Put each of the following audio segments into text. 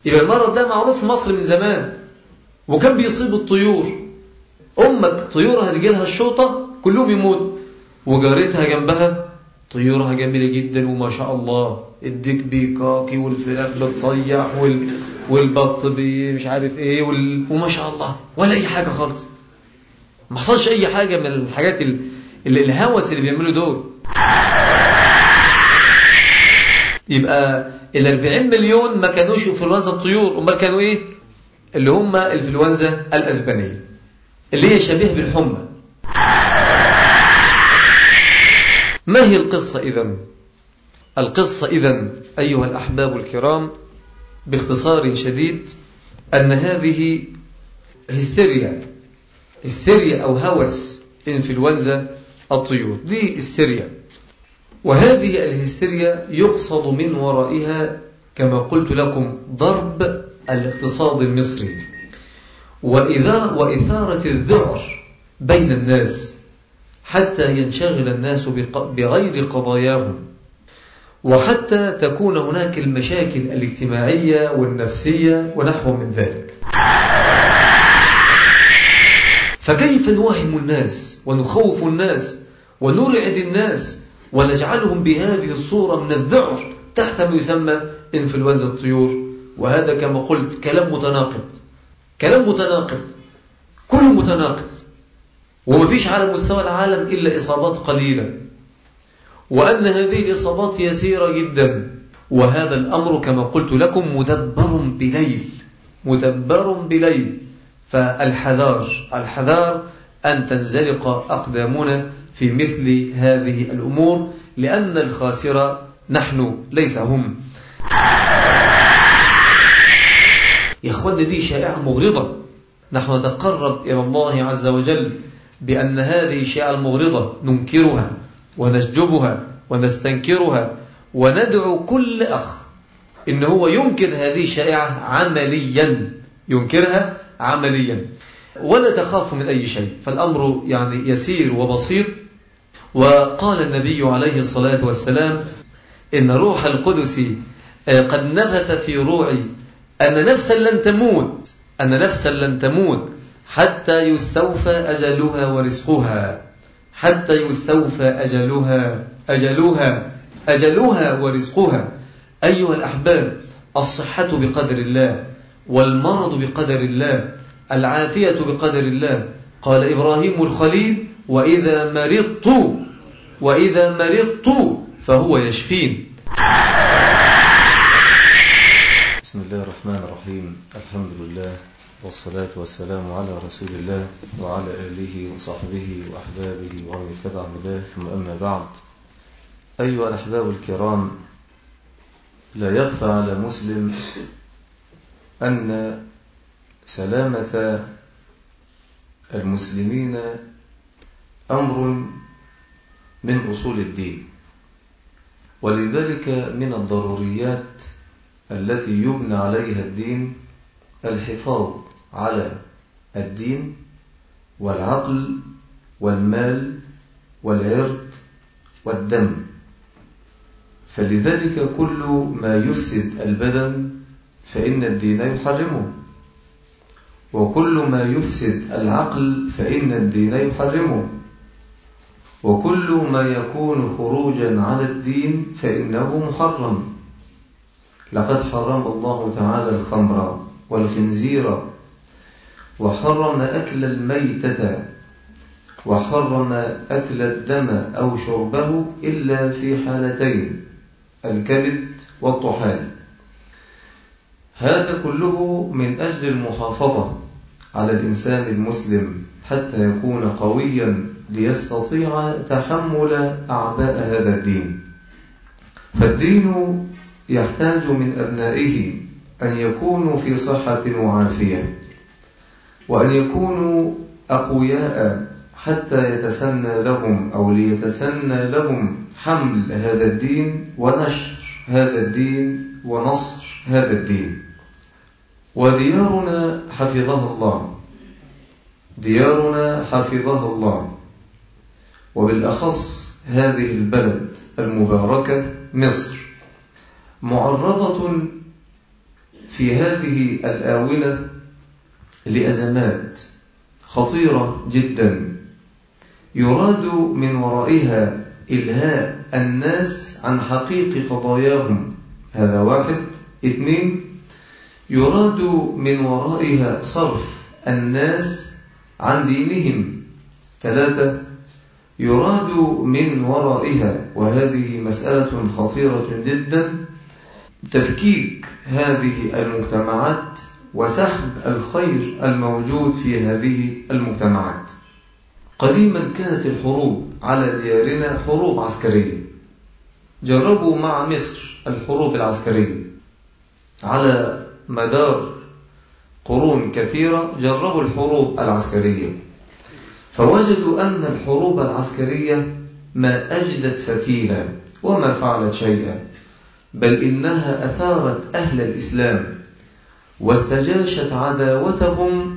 يبقى المرض ده معروف في مصر من زمان وكان بيصيب الطيور أمك طيورها تجيلها الشوطة كلهم يموت وجارتها جنبها طيورها جميلة جدا وما شاء الله الديك بيكاكي والفراخ بتصيح وال... والبط بي مش عارف ايه وال... وما شاء الله ولا اي حاجة خالص ما حصلش اي حاجة من الحاجات ال... ال... الهوس اللي بيعملوا دول يبقى ال 40 مليون ما كانوش انفلونزا الطيور امال كانوا ايه اللي هم الانفلونزا الاسبانيه اللي هي شبيه بالحمى ما هي القصة إذا القصة إذا أيها الأحباب الكرام باختصار شديد أن هذه هستيريا هستيريا أو هوس إنفلونزا الطيور دي هستيريا وهذه الهستيريا يقصد من ورائها كما قلت لكم ضرب الاقتصاد المصري وإذا وإثارة الذعر بين الناس حتى ينشغل الناس بغير قضاياهم وحتى تكون هناك المشاكل الاجتماعية والنفسية ونحو من ذلك فكيف نوهم الناس ونخوف الناس ونرعد الناس ونجعلهم بهذه الصورة من الذعر تحت ما يسمى انفلونزا الطيور وهذا كما قلت كلام متناقض كلام متناقض كله متناقض ومفيش على مستوى العالم إلا إصابات قليلة وأن هذه الإصابات يسيرة جدا وهذا الأمر كما قلت لكم مدبر بليل مدبر بليل فالحذار الحذار أن تنزلق أقدامنا في مثل هذه الأمور لأن الخاسر نحن ليس هم يا أخوان دي شائعة مغرضة نحن نتقرب إلى الله عز وجل بأن هذه الشيعة المغرضة ننكرها ونشجبها ونستنكرها وندعو كل أخ إن هو ينكر هذه الشائعة عمليا ينكرها عمليا ولا تخاف من أي شيء فالأمر يعني يسير وبسيط وقال النبي عليه الصلاة والسلام إن روح القدس قد نفث في روعي أن نفسا لن تموت أن نفسا لن تموت حتى يستوفى أجلها ورزقها حتى يستوفى أجلها أجلها أجلها ورزقها أيها الأحباب الصحة بقدر الله والمرض بقدر الله العافية بقدر الله قال إبراهيم الخليل وإذا مرضت وإذا مرضت فهو يشفين بسم الله الرحمن الرحيم الحمد لله والصلاة والسلام على رسول الله وعلى آله وصحبه وأحبابه ومن اتبع هداه ثم أما بعد أيها الأحباب الكرام لا يخفى على مسلم أن سلامة المسلمين أمر من أصول الدين ولذلك من الضروريات التي يبنى عليها الدين الحفاظ على الدين والعقل والمال والعرض والدم فلذلك كل ما يفسد البدن فإن الدين يحرمه وكل ما يفسد العقل فإن الدين يحرمه وكل ما يكون خروجا على الدين فإنه محرم لقد حرم الله تعالى الخمر والخنزير وحرم أكل الميتة وحرم أكل الدم أو شربه إلا في حالتين الكبد والطحال هذا كله من أجل المحافظة على الإنسان المسلم حتى يكون قويا ليستطيع تحمل أعباء هذا الدين فالدين يحتاج من أبنائه أن يكونوا في صحة وعافية وأن يكونوا أقوياء حتى يتسنى لهم أو ليتسنى لهم حمل هذا الدين ونشر هذا الدين ونصر هذا الدين وديارنا حفظها الله ديارنا حفظها الله وبالأخص هذه البلد المباركة مصر معرضة في هذه الآونة لأزمات خطيرة جدا يراد من ورائها إلهاء الناس عن حقيق قضاياهم هذا واحد اثنين يراد من ورائها صرف الناس عن دينهم ثلاثة يراد من ورائها وهذه مسألة خطيرة جدا تفكيك هذه المجتمعات وسحب الخير الموجود في هذه المجتمعات قديما كانت الحروب على ديارنا حروب عسكرية جربوا مع مصر الحروب العسكرية على مدار قرون كثيرة جربوا الحروب العسكرية فوجدوا أن الحروب العسكرية ما أجدت فتيلا وما فعلت شيئا بل إنها أثارت أهل الإسلام واستجاشت عداوتهم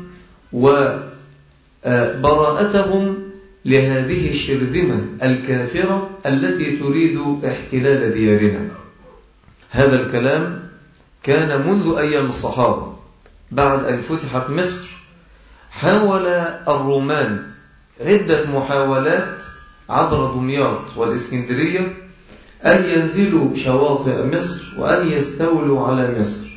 وبراءتهم لهذه الشرذمة الكافرة التي تريد احتلال ديارنا هذا الكلام كان منذ أيام الصحابة بعد أن فتحت مصر حاول الرومان عدة محاولات عبر دمياط والإسكندرية أن ينزلوا شواطئ مصر وأن يستولوا على مصر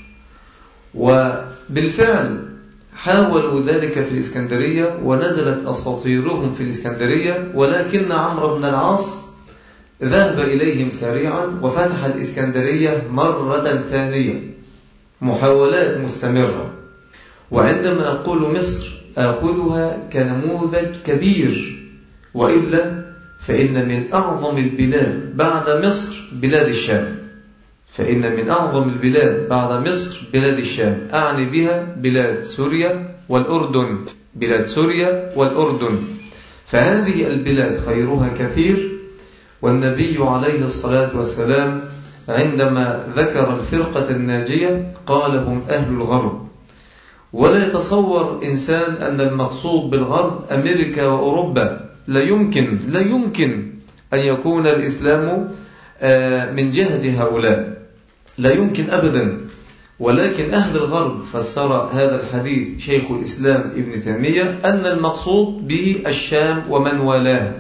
وبالفعل حاولوا ذلك في الإسكندرية ونزلت أساطيرهم في الإسكندرية ولكن عمرو بن العاص ذهب إليهم سريعا وفتح الإسكندرية مرة ثانية محاولات مستمرة وعندما أقول مصر آخذها كنموذج كبير وإلا فإن من أعظم البلاد بعد مصر بلاد الشام فإن من أعظم البلاد بعد مصر بلاد الشام أعني بها بلاد سوريا والأردن بلاد سوريا والأردن فهذه البلاد خيرها كثير والنبي عليه الصلاة والسلام عندما ذكر الفرقة الناجية قال هم أهل الغرب ولا يتصور إنسان أن المقصود بالغرب أمريكا وأوروبا لا يمكن لا يمكن أن يكون الإسلام من جهة هؤلاء لا يمكن أبدا ولكن أهل الغرب فسر هذا الحديث شيخ الإسلام ابن تيمية أن المقصود به الشام ومن والاه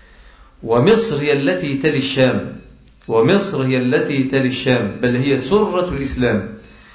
ومصر هي التي تلي الشام ومصر هي التي تلي الشام بل هي سرة الإسلام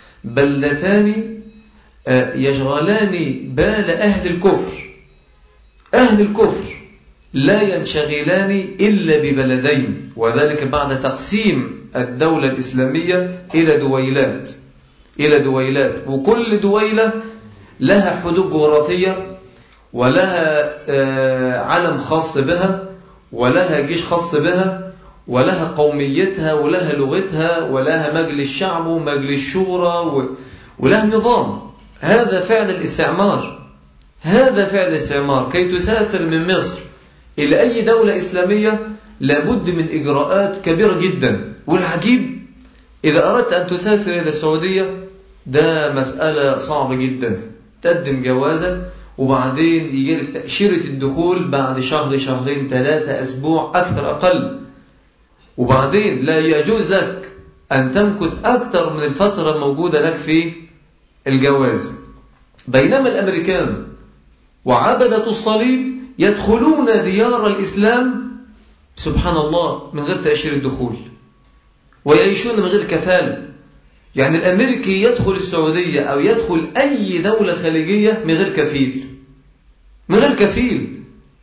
بلدتان يشغلان بال أهل الكفر أهل الكفر لا ينشغلان إلا ببلدين وذلك بعد تقسيم الدولة الإسلامية إلى دويلات إلى دويلات وكل دويلة لها حدود جغرافية ولها علم خاص بها ولها جيش خاص بها ولها قوميتها ولها لغتها ولها مجلس شعب ومجلس شورى ولها نظام هذا فعل الاستعمار هذا فعل الاستعمار كي تسافر من مصر إلى أي دولة إسلامية لابد من إجراءات كبيرة جدا والعجيب إذا أردت أن تسافر إلى السعودية ده مسألة صعبة جدا تقدم جوازا وبعدين يجي لك تأشيرة الدخول بعد شهر شهرين ثلاثة أسبوع أكثر أقل وبعدين لا يجوز لك أن تمكث أكثر من الفترة الموجودة لك في الجواز بينما الأمريكان وعبدة الصليب يدخلون ديار الإسلام سبحان الله من غير تأشير الدخول ويعيشون من غير كفالة يعني الأمريكي يدخل السعودية أو يدخل أي دولة خليجية من غير كفيل من غير كفيل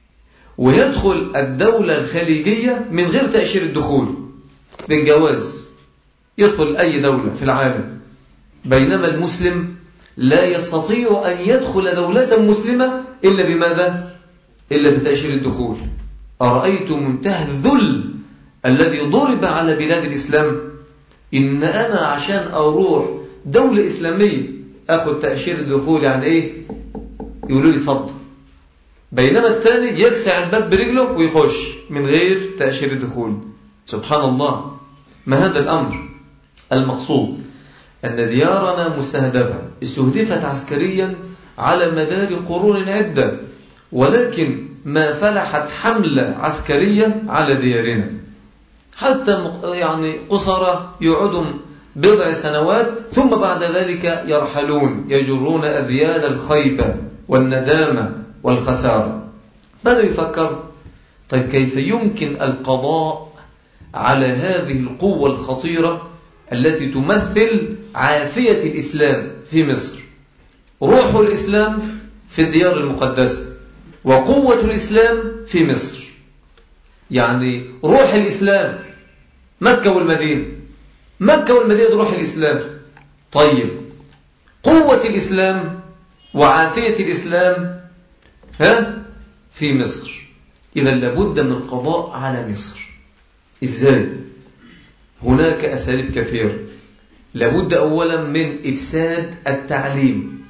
ويدخل الدولة الخليجية من غير تأشير الدخول بالجواز يدخل أي دولة في العالم بينما المسلم لا يستطيع أن يدخل دولة مسلمة إلا بماذا؟ إلا بتأشير الدخول أرأيت منتهى الذل الذي ضرب على بلاد الإسلام إن أنا عشان أروح دولة إسلامية أخذ تأشير الدخول يعني إيه يقولوا لي اتفضل بينما الثاني يكسع الباب برجله ويخش من غير تأشير الدخول سبحان الله ما هذا الأمر المقصود أن ديارنا مستهدفة استهدفت عسكريا على مدار قرون عدة ولكن ما فلحت حملة عسكرية على ديارنا حتى يعني قصرى يقعدوا بضع سنوات ثم بعد ذلك يرحلون يجرون أذيال الخيبة والندامة والخسارة بدأ يفكر طيب كيف يمكن القضاء على هذه القوة الخطيرة التي تمثل عافية الإسلام في مصر روح الإسلام في الديار المقدسة وقوة الإسلام في مصر يعني روح الإسلام مكة والمدينة مكة والمدينة روح الإسلام طيب قوة الإسلام وعافية الإسلام ها في مصر إذا لابد من القضاء على مصر إزاي هناك أساليب كثيرة لابد أولا من إفساد التعليم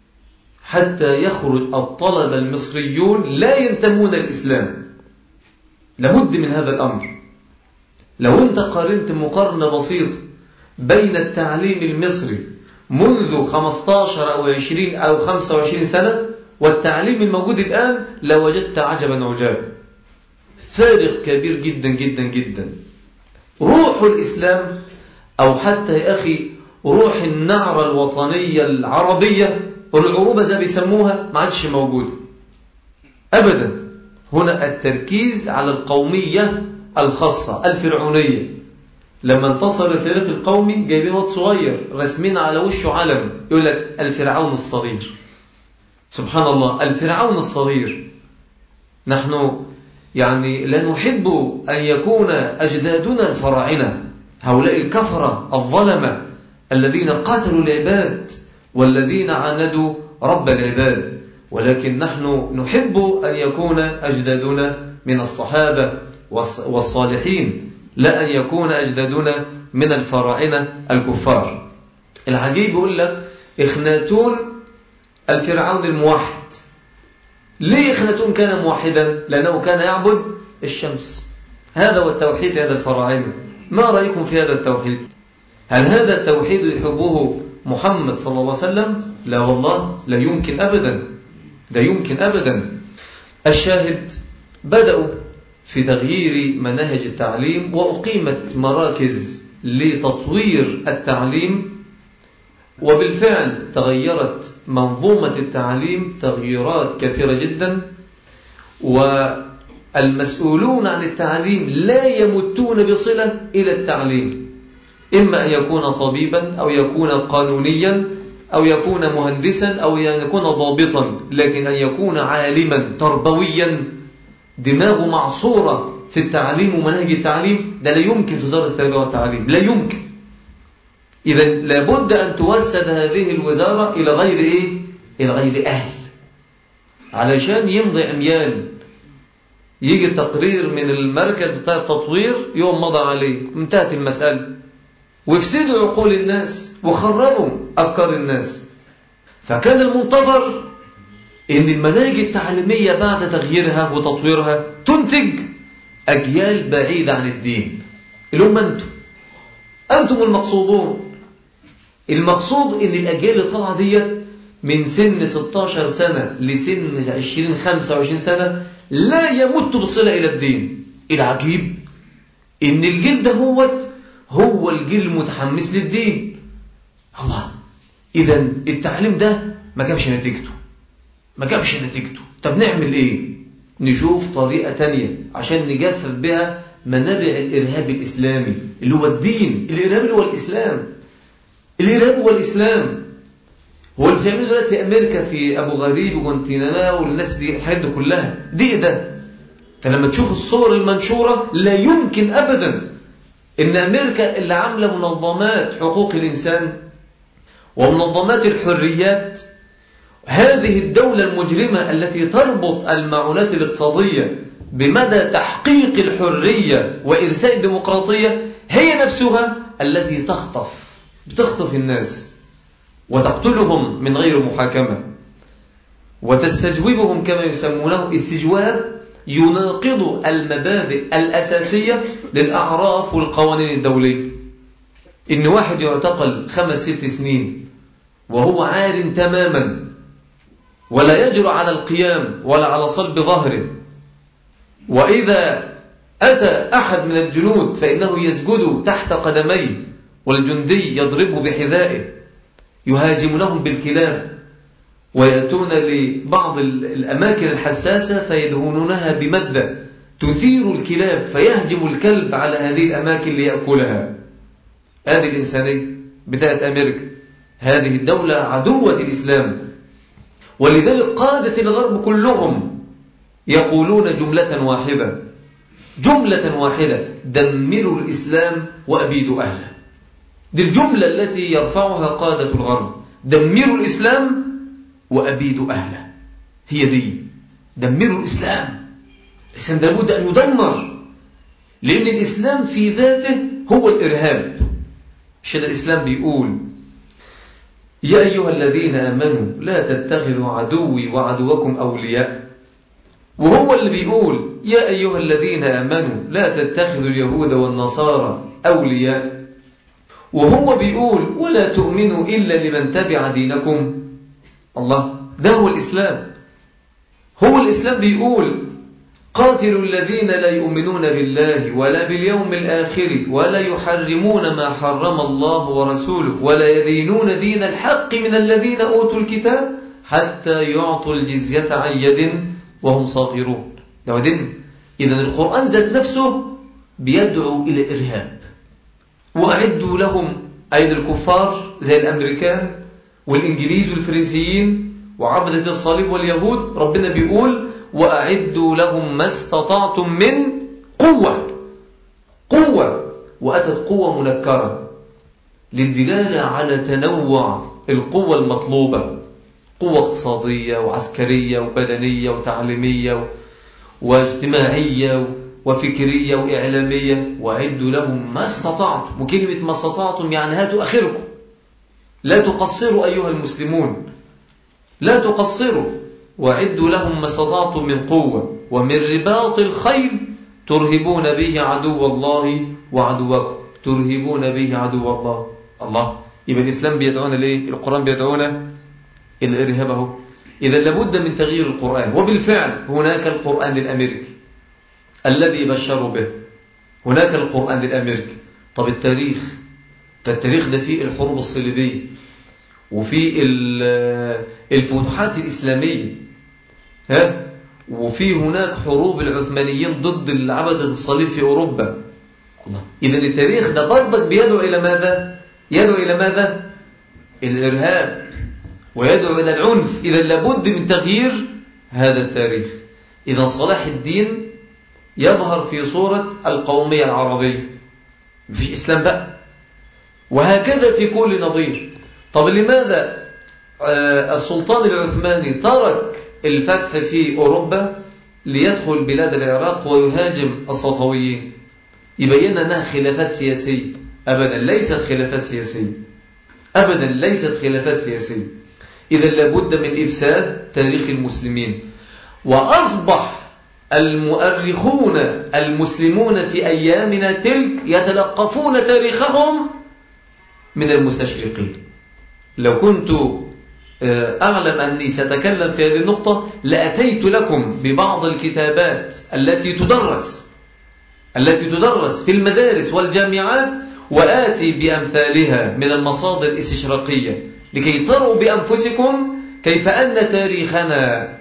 حتى يخرج الطلبة المصريون لا ينتمون الإسلام لابد من هذا الأمر لو أنت قارنت مقارنة بسيطة بين التعليم المصري منذ 15 أو 20 أو 25 سنة والتعليم الموجود الآن لوجدت عجبا عجابا فارق كبير جدا جدا جدا روح الإسلام أو حتى يا أخي روح النعرة الوطنية العربية والعروبة زي بيسموها ما عادش موجودة أبدا هنا التركيز على القومية الخاصة الفرعونية لما انتصر الفريق القومي جايبين واد صغير رسمين على وشه علم يقول لك الفرعون الصغير سبحان الله الفرعون الصغير نحن يعني لا نحب أن يكون أجدادنا الفراعنة هؤلاء الكفرة الظلمة الذين قاتلوا العباد والذين عاندوا رب العباد ولكن نحن نحب أن يكون أجدادنا من الصحابة والصالحين لا أن يكون أجدادنا من الفراعنة الكفار العجيب يقول لك إخناتون الفرعون الموحد ليه إخناتون كان موحدا لأنه كان يعبد الشمس هذا هو التوحيد هذا الفراعنة ما رأيكم في هذا التوحيد هل هذا التوحيد يحبه محمد صلى الله عليه وسلم لا والله لا يمكن أبدا لا يمكن أبدا الشاهد بدأوا في تغيير مناهج التعليم وأقيمت مراكز لتطوير التعليم وبالفعل تغيرت منظومة التعليم تغييرات كثيرة جدا والمسؤولون عن التعليم لا يمتون بصلة إلى التعليم إما أن يكون طبيبا أو يكون قانونيا أو يكون مهندسا أو يكون ضابطا لكن أن يكون عالما تربويا دماغه معصورة في التعليم ومناهج التعليم ده لا يمكن في وزارة التربية والتعليم لا يمكن إذا لابد أن توسد هذه الوزارة إلى غير إيه؟ إلى غير أهل علشان يمضي عميان يجي تقرير من المركز بتاع التطوير يوم مضى عليه انتهت المسألة ويفسدوا عقول الناس وخربوا أفكار الناس فكان المنتظر ان المناهج التعليمية بعد تغييرها وتطويرها تنتج أجيال بعيدة عن الدين اللي هم أنتم أنتم المقصودون المقصود ان الأجيال اللي طالعة ديت من سن 16 سنة لسن 20 25 سنة لا يمت بصلة إلى الدين العجيب ان الجيل ده هو هو الجيل المتحمس للدين الله إذا التعليم ده ما جابش نتيجته ما جابش نتيجته طب نعمل ايه نشوف طريقة تانية عشان نجفف بها منابع الإرهاب الإسلامي اللي هو الدين الإرهاب اللي هو الإسلام الإرهاب هو الإسلام هو اللي بتعمله دلوقتي أمريكا في أبو غريب وجوانتيناما والناس دي الحاجات دي كلها دي ده فلما تشوف الصور المنشورة لا يمكن أبدا إن أمريكا اللي عاملة منظمات حقوق الإنسان ومنظمات الحريات هذه الدولة المجرمة التي تربط المعونات الاقتصادية بمدى تحقيق الحرية وإرساء الديمقراطية هي نفسها التي تخطف بتخطف الناس وتقتلهم من غير محاكمة وتستجوبهم كما يسمونه استجواب يناقض المبادئ الأساسية للأعراف والقوانين الدولية إن واحد يعتقل خمس ست سنين وهو عار تماما ولا يجرؤ على القيام ولا على صلب ظهره وإذا أتى أحد من الجنود فإنه يسجد تحت قدميه والجندي يضربه بحذائه يهاجمونهم بالكلاب ويأتون لبعض الأماكن الحساسة فيدهونونها بمادة تثير الكلاب فيهجم الكلب على هذه الأماكن ليأكلها هذه الإنسانية بتاعت أمريكا هذه الدولة عدوة الإسلام ولذلك قادة الغرب كلهم يقولون جملة واحدة جملة واحدة دمروا الإسلام وأبيدوا أهله دي الجملة التي يرفعها قادة الغرب دمروا الإسلام وأبيدوا أهله هي دي دمروا الإسلام الإسلام لابد أن يدمر لأن الإسلام في ذاته هو الإرهاب عشان الإسلام بيقول يا أيها الذين آمنوا لا تتخذوا عدوي وعدوكم أولياء وهو اللي بيقول يا أيها الذين آمنوا لا تتخذوا اليهود والنصارى أولياء وهو بيقول ولا تؤمنوا إلا لمن تبع دينكم الله ده هو الإسلام هو الإسلام بيقول قاتلوا الذين لا يؤمنون بالله ولا باليوم الآخر ولا يحرمون ما حرم الله ورسوله ولا يدينون دين الحق من الذين أوتوا الكتاب حتى يعطوا الجزية عن يد وهم صاغرون ده دين إذن القرآن ذات نفسه بيدعو إلى إرهاب وأعدوا لهم أيضا الكفار زي الأمريكان والإنجليز والفرنسيين وعبدة الصليب واليهود ربنا بيقول وأعدوا لهم ما استطعتم من قوة قوة وأتت قوة منكرة للدلالة على تنوع القوة المطلوبة قوة اقتصادية وعسكرية وبدنية وتعليمية واجتماعية وفكرية وإعلامية وأعدوا لهم ما استطعتم وكلمة ما استطعتم يعني هاتوا أخركم لا تقصروا أيها المسلمون لا تقصروا وعدوا لهم ما استطعتم من قوة ومن رباط الخيل ترهبون به عدو الله وعدوكم ترهبون به عدو الله الله يبقى الإسلام بيدعونا ليه القرآن بيدعونا الإرهاب اهو إذا لابد من تغيير القرآن وبالفعل هناك القرآن الأمريكي الذي بشروا به هناك القرآن الأمريكي طب التاريخ التاريخ ده فيه الحروب الصليبية وفي الفتوحات الإسلامية ها وفي هناك حروب العثمانيين ضد العبدة الصليب في أوروبا إذا التاريخ ده برضك بيدعو إلى ماذا؟ يدعو إلى ماذا؟ الإرهاب ويدعو إلى العنف إذا لابد من تغيير هذا التاريخ إذا صلاح الدين يظهر في صورة القومية العربية مفيش إسلام بقى وهكذا في كل نظير طب لماذا السلطان العثماني ترك الفتح في أوروبا ليدخل بلاد العراق ويهاجم الصفويين يبين أنها خلافات سياسية أبدا ليست خلافات سياسية أبدا ليست خلافات سياسية إذا لابد من إفساد تاريخ المسلمين وأصبح المؤرخون المسلمون في أيامنا تلك يتلقفون تاريخهم من المستشرقين لو كنت أعلم أني سأتكلم في هذه النقطة لأتيت لكم ببعض الكتابات التي تدرس التي تدرس في المدارس والجامعات وآتي بأمثالها من المصادر الاستشراقية لكي تروا بأنفسكم كيف أن تاريخنا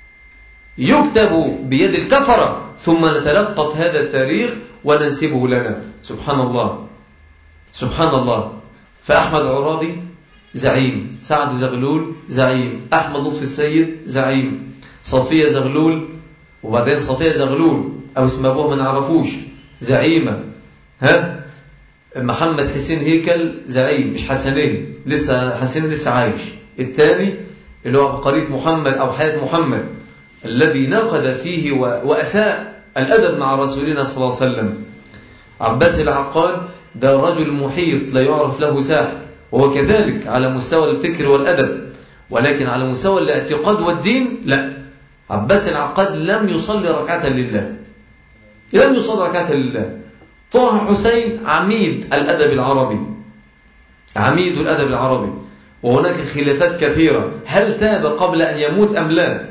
يكتب بيد الكفرة ثم نتلقف هذا التاريخ وننسبه لنا سبحان الله سبحان الله فأحمد عرابي زعيم سعد زغلول زعيم أحمد لطفي السيد زعيم صفية زغلول وبعدين صفية زغلول أو اسم أبوها ما نعرفوش زعيمة ها محمد حسين هيكل زعيم مش حسنين لسه حسين لسه عايش الثاني اللي هو عبقرية محمد أو حياة محمد الذي نقد فيه وأساء الأدب مع رسولنا صلى الله عليه وسلم عباس العقاد ده رجل محيط لا يعرف له ساحر وهو كذلك على مستوى الفكر والأدب ولكن على مستوى الاعتقاد والدين لا عباس العقاد لم يصلي ركعة لله لم يصلي ركعة لله طه حسين عميد الأدب العربي عميد الأدب العربي وهناك خلافات كثيرة هل تاب قبل أن يموت أم لا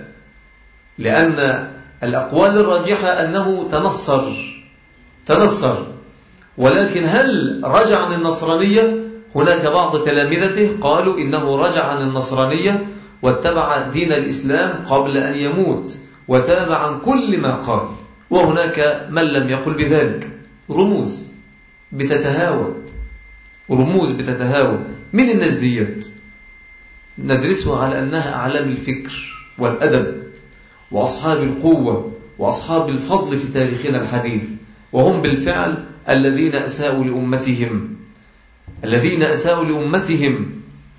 لأن الأقوال الراجحة أنه تنصر تنصر ولكن هل رجع عن النصرانية هناك بعض تلامذته قالوا إنه رجع عن النصرانية واتبع دين الإسلام قبل أن يموت وتاب عن كل ما قال وهناك من لم يقل بذلك رموز بتتهاوى رموز بتتهاوى من الناس ديت ندرسها على أنها أعلام الفكر والأدب وأصحاب القوة وأصحاب الفضل في تاريخنا الحديث وهم بالفعل الذين أساءوا لأمتهم الذين أساءوا لأمتهم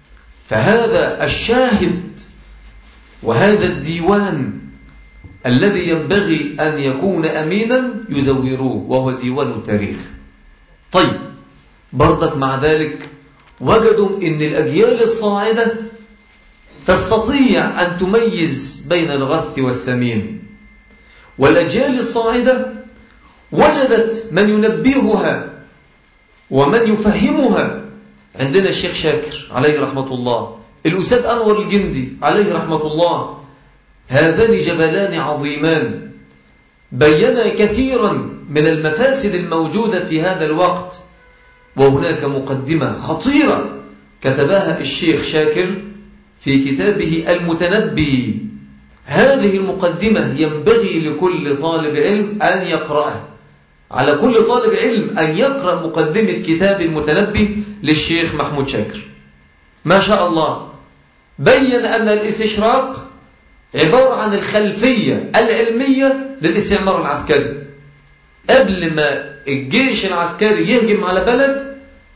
فهذا الشاهد وهذا الديوان الذي ينبغي أن يكون أمينا يزوروه وهو ديوان التاريخ طيب برضك مع ذلك وجدوا أن الأجيال الصاعدة تستطيع أن تميز بين الغث والسمين والأجيال الصاعدة وجدت من ينبهها ومن يفهمها عندنا الشيخ شاكر عليه رحمة الله الأستاذ أنور الجندي عليه رحمة الله هذان جبلان عظيمان بينا كثيرا من المفاسد الموجودة في هذا الوقت وهناك مقدمة خطيرة كتبها الشيخ شاكر في كتابه المتنبي هذه المقدمة ينبغي لكل طالب علم أن يقرأها على كل طالب علم أن يقرأ مقدمة كتاب المتنبي للشيخ محمود شاكر ما شاء الله بين أن الاستشراق عبارة عن الخلفية العلمية للاستعمار العسكري قبل ما الجيش العسكري يهجم على بلد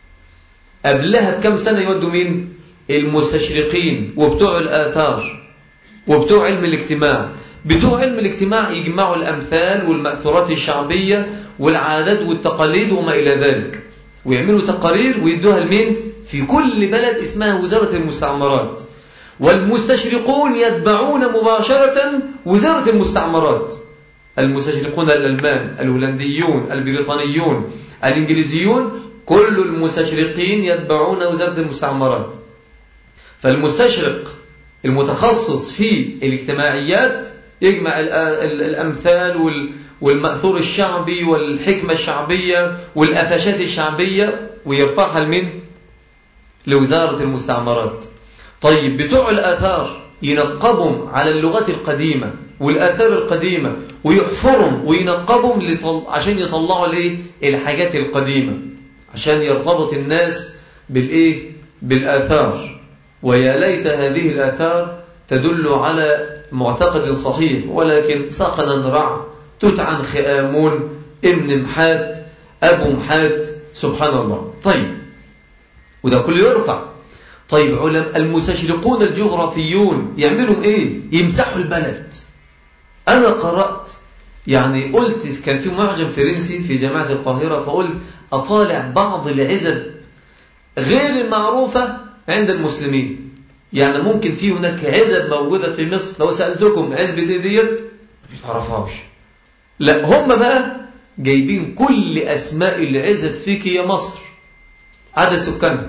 قبلها بكم سنة يودوا مين المستشرقين وبتوع الآثار وبتوع علم الاجتماع بتوع علم الاجتماع يجمعوا الأمثال والمأثورات الشعبية والعادات والتقاليد وما إلى ذلك ويعملوا تقارير ويدوها لمين في كل بلد اسمها وزارة المستعمرات والمستشرقون يتبعون مباشرة وزارة المستعمرات المستشرقون الألمان الهولنديون البريطانيون الإنجليزيون كل المستشرقين يتبعون وزارة المستعمرات فالمستشرق المتخصص في الاجتماعيات يجمع الأمثال والمأثور الشعبي والحكمة الشعبية والأفشات الشعبية ويرفعها لمن؟ لوزارة المستعمرات طيب بتوع الآثار ينقبهم على اللغات القديمة والآثار القديمة ويحفرهم وينقبهم لطل... عشان يطلعوا ليه الحاجات القديمة عشان يرتبط الناس بالإيه بالآثار ويا ليت هذه الآثار تدل على معتقد صحيح ولكن سقنا رع تتعن خآمون ابن محات أبو محات سبحان الله طيب وده كله يرفع طيب علم المستشرقون الجغرافيون يعملوا ايه يمسحوا البلد انا قرأت يعني قلت كان في معجم فرنسي في جامعة القاهرة فقلت اطالع بعض العزب غير المعروفة عند المسلمين يعني ممكن في هناك عزب موجودة في مصر لو سألتكم عزب دي ديت ما تعرفهاش لا هم بقى جايبين كل أسماء العزب فيك يا مصر عدد سكانها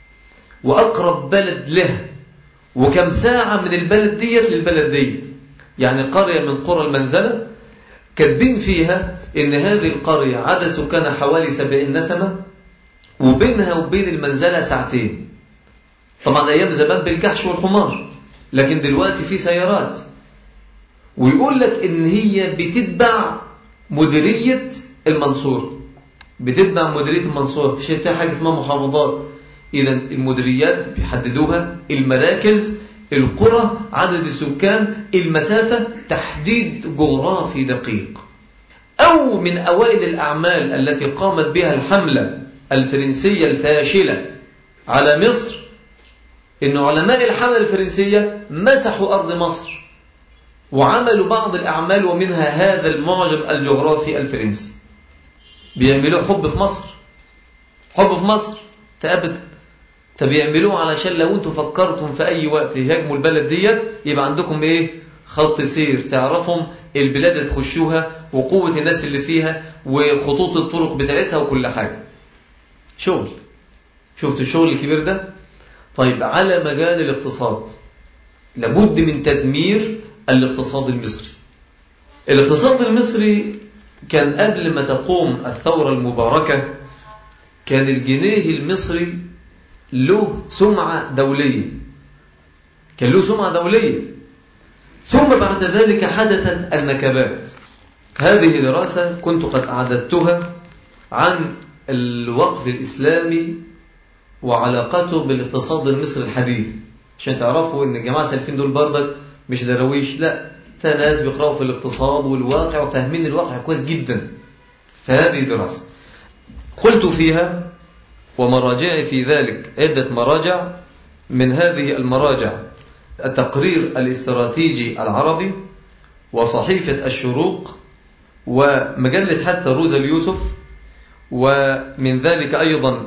وأقرب بلد له وكم ساعة من البلد ديت للبلد دي يعني قرية من قرى المنزلة كاتبين فيها إن هذه القرية عدد سكانها حوالي سبعين نسمة وبينها وبين المنزلة ساعتين طبعا أيام زمان بالكحش والحمار لكن دلوقتي في سيارات ويقول لك إن هي بتتبع مديرية المنصور بتتبع مديرية المنصور في فيها حاجة اسمها محافظات إذا المديريات بيحددوها المراكز القرى عدد السكان المسافة تحديد جغرافي دقيق أو من أوائل الأعمال التي قامت بها الحملة الفرنسية الفاشلة على مصر إن علماء الحملة الفرنسية مسحوا أرض مصر وعملوا بعض الأعمال ومنها هذا المعجم الجغرافي الفرنسي بيعملوا حب في مصر حب في مصر تأبد فبيعملوه علشان لو انتم فكرتم في أي وقت يهاجموا البلد ديت يبقى عندكم إيه خط سير تعرفهم البلاد اللي تخشوها وقوة الناس اللي فيها وخطوط الطرق بتاعتها وكل حاجة شغل شفت الشغل الكبير ده طيب على مجال الاقتصاد لابد من تدمير الاقتصاد المصري الاقتصاد المصري كان قبل ما تقوم الثورة المباركة كان الجنيه المصري له سمعة دولية كان له سمعة دولية ثم بعد ذلك حدثت النكبات هذه دراسة كنت قد أعددتها عن الوقف الإسلامي وعلاقته بالاقتصاد المصري الحديث عشان تعرفوا ان الجماعة السلفين دول برضك مش درويش لا ناس بيقرأوا في الاقتصاد والواقع وفاهمين الواقع كويس جدا فهذه دراسة قلت فيها ومراجعي في ذلك عدة مراجع من هذه المراجع التقرير الاستراتيجي العربي وصحيفة الشروق ومجلة حتى روزا اليوسف ومن ذلك أيضا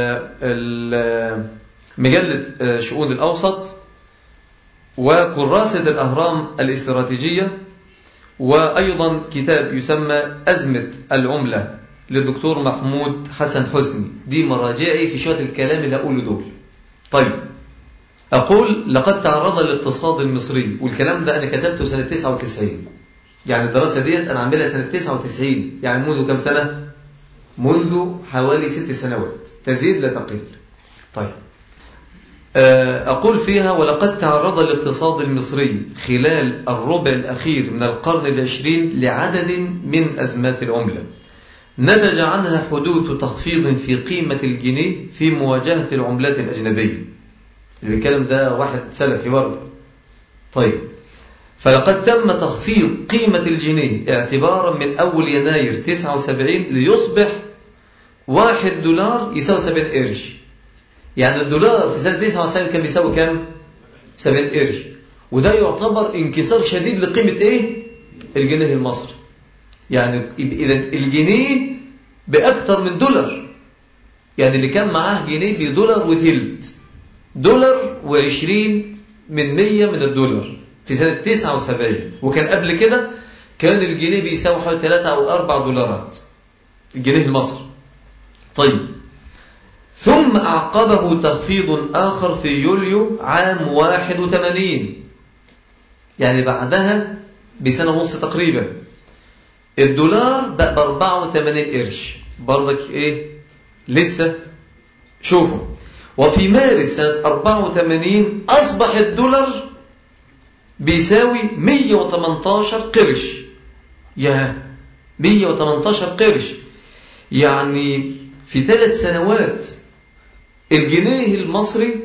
مجلة شؤون الأوسط وكراسة الأهرام الاستراتيجية وأيضا كتاب يسمى أزمة العملة للدكتور محمود حسن حسني دي مراجعي في شوية الكلام اللي أقوله دول طيب أقول لقد تعرض الاقتصاد المصري والكلام ده أنا كتبته سنة 99 يعني الدراسة ديت أنا عاملها سنة 99 يعني منذ كم سنة منذ حوالي ست سنوات تزيد لا تقل طيب أقول فيها ولقد تعرض الاقتصاد المصري خلال الربع الأخير من القرن العشرين لعدد من أزمات العملة نتج عنها حدوث تخفيض في قيمة الجنيه في مواجهة العملات الأجنبية اللي بيتكلم ده واحد سلفي برضه طيب فلقد تم تخفيض قيمة الجنيه اعتبارا من أول يناير 79 ليصبح واحد دولار يساوي 70 قرش يعني الدولار في سنة 99 كان بيساوي كام 70 قرش وده يعتبر انكسار شديد لقيمة ايه الجنيه المصري يعني اذا الجنيه باكثر من دولار يعني اللي كان معاه جنيه بدولار وتلت دولار وعشرين من مية من الدولار في سنة 79 وكان قبل كده كان الجنيه بيساوي حوالي 3 أو 4 دولارات الجنيه المصري طيب ثم أعقبه تخفيض آخر في يوليو عام 81 يعني بعدها بسنة ونص تقريبا الدولار بقى ب 84 قرش برضك ايه لسه شوفوا وفي مارس سنة 84 أصبح الدولار بيساوي 118 قرش يا 118 قرش يعني في ثلاث سنوات الجنيه المصري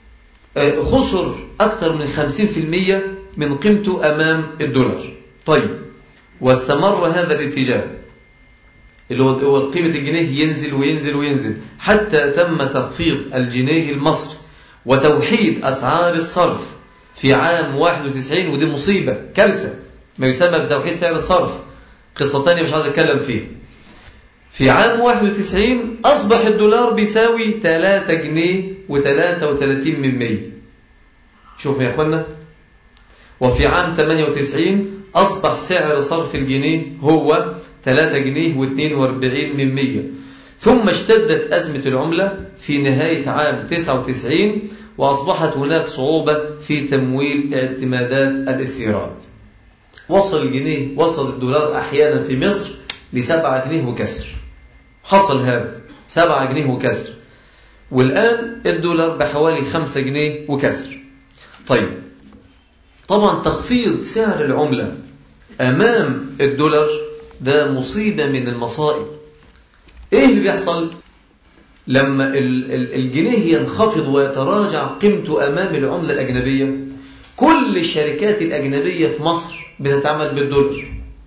خسر أكثر من 50% من قيمته أمام الدولار طيب واستمر هذا الاتجاه اللي هو قيمة الجنيه ينزل وينزل وينزل حتى تم تخفيض الجنيه المصري وتوحيد أسعار الصرف في عام 91 ودي مصيبة كارثة ما يسمى بتوحيد سعر الصرف قصة تانية مش عايز أتكلم فيها في عام 91 أصبح الدولار بيساوي 3 جنيه و33 من 100 شوفوا يا أخوانا وفي عام 98 أصبح سعر صرف الجنيه هو 3 جنيه و42 من 100 ثم اشتدت أزمة العملة في نهاية عام 99 وأصبحت هناك صعوبة في تمويل اعتمادات الاستيراد وصل الجنيه وصل الدولار أحيانا في مصر لسبعة جنيه وكسر حصل هذا سبعة جنيه وكسر والآن الدولار بحوالي خمسة جنيه وكسر طيب طبعا تخفيض سعر العملة أمام الدولار ده مصيبة من المصائب إيه اللي بيحصل لما الجنيه ينخفض ويتراجع قيمته أمام العملة الأجنبية كل الشركات الأجنبية في مصر بتتعامل بالدولار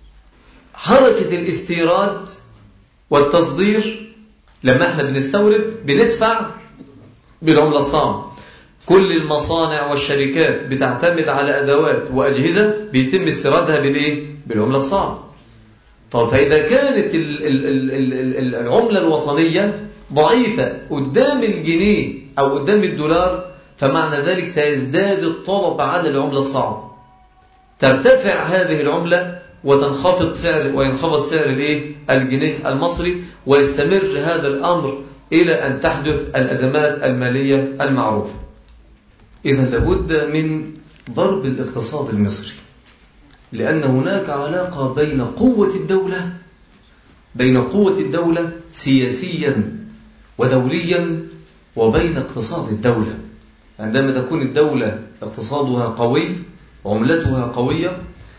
حركة الاستيراد والتصدير لما احنا بنستورد بندفع بالعملة الصعبة كل المصانع والشركات بتعتمد على أدوات وأجهزة بيتم استيرادها بالإيه؟ بالعملة الصعبة طب فإذا كانت ال ال ال ال ال العملة الوطنية ضعيفة قدام الجنيه أو قدام الدولار فمعنى ذلك سيزداد الطلب على العملة الصعبة ترتفع هذه العملة وتنخفض سعر وينخفض سعر الايه الجنيه المصري ويستمر هذا الأمر إلى أن تحدث الأزمات المالية المعروفة إذا لابد من ضرب الاقتصاد المصري لأن هناك علاقة بين قوة الدولة بين قوة الدولة سياسيا ودوليا وبين اقتصاد الدولة عندما تكون الدولة اقتصادها قوي وعملتها قوية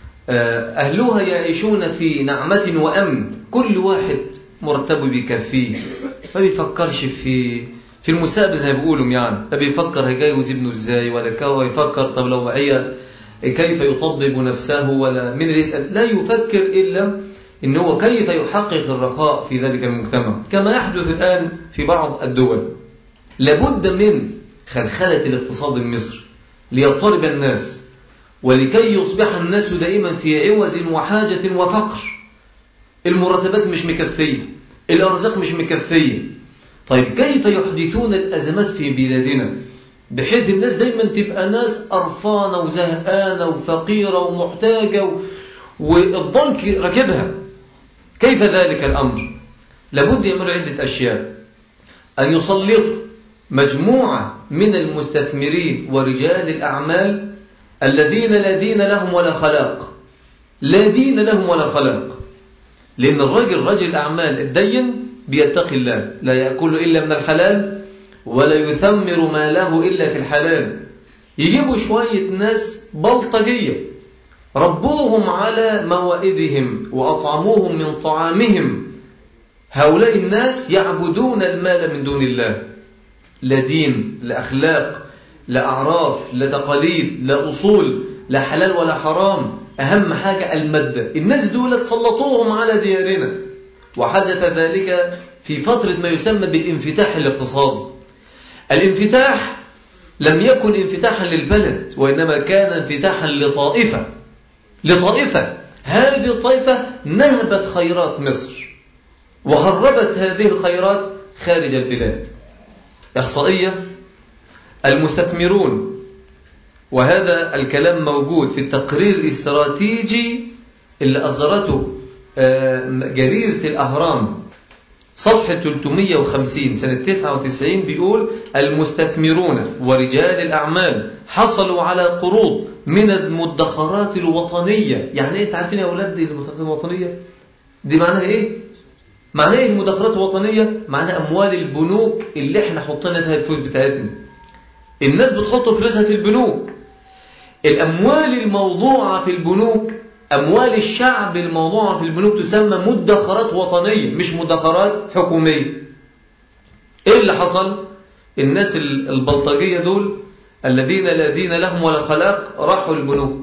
أهلها يعيشون في نعمة وأمن كل واحد مرتبه بيكفيه ما بيفكرش في في المستقبل زي ما بيقولوا يعني لا بيفكر هيجوز ابنه ازاي ولا كيف يفكر طب لو هي كيف يطبب نفسه ولا من يسأل لا يفكر إلا إن هو كيف يحقق الرخاء في ذلك المجتمع كما يحدث الآن في بعض الدول لابد من خلخلة الاقتصاد المصري ليضطرب الناس ولكي يصبح الناس دائما في عوز وحاجة وفقر المرتبات مش مكفية الأرزاق مش مكفية طيب كيف يحدثون الأزمات في بلادنا بحيث الناس دايما تبقى ناس قرفانة وزهقانة وفقيرة ومحتاجة و... والضنك راكبها كيف ذلك الأمر لابد يعملوا عدة أشياء أن يسلطوا مجموعة من المستثمرين ورجال الأعمال الذين لا دين لهم ولا خلاق لا دين لهم ولا خلاق لأن الرجل رجل الأعمال الدين بيتقي الله لا يأكل إلا من الحلال ولا يثمر ماله إلا في الحلال يجيبوا شوية ناس بلطجية ربوهم على موائدهم وأطعموهم من طعامهم هؤلاء الناس يعبدون المال من دون الله لا دين لا أخلاق لا أعراف لا تقاليد لا أصول لا حلال ولا حرام أهم حاجة المادة الناس دول سلطوهم على ديارنا وحدث ذلك في فترة ما يسمى بالانفتاح الاقتصادي الانفتاح لم يكن انفتاحا للبلد وإنما كان انفتاحا لطائفة لطائفة هذه الطائفة نهبت خيرات مصر وهربت هذه الخيرات خارج البلاد إحصائية المستثمرون وهذا الكلام موجود في التقرير الاستراتيجي اللي أصدرته جريدة الأهرام صفحة 350 سنة 99 بيقول المستثمرون ورجال الأعمال حصلوا على قروض من المدخرات الوطنية يعني ايه تعرفين يا أولاد دي المدخرات الوطنية دي معناها ايه معناها ايه المدخرات الوطنية معناها أموال البنوك اللي احنا حطينا فيها الفلوس بتاعتنا الناس بتحط فلوسها في البنوك الأموال الموضوعة في البنوك أموال الشعب الموضوعة في البنوك تسمى مدخرات وطنية مش مدخرات حكومية إيه اللي حصل؟ الناس البلطجية دول الذين لا دين لهم ولا خلاق راحوا البنوك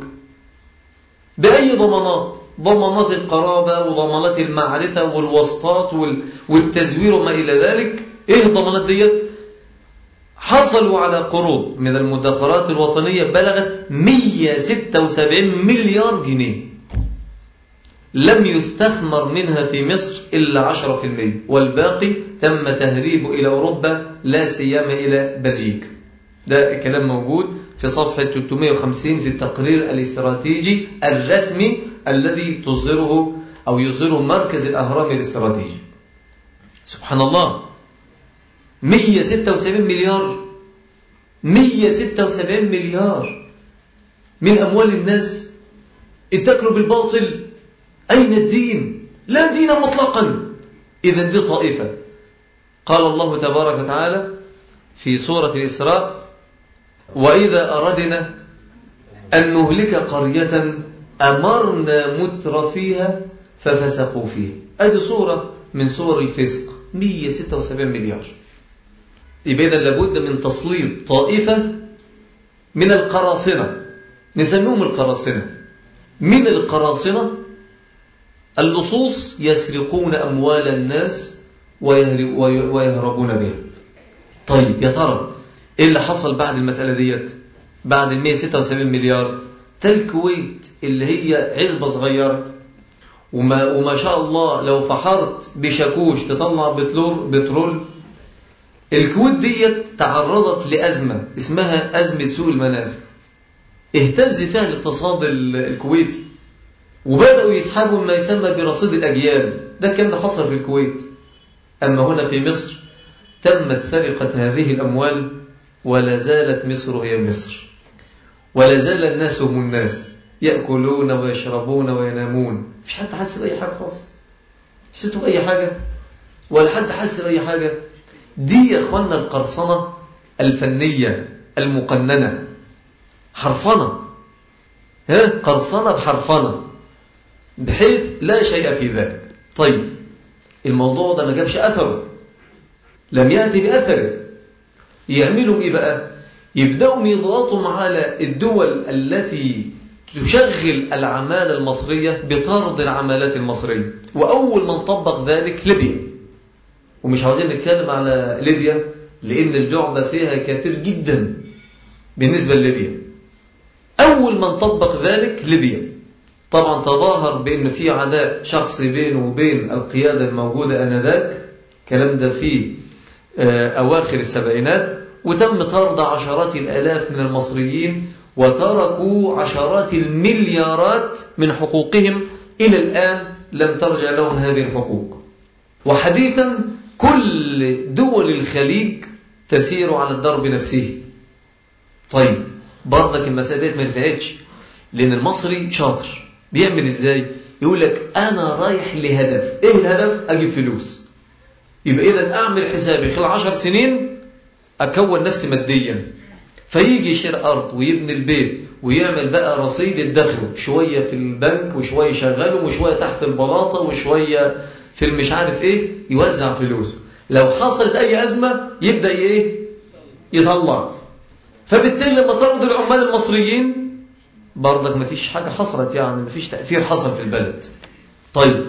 بأي ضمانات ضمانات القرابة وضمانات المعرفة والوسطات والتزوير وما إلى ذلك إيه الضمانات ديت؟ حصلوا على قروض من المدخرات الوطنية بلغت 176 مليار جنيه لم يستثمر منها في مصر إلا 10% والباقي تم تهريبه إلى أوروبا لا سيما إلى بلجيكا ده الكلام موجود في صفحة 350 في التقرير الاستراتيجي الرسمي الذي تصدره أو يصدره مركز الأهرام الاستراتيجي سبحان الله 176 مليار 176 مليار من أموال الناس اتكلوا بالباطل أين الدين لا دين مطلقا إذا دي طائفة قال الله تبارك وتعالى في سورة الإسراء وإذا أردنا أن نهلك قرية أمرنا متر فيها ففسقوا فيها هذه صورة من صور الفسق 176 مليار يبقى إذا لابد من تسليط طائفة من القراصنة نسميهم القراصنة من القراصنة اللصوص يسرقون أموال الناس ويهربون بها طيب يا ترى إيه اللي حصل بعد المسألة ديت بعد ال 176 مليار الكويت اللي هي عزبة صغيرة وما, وما شاء الله لو فحرت بشاكوش تطلع بترول بترول الكويت ديت تعرضت لأزمة اسمها أزمة سوء المناخ اهتز فيها الاقتصاد الكويتي وبدأوا يسحبوا ما يسمى برصيد الأجيال ده كان حصل في الكويت أما هنا في مصر تمت سرقة هذه الأموال ولا زالت مصر هي مصر ولا زال الناس هم الناس يأكلون ويشربون وينامون مش حد حس بأي حاجة خالص حسيتوا بأي حاجة ولا حد حس بأي حاجة دي يا اخوانا القرصنة الفنية المقننة حرفنة ها قرصنة بحرفنة بحيث لا شيء في ذلك طيب الموضوع ده ما جابش أثره لم يأتي بأثره يعملوا إيه بقى يبدأوا يضغطوا على الدول التي تشغل العمالة المصرية بطرد العمالات المصرية وأول من طبق ذلك ليبيا ومش عاوزين نتكلم على ليبيا لأن الجعبة فيها كثير جدا بالنسبة لليبيا أول من طبق ذلك ليبيا طبعا تظاهر بأن في عداء شخصي بينه وبين القيادة الموجودة آنذاك كلام ده في أواخر السبعينات وتم طرد عشرات الآلاف من المصريين وتركوا عشرات المليارات من حقوقهم إلى الآن لم ترجع لهم هذه الحقوق وحديثا كل دول الخليج تسير على الدرب نفسه طيب برضك المسألة ما نفعتش لأن المصري شاطر بيعمل ازاي يقول لك أنا رايح لهدف إيه الهدف أجيب فلوس يبقى إذا أعمل حسابي خلال عشر سنين أكون نفسي ماديا فيجي يشتري أرض ويبني البيت ويعمل بقى رصيد الدخل شوية في البنك وشوية يشغله وشوية تحت البلاطة وشوية في المش عارف إيه يوزع فلوسه لو حصلت أي أزمة يبدأ إيه يطلع فبالتالي لما طرد العمال المصريين برضك ما فيش حاجة حصلت يعني ما فيش تأثير حصل في البلد طيب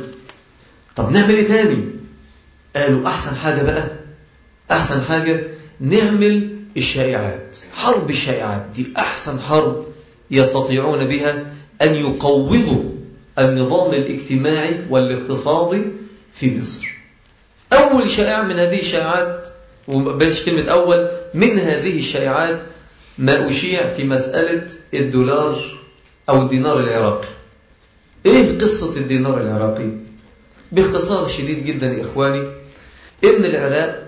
طب نعمل ايه تاني قالوا احسن حاجة بقى احسن حاجة نعمل الشائعات حرب الشائعات دي احسن حرب يستطيعون بها ان يقوضوا النظام الاجتماعي والاقتصادي في مصر اول شائعة من هذه الشائعات وبلاش كلمة اول من هذه الشائعات ما أشيع في مسألة الدولار أو الدينار العراقي إيه قصة الدينار العراقي باختصار شديد جدا يا إخواني إن العراق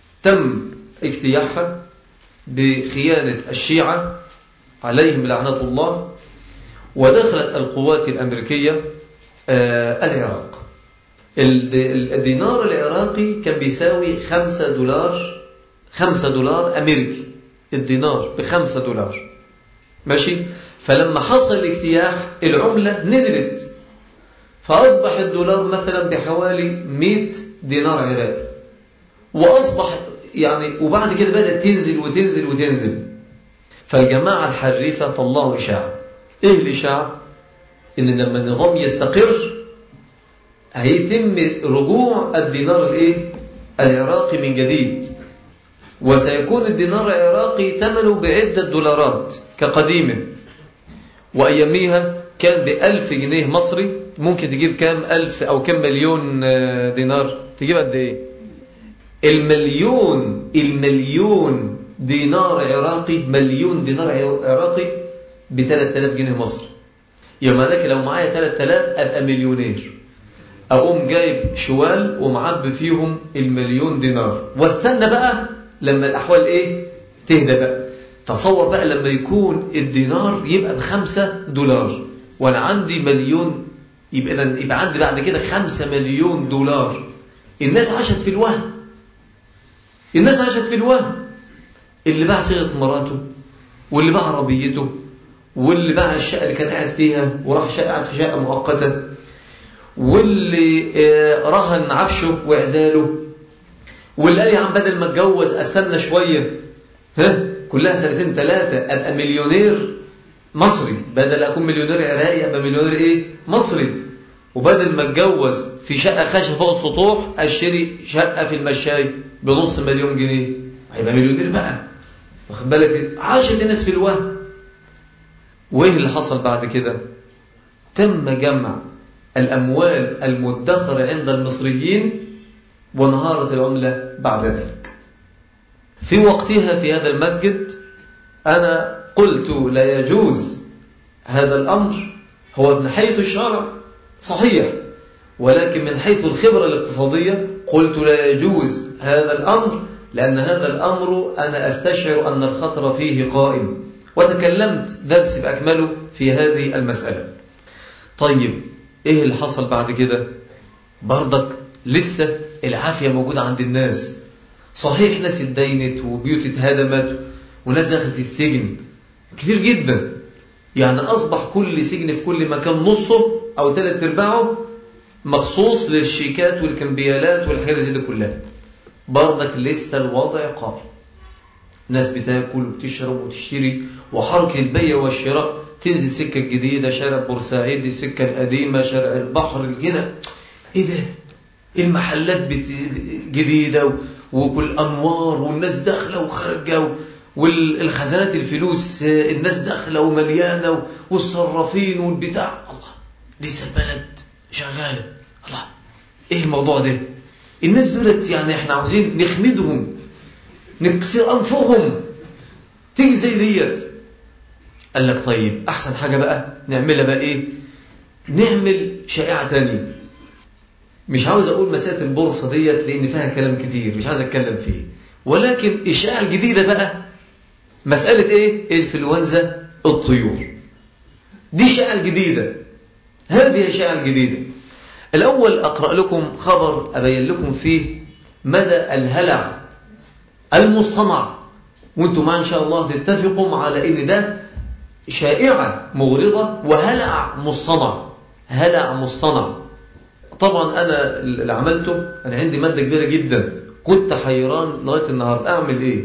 تم اجتياحها بخيانة الشيعة عليهم لعنة الله ودخلت القوات الأمريكية آه العراق الدينار العراقي كان بيساوي خمسة دولار خمسة دولار أمريكي الدينار بخمسة دولار ماشي فلما حصل الاجتياح العملة نزلت فأصبح الدولار مثلا بحوالي 100 دينار عراقي وأصبح يعني وبعد كده بدأت تنزل وتنزل وتنزل فالجماعة الحريفة طلعوا إشاعة إيه الإشاعة؟ إن لما النظام يستقر هيتم رجوع الدينار الإيه؟ العراقي من جديد وسيكون الدينار العراقي ثمنه بعدة دولارات كقديمه وأياميها كان بألف جنيه مصري ممكن تجيب كام ألف أو كام مليون دينار تجيب قد إيه المليون المليون دينار عراقي مليون دينار عراقي ب 3000 جنيه مصري يوم ذاك لو معايا 3000 أبقى مليونير أقوم جايب شوال ومعبي فيهم المليون دينار واستنى بقى لما الأحوال إيه تهدى بقى تصور بقى لما يكون الدينار يبقى بخمسة دولار وأنا عندي مليون يبقى, أنا يبقى عندي بعد كده خمسة مليون دولار الناس عاشت في الوهم الناس عاشت في الوهم اللي باع صيغة مراته واللي باع عربيته واللي باع الشقة اللي كان قاعد فيها وراح شقة قاعد في شقة مؤقتة واللي رهن عفشه وعداله واللي قال يا عم بدل ما اتجوز استنى شويه ها كلها سنتين ثلاثه ابقى مليونير مصري بدل اكون مليونير عراقي ابقى مليونير ايه مصري وبدل ما اتجوز في شقه خشب فوق السطوح اشتري شقه في المشاي بنص مليون جنيه هيبقى مليونير بقى واخد بالك عاشت الناس في الوهم وايه اللي حصل بعد كده تم جمع الاموال المدخره عند المصريين وانهارت العملة بعد ذلك في وقتها في هذا المسجد أنا قلت لا يجوز هذا الأمر هو من حيث الشرع صحيح ولكن من حيث الخبرة الاقتصادية قلت لا يجوز هذا الأمر لأن هذا الأمر أنا أستشعر أن الخطر فيه قائم وتكلمت درس بأكمله في هذه المسألة طيب إيه اللي حصل بعد كده برضك لسه العافية موجودة عند الناس صحيح ناس اتدينت وبيوت اتهدمت وناس دخلت السجن كتير جدا يعني أصبح كل سجن في كل مكان نصه أو ثلاث أرباعه مخصوص للشيكات والكمبيالات والحاجات زي دي كلها برضك لسه الوضع قائم ناس بتاكل وبتشرب وتشتري وحركة البيع والشراء تنزل سكة جديدة شارع بورسعيد السكة القديمة شارع البحر هنا ايه ده المحلات بت... جديدة وكل أنوار والناس داخلة وخارجة والخزانات الفلوس الناس داخلة ومليانة والصرافين والبتاع الله لسه البلد شغالة الله ايه الموضوع ده الناس دولت يعني احنا عاوزين نخمدهم نكسر أنفهم تيجي زي ديت قال لك طيب أحسن حاجة بقى نعملها بقى إيه نعمل شائعة تانية مش عاوز أقول مسألة البورصة ديت لأن فيها كلام كتير مش عاوز أتكلم فيه ولكن الشائعة الجديدة بقى مسألة إيه الفلونزا الطيور دي شائعة جديدة هذه الشائعة الجديدة الأول أقرأ لكم خبر أبين لكم فيه مدى الهلع المصطنع وانتم معي إن شاء الله تتفقوا على إن ده شائعة مغرضة وهلع مصطنع هلع مصطنع طبعا أنا اللي عملته أنا عندي مادة كبيرة جدا كنت حيران لغاية النهاردة أعمل إيه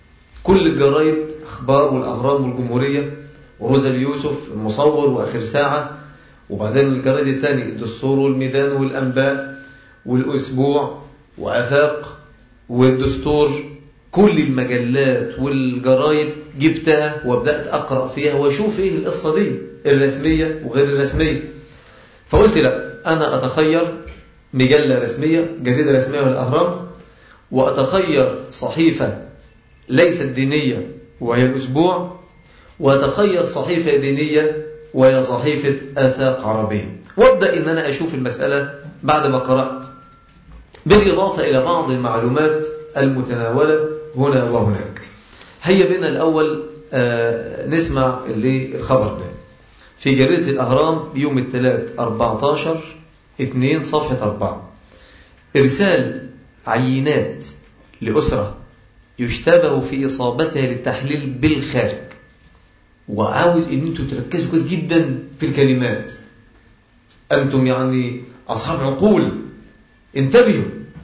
كل الجرايد أخبار والأهرام والجمهورية وروزا اليوسف المصور وآخر ساعة وبعدين الجرايد الثاني الدستور والميدان والأنباء والأسبوع وأفاق والدستور كل المجلات والجرايد جبتها وبدأت أقرأ فيها وأشوف إيه القصة دي الرسمية وغير الرسمية فقلت لا أنا أتخير مجلة رسمية جريدة رسمية والأهرام وأتخير صحيفة ليست دينية وهي الأسبوع وأتخير صحيفة دينية وهي صحيفة آفاق عربية وابدأ إن أنا أشوف المسألة بعد ما قرأت بالإضافة إلى بعض المعلومات المتناولة هنا وهناك هيا بنا الأول آه نسمع اللي الخبر ده في جريدة الأهرام يوم الثلاث 14 2 صفحة 4 إرسال عينات لأسرة يشتبه في إصابتها للتحليل بالخارج وعاوز ان انتوا تركزوا كويس جدا في الكلمات انتم يعني اصحاب عقول انتبهوا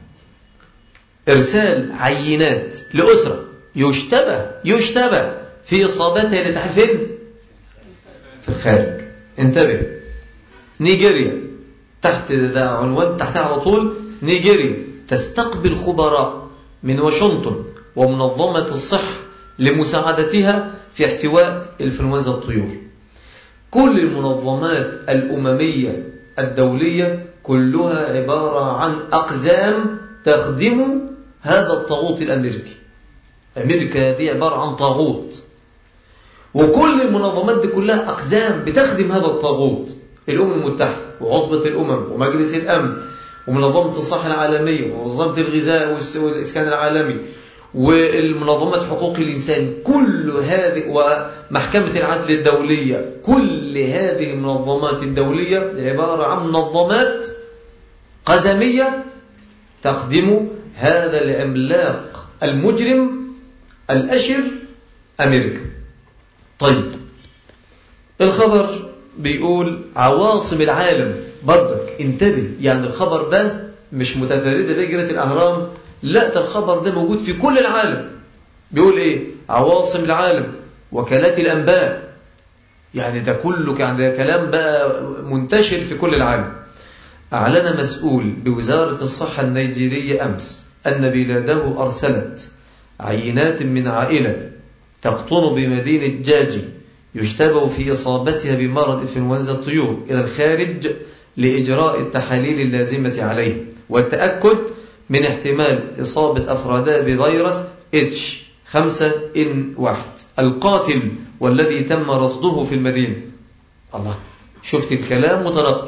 ارسال عينات لاسره يشتبه يشتبه في اصابتها لتحليل فين في الخارج انتبه نيجيريا تحت ده عنوان تحتها على طول نيجيريا تستقبل خبراء من واشنطن ومنظمة الصحة لمساعدتها في احتواء الانفلونزا الطيور كل المنظمات الأممية الدولية كلها عبارة عن أقزام تخدم هذا الطاغوت الأمريكي أمريكا دي عبارة عن طاغوت وكل المنظمات دي كلها أقزام بتخدم هذا الطاغوت الأمم المتحدة وعصبة الأمم ومجلس الأمن ومنظمة الصحة العالمية ومنظمة الغذاء والإسكان العالمي والمنظمات حقوق الإنسان كل هذه ومحكمة العدل الدولية كل هذه المنظمات الدولية عبارة عن منظمات قزمية تخدم هذا العملاق المجرم الأشر أمريكا طيب الخبر بيقول عواصم العالم برضك انتبه يعني الخبر ده مش متفردة بجرة الأهرام لا ده الخبر ده موجود في كل العالم بيقول ايه عواصم العالم وكالات الأنباء يعني ده كله يعني ده كلام بقى منتشر في كل العالم أعلن مسؤول بوزارة الصحة النيجيرية أمس أن بلاده أرسلت عينات من عائلة تقطن بمدينة جاجي يشتبه في إصابتها بمرض إنفلونزا الطيور إلى الخارج لإجراء التحاليل اللازمة عليه والتأكد من احتمال إصابة أفرادها بفيروس اتش 5 ان 1 القاتل والذي تم رصده في المدينة الله شفت الكلام مترقب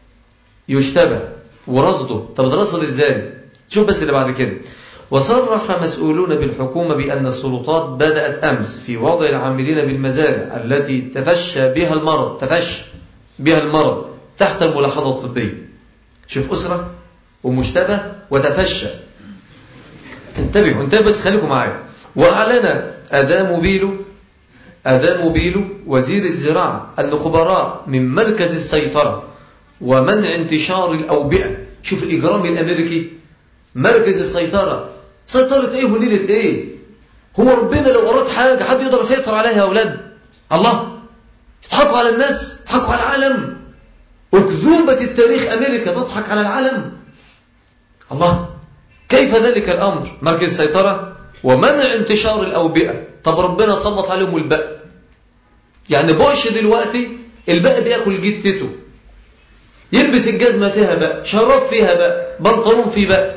يشتبه ورصده طب رصد ازاي شوف بس اللي بعد كده وصرح مسؤولون بالحكومة بأن السلطات بدأت أمس في وضع العاملين بالمزارع التي تفشى بها المرض تفشى بها المرض تحت الملاحظة الطبية شوف أسرة ومشتبه وتفشى انتبهوا انتبهوا بس خليكم معايا وأعلن أدام بيلو أدام بيلو وزير الزراعة أن خبراء من مركز السيطرة ومنع انتشار الأوبئة شوف الإجرام الأمريكي مركز السيطرة سيطرة إيه ونيلة إيه هو ربنا لو أراد حاجة حد يقدر يسيطر عليها يا أولاد الله يضحكوا على الناس يضحكوا على العالم أكذوبة التاريخ أمريكا تضحك على العالم الله كيف ذلك الأمر مركز السيطرة ومنع انتشار الأوبئة طب ربنا سلط عليهم الباء يعني بوش دلوقتي الباء بياكل جتته يلبس الجزمة فيها بقى شراب فيها بقى بنطلون فيه بقى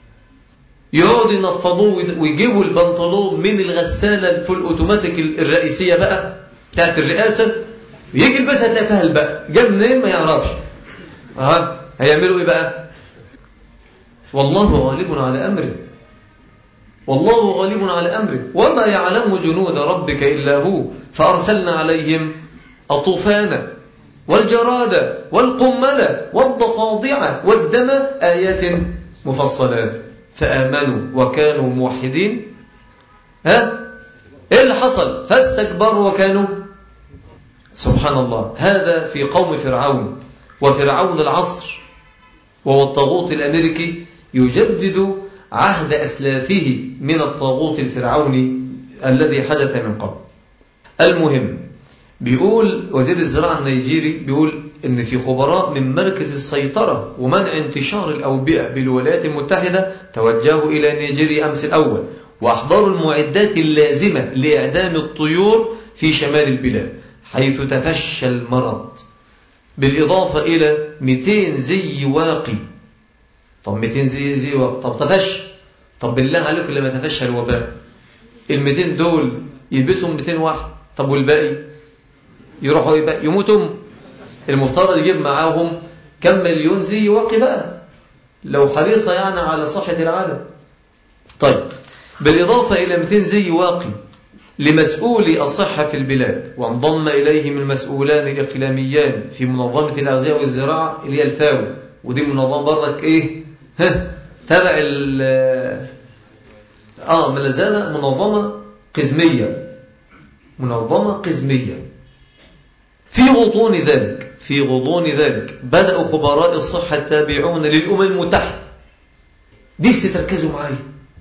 يقعد ينفضوه ويجيبوا البنطلون من الغسالة الفول اوتوماتيك الرئيسية بقى بتاعت الرئاسة ويجي البيتها تلاقي فيها البقى جاب منين ما يعرفش ها هيعملوا ايه بقى والله غالب على امره والله غالب على امره وما يعلم جنود ربك الا هو فارسلنا عليهم الطوفان والجراد والقمل والضفادع والدم آيات مفصلات فآمنوا وكانوا موحدين ها ايه اللي حصل فاستكبروا وكانوا سبحان الله هذا في قوم فرعون وفرعون العصر وهو الطاغوت الأمريكي يجدد عهد أسلافه من الطاغوت الفرعوني الذي حدث من قبل المهم بيقول وزير الزراعة النيجيري بيقول ان في خبراء من مركز السيطرة ومنع انتشار الأوبئة بالولايات المتحدة توجهوا إلى نيجيريا أمس الأول وأحضروا المعدات اللازمة لإعدام الطيور في شمال البلاد حيث تفشى المرض بالإضافة إلى 200 زي واقي طب 200 زي زي واقي طب تفشى طب بالله عليكم لما تفشى الوباء ال 200 دول يلبسهم 200 واحد طب والباقي يروحوا يبقى يموتوا المفترض يجيب معاهم كم مليون زي واقي بقى لو حريصة يعني على صحة العالم طيب بالإضافة إلى 200 زي واقي لمسؤولي الصحة في البلاد وانضم إليهم المسؤولان الإقليميان في منظمة الأغذية والزراعة اللي هي الفاو ودي منظمة برضك إيه ها تبع ال آه ما زال منظمة قزمية منظمة قزمية في غضون ذلك في غضون ذلك بدأوا خبراء الصحة التابعون للأمم المتحدة نفسي تركزوا معايا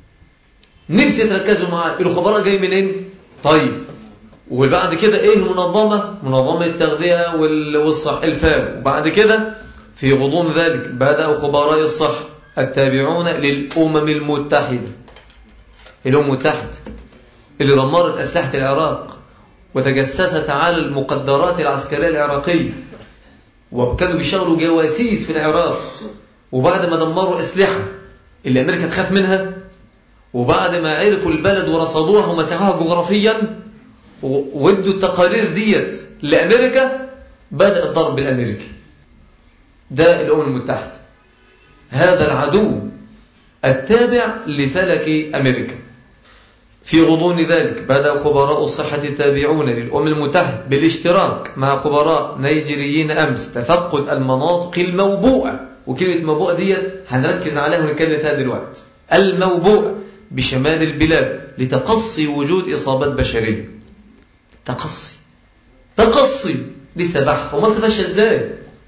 نفسي تركزوا معايا الخبراء جاي منين طيب وبعد كده ايه المنظمة منظمة التغذية والصحة الفاو وبعد كده في غضون ذلك بدأوا خبراء الصحة التابعون للأمم المتحدة الأمم المتحدة اللي دمرت أسلحة العراق وتجسست على المقدرات العسكرية العراقية وكانوا بيشغلوا جواسيس في العراق وبعد ما دمروا أسلحة اللي أمريكا تخاف منها وبعد ما عرفوا البلد ورصدوها ومسحوها جغرافيا وادوا التقارير ديت لأمريكا بدأ الضرب الأمريكي ده الأمم المتحدة هذا العدو التابع لفلك أمريكا في غضون ذلك بدأ خبراء الصحة التابعون للأمم المتحدة بالاشتراك مع خبراء نيجيريين أمس تفقد المناطق الموبوءة وكلمة موبوءة دي هنركز عليها ونتكلم فيها دلوقتي الموبوءة بشمال البلاد لتقصي وجود إصابات بشرية تقصي تقصي لسه بحث وما تفشى ازاي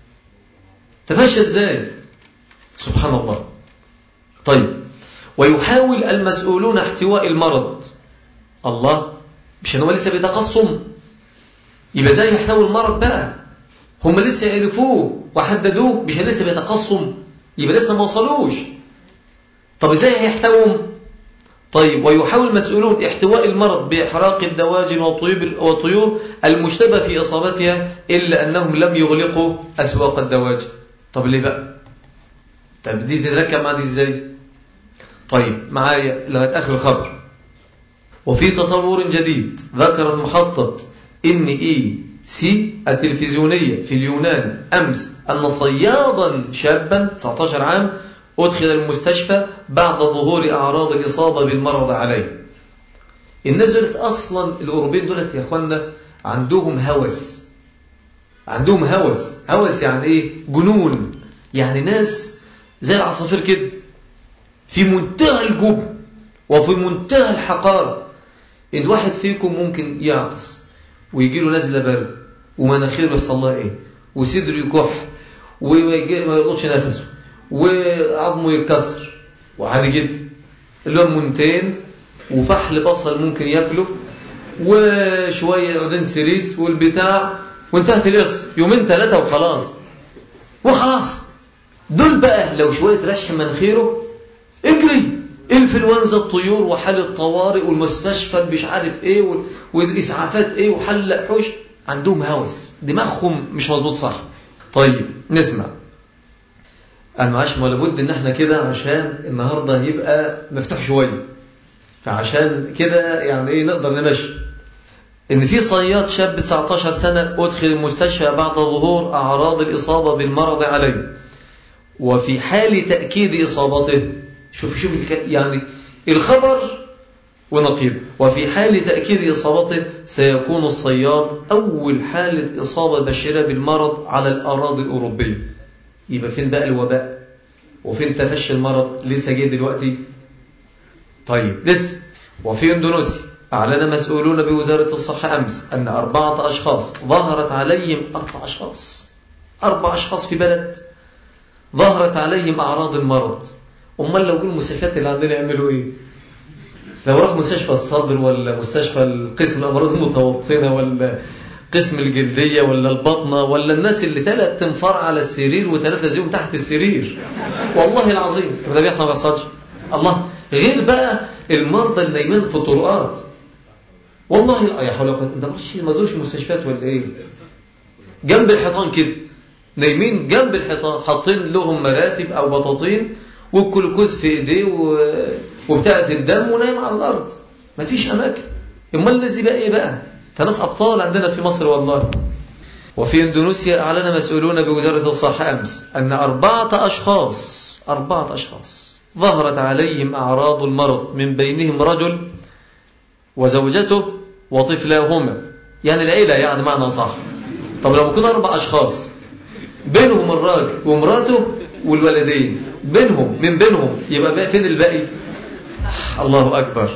تفشى ازاي سبحان الله طيب ويحاول المسؤولون احتواء المرض الله مش هم لسه بيتقصم يبقى ازاي يحتوي المرض بقى هم لسه عرفوه وحددوه مش لسه بيتقصم يبقى لسه ما وصلوش طب ازاي هيحتوهم طيب ويحاول المسؤولون احتواء المرض بإحراق الدواجن والطيور المشتبه في إصابتها إلا أنهم لم يغلقوا أسواق الدواجن طب ليه بقى طب دي تتركب مع دي ازاي طيب معايا لغاية آخر الخبر وفي تطور جديد ذكرت محطة ان اي سي التلفزيونية في اليونان أمس أن صيادا شابا 19 عام أدخل المستشفى بعد ظهور أعراض الإصابة بالمرض عليه الناس دولت أصلا الأوروبيين دولت يا أخوانا عندهم هوس عندهم هوس هوس يعني إيه جنون يعني ناس زي العصافير كده في منتهى الجبن وفي منتهى الحقارة إن واحد فيكم ممكن يعطس ويجي له نزلة برد ومناخيره يحصل لها إيه وصدره يكح وما يلقطش نفسه وعظمه يتكسر وعادي جدا اللي هو منتين وفحل بصل ممكن ياكله وشوية عودين سيريس والبتاع وانتهت القصة يومين ثلاثة وخلاص وخلاص دول بقى لو شوية رشح مناخيره اجري انفلونزا الطيور وحال الطوارئ والمستشفى مش عارف ايه والاسعافات ايه وحل حوش عندهم هوس دماغهم مش مظبوط صح طيب نسمع انا معاش ما لابد ان احنا كده عشان النهارده يبقى مفتوح شويه فعشان كده يعني ايه نقدر نمشي ان في صياد شاب 19 سنه ادخل المستشفى بعد ظهور اعراض الاصابه بالمرض عليه وفي حال تاكيد اصابته شوف شوف يعني الخبر ونقيض وفي حال تأكيد إصابته سيكون الصياد أول حالة إصابة بشرة بالمرض على الأراضي الأوروبية يبقى فين بقى الوباء وفين تفشي المرض لسه جاي دلوقتي طيب لسه وفي اندونيسيا أعلن مسؤولون بوزارة الصحة أمس أن أربعة أشخاص ظهرت عليهم أربع أشخاص أربع أشخاص في بلد ظهرت عليهم أعراض المرض أمال لو جوا المستشفيات اللي عندنا يعملوا إيه لو راح مستشفى الصدر ولا مستشفى القسم الأمراض المتوطنة ولا قسم الجلدية ولا البطنة ولا الناس اللي ثلاث تنفار على السرير وثلاثة زيهم تحت السرير والله العظيم ده بيحصل ما بيحصلش الله غير بقى المرضى النايمين في الطرقات والله لا يا حول ولا قوه انت مش ما زورش مستشفيات ولا ايه جنب الحيطان كده نايمين جنب الحيطان حاطين لهم مراتب او بطاطين والجلوكوز في ايديه و... وبتاعه الدم ونايم على الارض مفيش اماكن امال الذي بقى ايه بقى فناس ابطال عندنا في مصر والله وفي اندونيسيا اعلن مسؤولون بوزاره الصحه امس ان اربعه اشخاص اربعه اشخاص ظهرت عليهم اعراض المرض من بينهم رجل وزوجته وطفلاهما يعني العيله يعني معنى صح طب لو كنا اربع اشخاص بينهم الراجل ومراته والولدين بينهم من بينهم يبقى بقى فين الباقي الله أكبر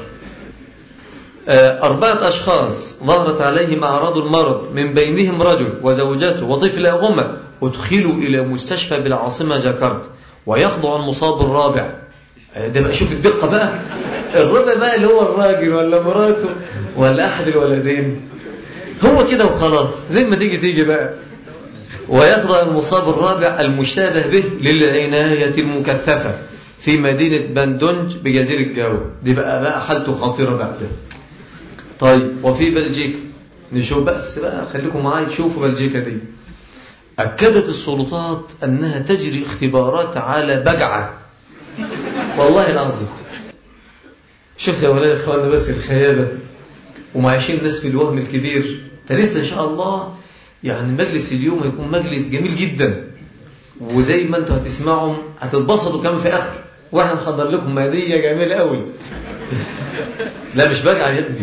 أربعة أشخاص ظهرت عليهم أعراض المرض من بينهم رجل وزوجته وطفلهما ادخلوا إلى مستشفى بالعاصمة جاكرتا ويخضع المصاب الرابع ده بقى شوف الدقة بقى الرابع بقى اللي هو الراجل ولا مراته ولا أحد الولدين هو كده وخلاص زي ما تيجي تيجي بقى ويخضع المصاب الرابع المشابه به للعناية المكثفة في مدينة بندونج بجزيرة جاو دي بقى بقى حالته خطيرة بعد طيب وفي بلجيكا نشوف بس بقى خليكم معايا تشوفوا بلجيكا دي أكدت السلطات أنها تجري اختبارات على بجعة والله العظيم شوف يا ولاد اخواننا بس الخيالة ومعيشين الناس في الوهم الكبير لسه إن شاء الله يعني مجلس اليوم هيكون مجلس جميل جدا وزي ما انتوا هتسمعوا هتتبسطوا كمان في اخر واحنا محضر لكم ماليه جميله قوي لا مش باجي على يدي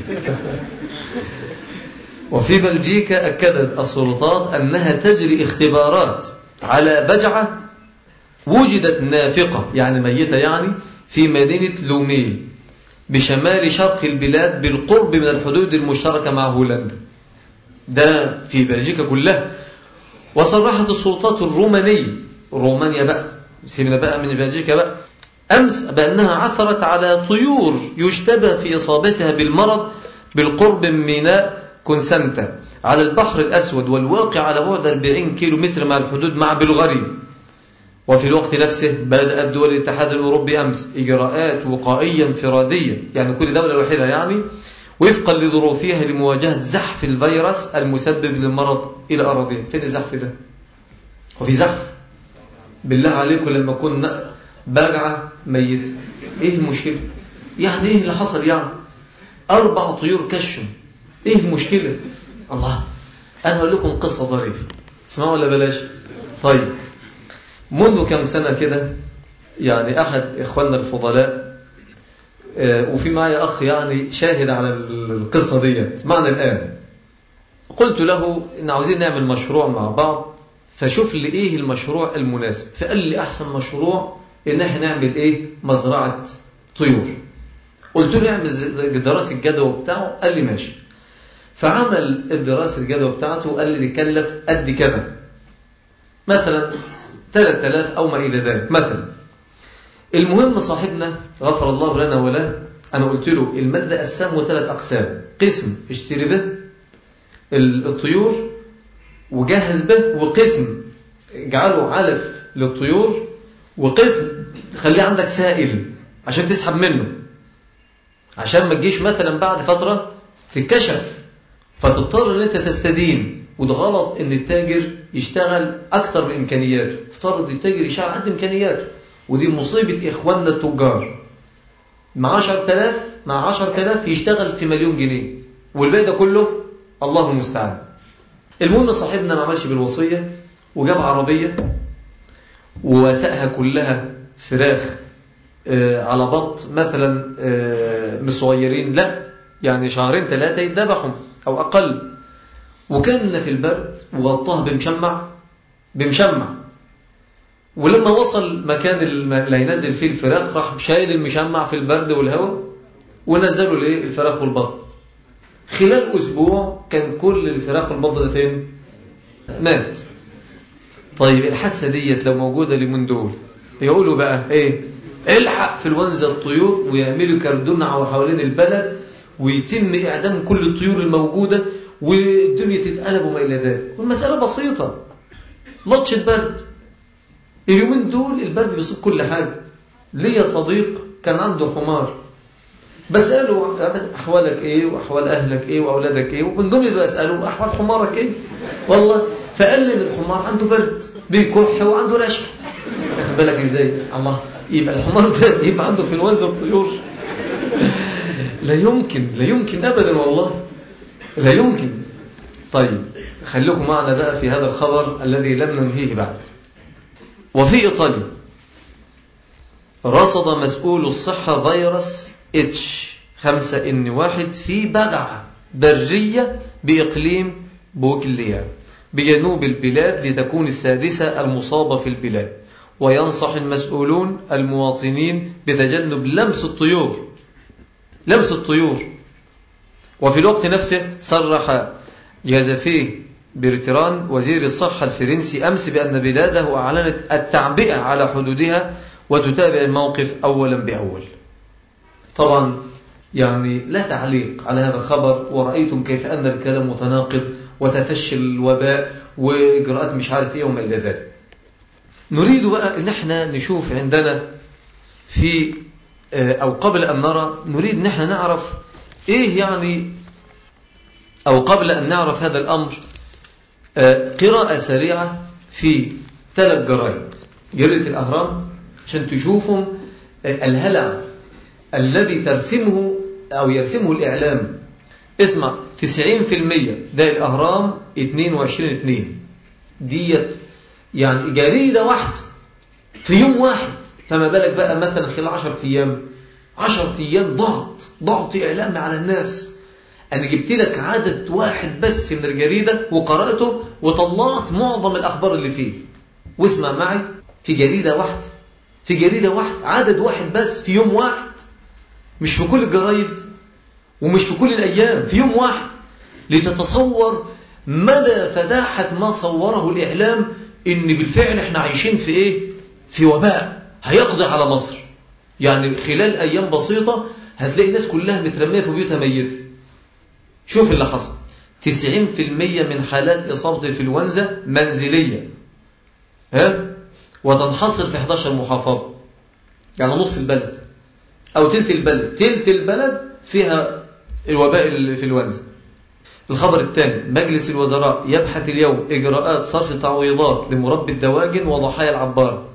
وفي بلجيكا اكدت السلطات انها تجري اختبارات على بجعه وجدت نافقه يعني ميته يعني في مدينه لوميل بشمال شرق البلاد بالقرب من الحدود المشتركه مع هولندا ده في بلجيكا كلها وصرحت السلطات الرومانية رومانيا بقى سيبنا بقى من بلجيكا بقى أمس بأنها عثرت على طيور يشتبه في إصابتها بالمرض بالقرب من ميناء كونسانتا على البحر الأسود والواقع على بعد 40 كيلو متر مع الحدود مع بلغاريا وفي الوقت نفسه بدأت دول الاتحاد الأوروبي أمس إجراءات وقائية انفرادية يعني كل دولة الوحيدة يعني وفقا لظروفها لمواجهة زحف الفيروس المسبب للمرض إلى أراضيها فين الزحف ده وفي زحف بالله عليكم لما كنا باجعة ميتة إيه المشكلة يعني إيه اللي حصل يعني أربع طيور كشم إيه المشكلة الله أنا أقول لكم قصة ظريفة اسمعوا ولا بلاش طيب منذ كم سنة كده يعني أحد إخواننا الفضلاء وفي معي أخ يعني شاهد على القصة دي معنا الآن قلت له إن عاوزين نعمل مشروع مع بعض فشوف لي إيه المشروع المناسب فقال لي أحسن مشروع إن احنا نعمل إيه مزرعة طيور قلت له اعمل دراسة الجدوى بتاعه قال لي ماشي فعمل الدراسة الجدوى بتاعته وقال لي نكلف قد كذا مثلا 3000 أو ما إلى ذلك مثلا المهم صاحبنا غفر الله لنا وله أنا قلت له المادة قسمه ثلاث أقسام قسم اشتري به الطيور وجهز به وقسم اجعله علف للطيور وقسم تخليه عندك سائل عشان تسحب منه عشان ما تجيش مثلا بعد فترة تتكشف فتضطر ان انت تستدين وده غلط ان التاجر يشتغل اكتر بامكانياته افترض التاجر يشتغل قد امكانياته ودي مصيبة اخواننا التجار مع 10000 مع 10000 يشتغل في مليون جنيه والباقي ده كله الله المستعان المهم صاحبنا ما عملش بالوصية وجاب عربية وسقها كلها فراخ آه على بط مثلا آه مش صغيرين لا يعني شهرين ثلاثة يتذبحهم أو أقل وكان في البرد وغطاه بمشمع بمشمع ولما وصل مكان اللي هينزل فيه الفراخ راح شايل المشمع في البرد والهواء ونزلوا الايه الفراخ والبط خلال اسبوع كان كل الفراخ والبط ده فين مات طيب الحاسه ديت لو موجوده لمن دول يقولوا بقى ايه الحق في الونزه الطيور ويعملوا كردونة حوالين البلد ويتم اعدام كل الطيور الموجوده والدنيا تتقلب وما الى ذلك والمساله بسيطه لطشه برد اليومين دول البرد بيصيب كل حاجة ليا صديق كان عنده حمار بسأله أحوالك إيه وأحوال أهلك إيه وأولادك إيه ومن ضمن بسأله أحوال حمارك إيه والله فقال لي الحمار عنده برد بيكح وعنده رشح واخد بالك إزاي الله يبقى الحمار ده يبقى عنده في الوزن الطيور لا يمكن لا يمكن أبدا والله لا يمكن طيب خليكم معنا بقى في هذا الخبر الذي لم ننهيه بعد وفي إيطاليا رصد مسؤول الصحة فيروس اتش خمسة ان واحد في بدعة برية بإقليم بوكليا بجنوب البلاد لتكون السادسة المصابة في البلاد وينصح المسؤولون المواطنين بتجنب لمس الطيور لمس الطيور وفي الوقت نفسه صرح جازفيه برتران وزير الصحة الفرنسي أمس بأن بلاده أعلنت التعبئة على حدودها وتتابع الموقف أولا بأول طبعا يعني لا تعليق على هذا الخبر ورأيتم كيف أن الكلام متناقض وتفشي الوباء وإجراءات مش عارف إيه وما إلى ذلك نريد بقى أن احنا نشوف عندنا في أو قبل أن نرى نريد أن احنا نعرف إيه يعني أو قبل أن نعرف هذا الأمر قراءة سريعة في ثلاث جرائد جريدة الأهرام عشان تشوفوا الهلع الذي ترسمه أو يرسمه الإعلام اسمع 90% ده الأهرام 22 2 ديت يعني جريدة واحدة في يوم واحد فما بالك بقى مثلا خلال 10 أيام 10 أيام ضغط ضغط إعلامي على الناس أنا جبت لك عدد واحد بس من الجريدة وقرأته وطلعت معظم الأخبار اللي فيه واسمع معي في جريدة واحدة في جريدة واحد عدد واحد بس في يوم واحد مش في كل الجرايد ومش في كل الأيام في يوم واحد لتتصور مدى فداحة ما صوره الإعلام إن بالفعل احنا عايشين في إيه في وباء هيقضي على مصر يعني خلال أيام بسيطة هتلاقي الناس كلها مترمية في بيوتها ميتة شوف اللي حصل 90% من حالات إصابة الإنفلونزا منزلية ها وتنحصر في 11 محافظة يعني نص البلد أو تلت البلد تلت البلد فيها الوباء الإنفلونزا الخبر الثاني مجلس الوزراء يبحث اليوم إجراءات صرف تعويضات لمربي الدواجن وضحايا العبارة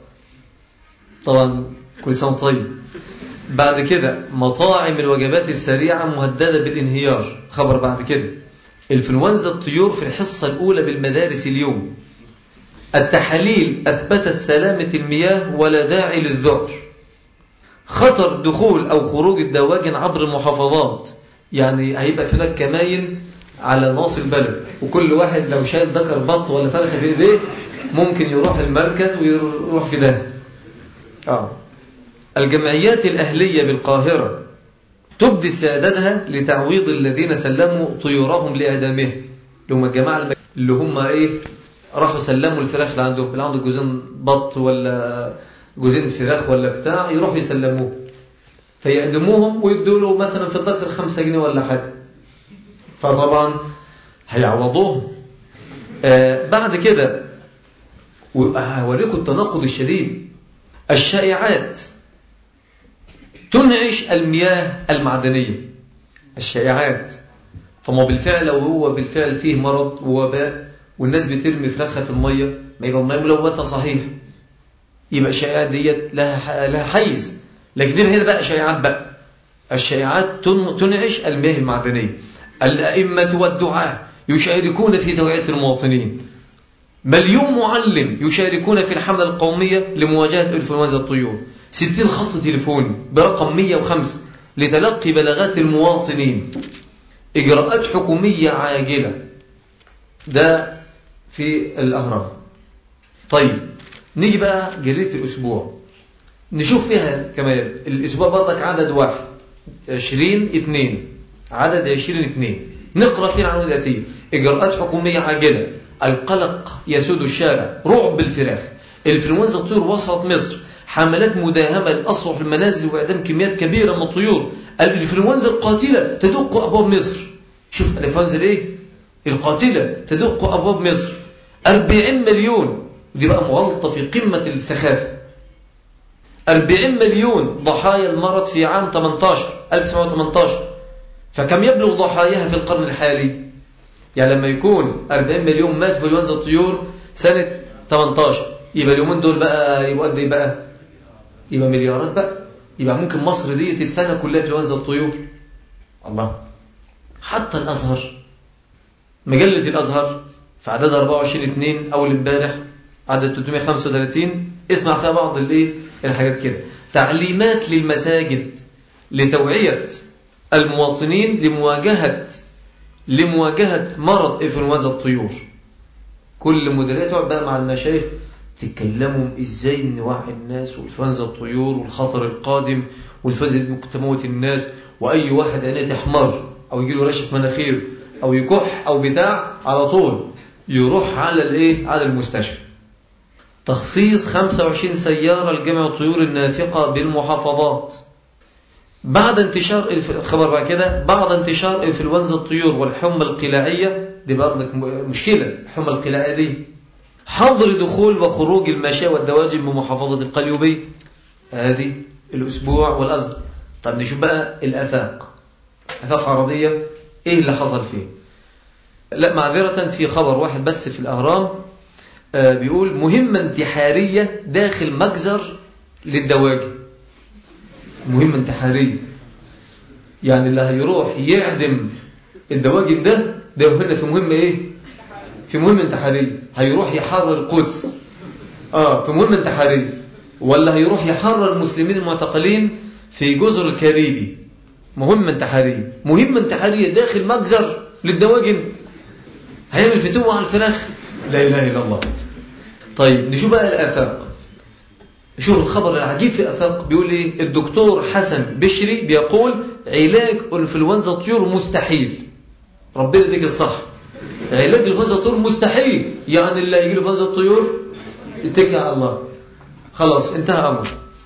طبعا كل سنة طيب بعد كده مطاعم الوجبات السريعة مهددة بالانهيار خبر بعد كده الفلونزا الطيور في الحصة الأولى بالمدارس اليوم التحاليل أثبتت سلامة المياه ولا داعي للذعر خطر دخول أو خروج الدواجن عبر المحافظات يعني هيبقى في هناك كماين على ناص البلد وكل واحد لو شايل ذكر بط ولا فرخة في ايديه ممكن يروح المركز ويروح في ده آه. الجمعيات الأهلية بالقاهرة تبدي استعدادها لتعويض الذين سلموا طيورهم لآدمه اللي هم الجماعة اللي هم إيه راحوا سلموا الفراخ اللي عندهم اللي عنده جوزين بط ولا جوزين فراخ ولا بتاع يروحوا يسلموه فيقدموهم ويدوا له مثلا في الدكتور خمسة جنيه ولا حاجة فطبعا هيعوضوهم آه بعد كده وهوريكم التناقض الشديد الشائعات تنعش المياه المعدنية الشائعات فما بالفعل لو هو بالفعل فيه مرض ووباء والناس بترمي فراخها في المية ما يبقى المية ملوثة صحيح يبقى الشائعات ديت لها لها حيز لكن دي هنا بقى شائعات بقى الشائعات تنعش المياه المعدنية الأئمة والدعاة يشاركون في توعية المواطنين مليون معلم يشاركون في الحملة القومية لمواجهة انفلونزا الطيور 60 خط تليفوني برقم 105 لتلقي بلاغات المواطنين إجراءات حكومية عاجلة ده في الأهرام طيب نيجي بقى جريدة الأسبوع نشوف فيها كمان الأسبوع برضك عدد واحد 20 2 عدد 20 2 نقرأ فيه العنوان الآتية إجراءات حكومية عاجلة القلق يسود الشارع رعب الفراخ الانفلونزا الطيور وصلت مصر حملات مداهمة لأسرح المنازل وإعدام كميات كبيرة من الطيور الانفلونزا القاتلة تدق أبواب مصر شوف الانفلونزا الايه القاتلة تدق أبواب مصر 40 مليون ودي بقى مغلطة في قمة السخافة 40 مليون ضحايا المرض في عام 18 1918 فكم يبلغ ضحاياها في القرن الحالي يعني لما يكون 40 مليون مات في انفلونزا الطيور سنة 18 يبقى اليومين دول بقى يبقى قد ايه بقى يبقى مليارات بقى يبقى ممكن مصر دي تتفنى كلها في انفلونزا الطيور الله حتى الازهر مجلة الازهر في عدد 24 2 اول امبارح عدد 335 اسمع فيها بعض الايه الحاجات كده تعليمات للمساجد لتوعية المواطنين لمواجهة لمواجهة مرض انفلونزا الطيور كل مديرية تقعد بقى مع المشايخ تتكلموا ازاي نوعي الناس وانفلونزا الطيور والخطر القادم والفزع اللي ممكن تموت الناس واي واحد عينيه تحمر او يجي له رشح مناخير او يكح او بتاع على طول يروح على الايه على المستشفى تخصيص 25 سيارة لجمع الطيور النافقة بالمحافظات بعد انتشار الخبر بقى كده بعد انتشار انفلونزا الطيور والحمى القلاعية دي برضك مشكلة الحمى القلاعية دي حظر دخول وخروج المشاة والدواجن بمحافظة القليوبية هذه الأسبوع والأزهر طب نشوف بقى الآفاق آفاق عربية إيه اللي حصل فيه لا معذرة في خبر واحد بس في الأهرام آه بيقول مهمة انتحارية داخل مجزر للدواجن مهمة انتحارية يعني اللي هيروح يعدم الدواجن ده ده هنا في مهمة ايه في مهمة انتحارية هيروح يحرر القدس اه في مهمة انتحارية ولا هيروح يحرر المسلمين المعتقلين في جزر الكاريبي مهمة انتحارية مهمة انتحارية داخل مجزر للدواجن هيعمل فتوة على الفراخ لا إله إلا الله طيب نشوف بقى الآفاق شوف الخبر العجيب في أفاق بيقول ايه الدكتور حسن بشري بيقول علاج انفلونزا الطيور مستحيل ربنا يديك الصح علاج انفلونزا الطيور مستحيل يعني اللي هيجي له انفلونزا الطيور يتكل على الله خلاص انتهى امر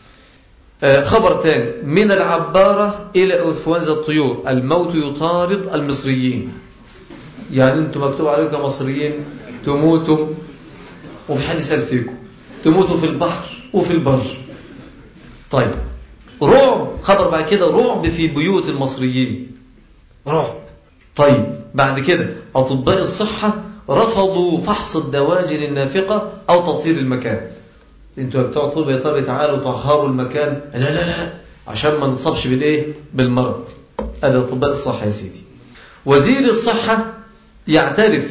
آه خبر ثاني من العبارة إلى انفلونزا الطيور الموت يطارد المصريين يعني انتم مكتوب عليكم مصريين تموتوا وفي حد يسأل فيكم تموتوا في البحر وفي البر طيب رعب خبر بعد كده رعب في بيوت المصريين رعب طيب بعد كده أطباء الصحة رفضوا فحص الدواجن النافقة أو تطهير المكان انتوا بتوع طب يا ترى تعالوا طهروا المكان لا لا لا عشان ما نصابش بالايه بالمرض هذا اطباء الصحة يا سيدي وزير الصحة يعترف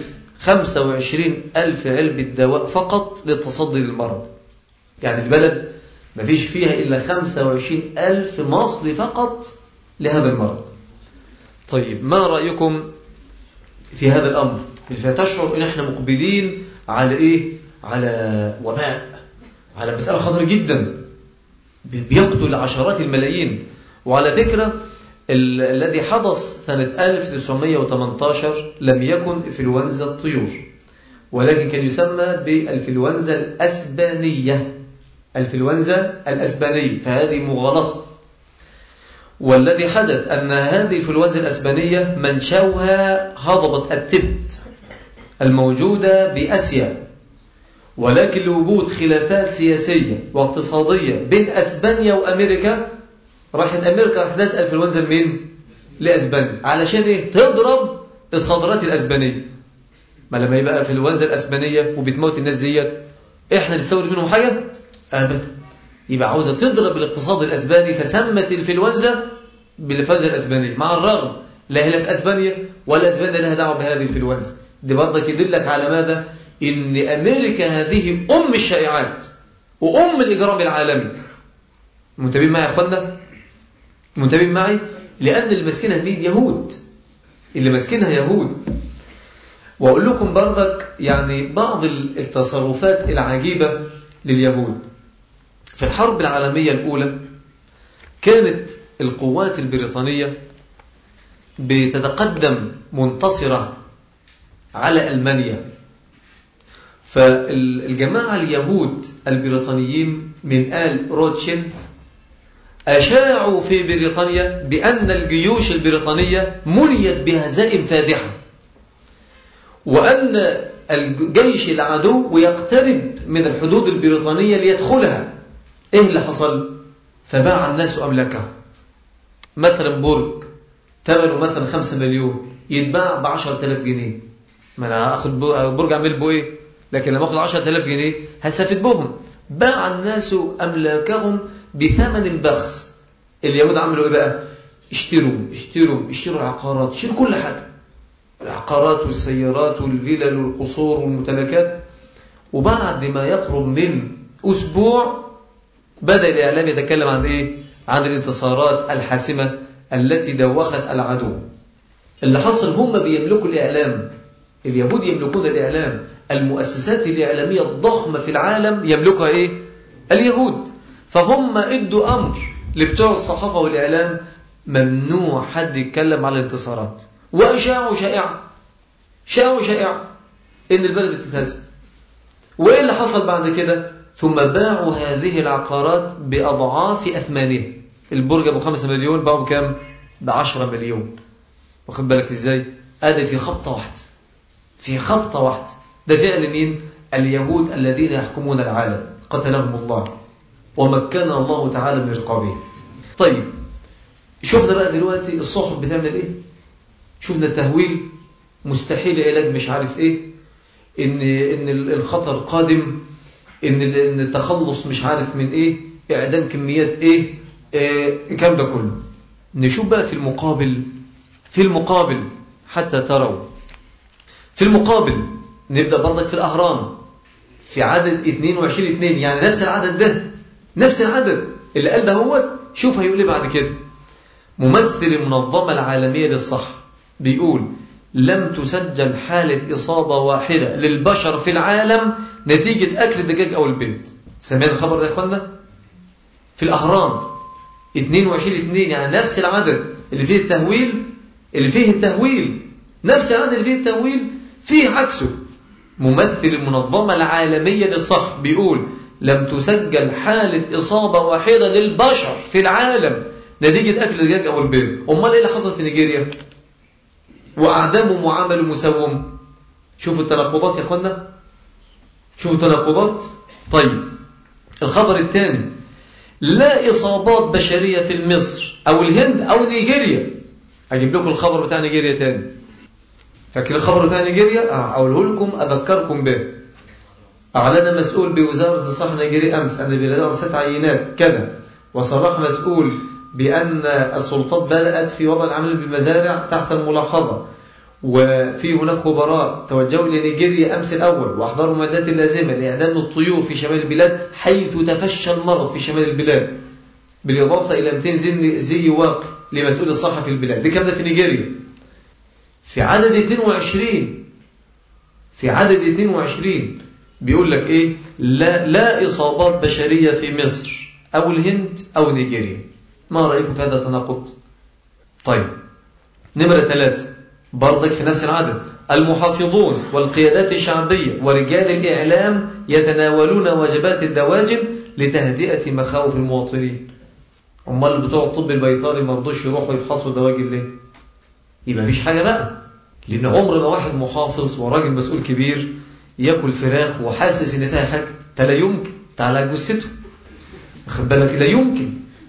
25 ألف علبة دواء فقط للتصدي للمرض يعني البلد ما فيش فيها إلا 25 ألف مصل فقط لهذا المرض طيب ما رأيكم في هذا الأمر فتشعر إن احنا مقبلين على إيه على وباء على مسألة خطر جدا بيقتل عشرات الملايين وعلى فكرة ال- الذي حدث سنة 1918 لم يكن إنفلونزا الطيور ولكن كان يسمى بالإنفلونزا الأسبانية الإنفلونزا الأسبانية فهذه مغالطة والذي حدث أن هذه الإنفلونزا الأسبانية منشأها هضبة التبت الموجودة بأسيا ولكن لوجود خلافات سياسية واقتصادية بين أسبانيا وأمريكا راحت أمريكا أحداث الإنفلونزا لمين؟ لأسبانيا علشان إيه؟ تضرب الصادرات الأسبانية ما لما يبقى إنفلونزا الأسبانية وبتموت الناس ديت إحنا نستورد منهم حاجة؟ أبدا يبقى عاوزة تضرب الاقتصاد الأسباني فسمت الإنفلونزا بالإنفلونزا الأسبانية مع الرغم لا هي لا في أسبانيا ولا أسبانيا لها دعوة بهذه الإنفلونزا دي برضك يدلك على ماذا؟ إن أمريكا هذه أم الشائعات وأم الإجرام العالمي منتبهين معي يا أخوانا؟ منتبهين معي؟ لأن اللي ماسكينها مين؟ يهود اللي ماسكينها يهود وأقول لكم برضك يعني بعض التصرفات العجيبة لليهود في الحرب العالمية الأولى كانت القوات البريطانية بتتقدم منتصرة على ألمانيا فالجماعة اليهود البريطانيين من آل روتشيلد أشاعوا في بريطانيا بأن الجيوش البريطانية مليت بهزائم فادحة وأن الجيش العدو يقترب من الحدود البريطانية ليدخلها إيه اللي حصل؟ فباع الناس أملاكهم مثلا برج ثمنه مثلا 5 مليون يتباع ب 10000 جنيه ما أنا هاخد برج أعمل به إيه؟ لكن لما أخذ 10000 جنيه هستفيد بهم باع الناس أملاكهم بثمن بخس اليهود عملوا إيه بقى؟ اشتروا اشتروا اشتروا العقارات اشتروا كل حاجة العقارات والسيارات والفلل والقصور والممتلكات وبعد ما يقرب من أسبوع بدأ الإعلام يتكلم عن إيه؟ عن الانتصارات الحاسمة التي دوخت العدو اللي حصل هم بيملكوا الإعلام اليهود يملكون الإعلام المؤسسات الإعلامية الضخمة في العالم يملكها إيه؟ اليهود فهم ادوا أمر لبتوع الصحافة والإعلام ممنوع حد يتكلم على الانتصارات وأشاعوا شائعة شاعوا شائعة إن البلد بتتهزم وإيه اللي حصل بعد كده ثم باعوا هذه العقارات بأضعاف أثمانها البرج أبو خمسة مليون باعوا بكام بعشرة مليون واخد بالك إزاي أدي في خبطة واحدة في خبطة واحدة ده فعل مين اليهود الذين يحكمون العالم قتلهم الله ومكن الله تعالى من رقابهم طيب شفنا بقى دلوقتي الصحف بتعمل ايه شفنا التهويل مستحيل علاج مش عارف ايه ان ان الخطر قادم ان ان التخلص مش عارف من ايه اعدام كميات ايه إيه الكلام ده كله نشوف بقى في المقابل في المقابل حتى تروا في المقابل نبدأ برضك في الأهرام في عدد 22 2 يعني نفس العدد ده نفس العدد اللي قال ده هو شوف هيقول ايه بعد كده ممثل المنظمة العالمية للصحة بيقول لم تسجل حالة إصابة واحدة للبشر في العالم نتيجة أكل الدجاج أو البيض سمعنا الخبر ده يا إخوانا في الأهرام 22 2 يعني نفس العدد اللي فيه التهويل اللي فيه التهويل نفس العدد اللي فيه التهويل فيه عكسه ممثل المنظمة العالمية للصحة بيقول لم تسجل حالة إصابة واحدة للبشر في العالم نتيجة أكل الدجاج أو البيض أمال إيه اللي حصل في نيجيريا وأعدامهم وعملوا مسوم شوفوا التناقضات يا أخوانا شوفوا التناقضات طيب الخبر الثاني لا إصابات بشرية في مصر أو الهند أو نيجيريا أجيب لكم الخبر بتاع نيجيريا تاني فاكر الخبر بتاع نيجيريا أقوله لكم أذكركم به أعلن مسؤول بوزارة الصحة النيجيرية أمس أن بلادهم ست عينات كذا وصرح مسؤول بأن السلطات بدأت في وضع العمل بالمزارع تحت الملاحظة وفي هناك خبراء توجهوا لنيجيريا أمس الأول وأحضروا المعدات اللازمة لإعدام الطيور في شمال البلاد حيث تفشى المرض في شمال البلاد بالإضافة إلى 200 زي, زي واقف لمسؤول الصحة في البلاد دي كام ده في نيجيريا في عدد 22 في عدد 22 بيقول لك إيه لا, لا إصابات بشرية في مصر أو الهند أو نيجيريا ما رأيكم في هذا التناقض طيب نمرة ثلاثة برضك في نفس العدد المحافظون والقيادات الشعبية ورجال الإعلام يتناولون وجبات الدواجن لتهدئة مخاوف المواطنين امال بتوع الطب البيطري ما رضوش يروحوا يفحصوا الدواجن ليه يبقى مفيش حاجة بقى لأن عمر ما واحد محافظ وراجل مسؤول كبير ياكل فراخ وحاسس ان فيها حاجة ده لا يمكن تعالى جثته واخد بالك لا يمكن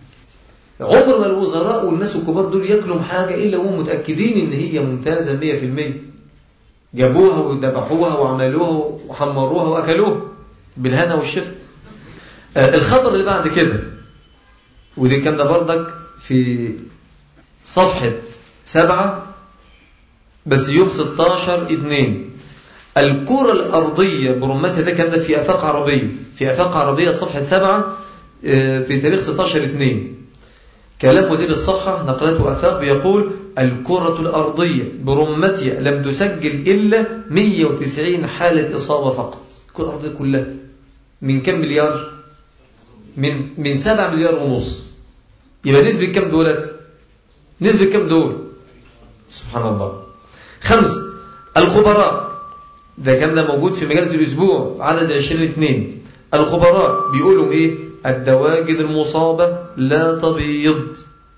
عمر ما الوزراء والناس الكبار دول ياكلوا حاجة إلا وهم متأكدين إن هي ممتازة 100% جابوها وذبحوها وعملوها وحمروها وأكلوها بالهنا والشفا آه الخبر اللي بعد كده ودي كان ده بردك في صفحة سبعة بس يوم 16 2 الكرة الأرضية برمتها ده كان ده في أفاق عربية في أفاق عربية صفحة سبعة آه في تاريخ 16 2 كلام وزير الصحة نقلته أفاق بيقول الكرة الأرضية برمتها لم تسجل إلا 190 حالة إصابة فقط الكرة الأرضية كلها من كم مليار؟ من من 7 مليار ونص يبقى نسبة كم دولت؟ نسبة كم دول؟ سبحان الله خمسة الخبراء ده كان ده موجود في مجلة الأسبوع عدد 20 2 الخبراء بيقولوا إيه؟ الدواجن المصابة لا تبيض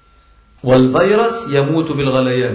والفيروس يموت بالغليان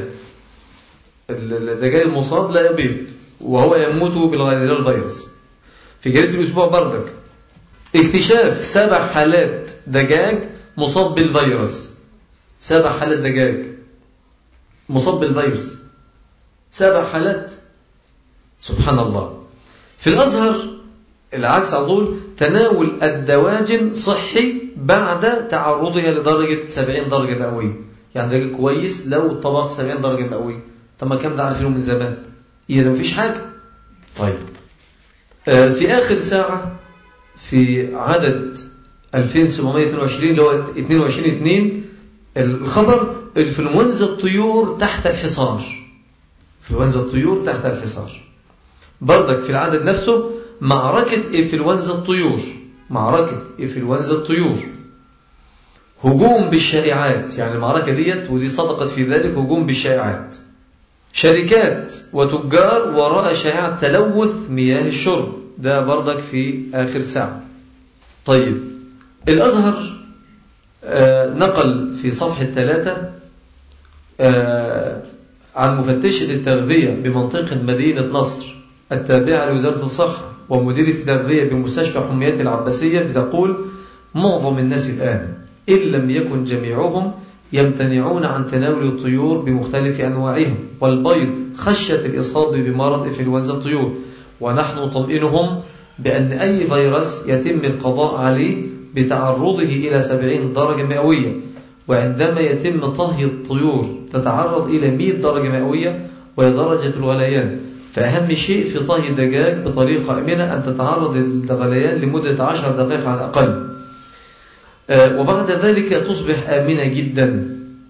الدجاج المصاب لا يبيض وهو يموت بالغليان الفيروس في جريدة الأسبوع بردك اكتشاف سبع حالات دجاج مصاب بالفيروس سبع حالات دجاج مصاب بالفيروس سبع حالات سبحان الله في الأزهر العكس على طول تناول الدواجن صحي بعد تعرضها لدرجة 70 درجة مئوية يعني ده كويس لو الطبق 70 درجة مئوية طب ما كام ده عارفينه من زمان إذا مفيش حاجة طيب آه في آخر ساعة في عدد 2722 اللي هو 22 2 الخبر انفلونزا الطيور تحت الحصار انفلونزا الطيور تحت الحصار بردك في العدد نفسه معركة إنفلونزا الطيور معركة إنفلونزا الطيور هجوم بالشائعات يعني المعركة ديت ودي صدقت في ذلك هجوم بالشائعات شركات وتجار وراء شائعة تلوث مياه الشرب ده بردك في آخر ساعة طيب الأزهر آه نقل في صفحة ثلاثة آه عن مفتشة التغذية بمنطقة مدينة نصر التابعة لوزارة الصحة ومديرة التغذية بمستشفى حميات العباسية بتقول معظم الناس الآن إن لم يكن جميعهم يمتنعون عن تناول الطيور بمختلف أنواعهم والبيض خشية الإصابة بمرض إنفلونزا الطيور ونحن نطمئنهم بأن أي فيروس يتم القضاء عليه بتعرضه إلى 70 درجة مئوية وعندما يتم طهي الطيور تتعرض إلى 100 درجة مئوية وهي درجة الغليان فأهم شيء في طهي الدجاج بطريقة أمنة أن تتعرض للغليان لمدة 10 دقائق على الأقل وبعد ذلك تصبح آمنة جدا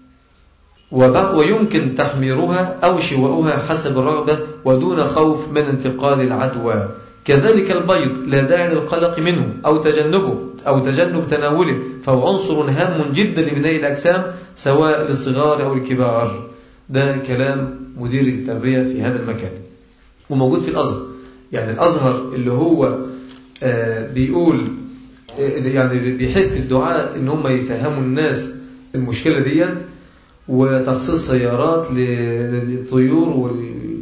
ويمكن تحميرها أو شواؤها حسب الرغبة ودون خوف من انتقال العدوى كذلك البيض لا داعي للقلق منه أو تجنبه أو تجنب تناوله فهو عنصر هام جدا لبناء الأجسام سواء للصغار أو الكبار ده كلام مدير التربية في هذا المكان وموجود في الأزهر يعني الأزهر اللي هو آه بيقول آه يعني بيحث الدعاء ان هم يفهموا الناس المشكلة ديت وتخصيص سيارات للطيور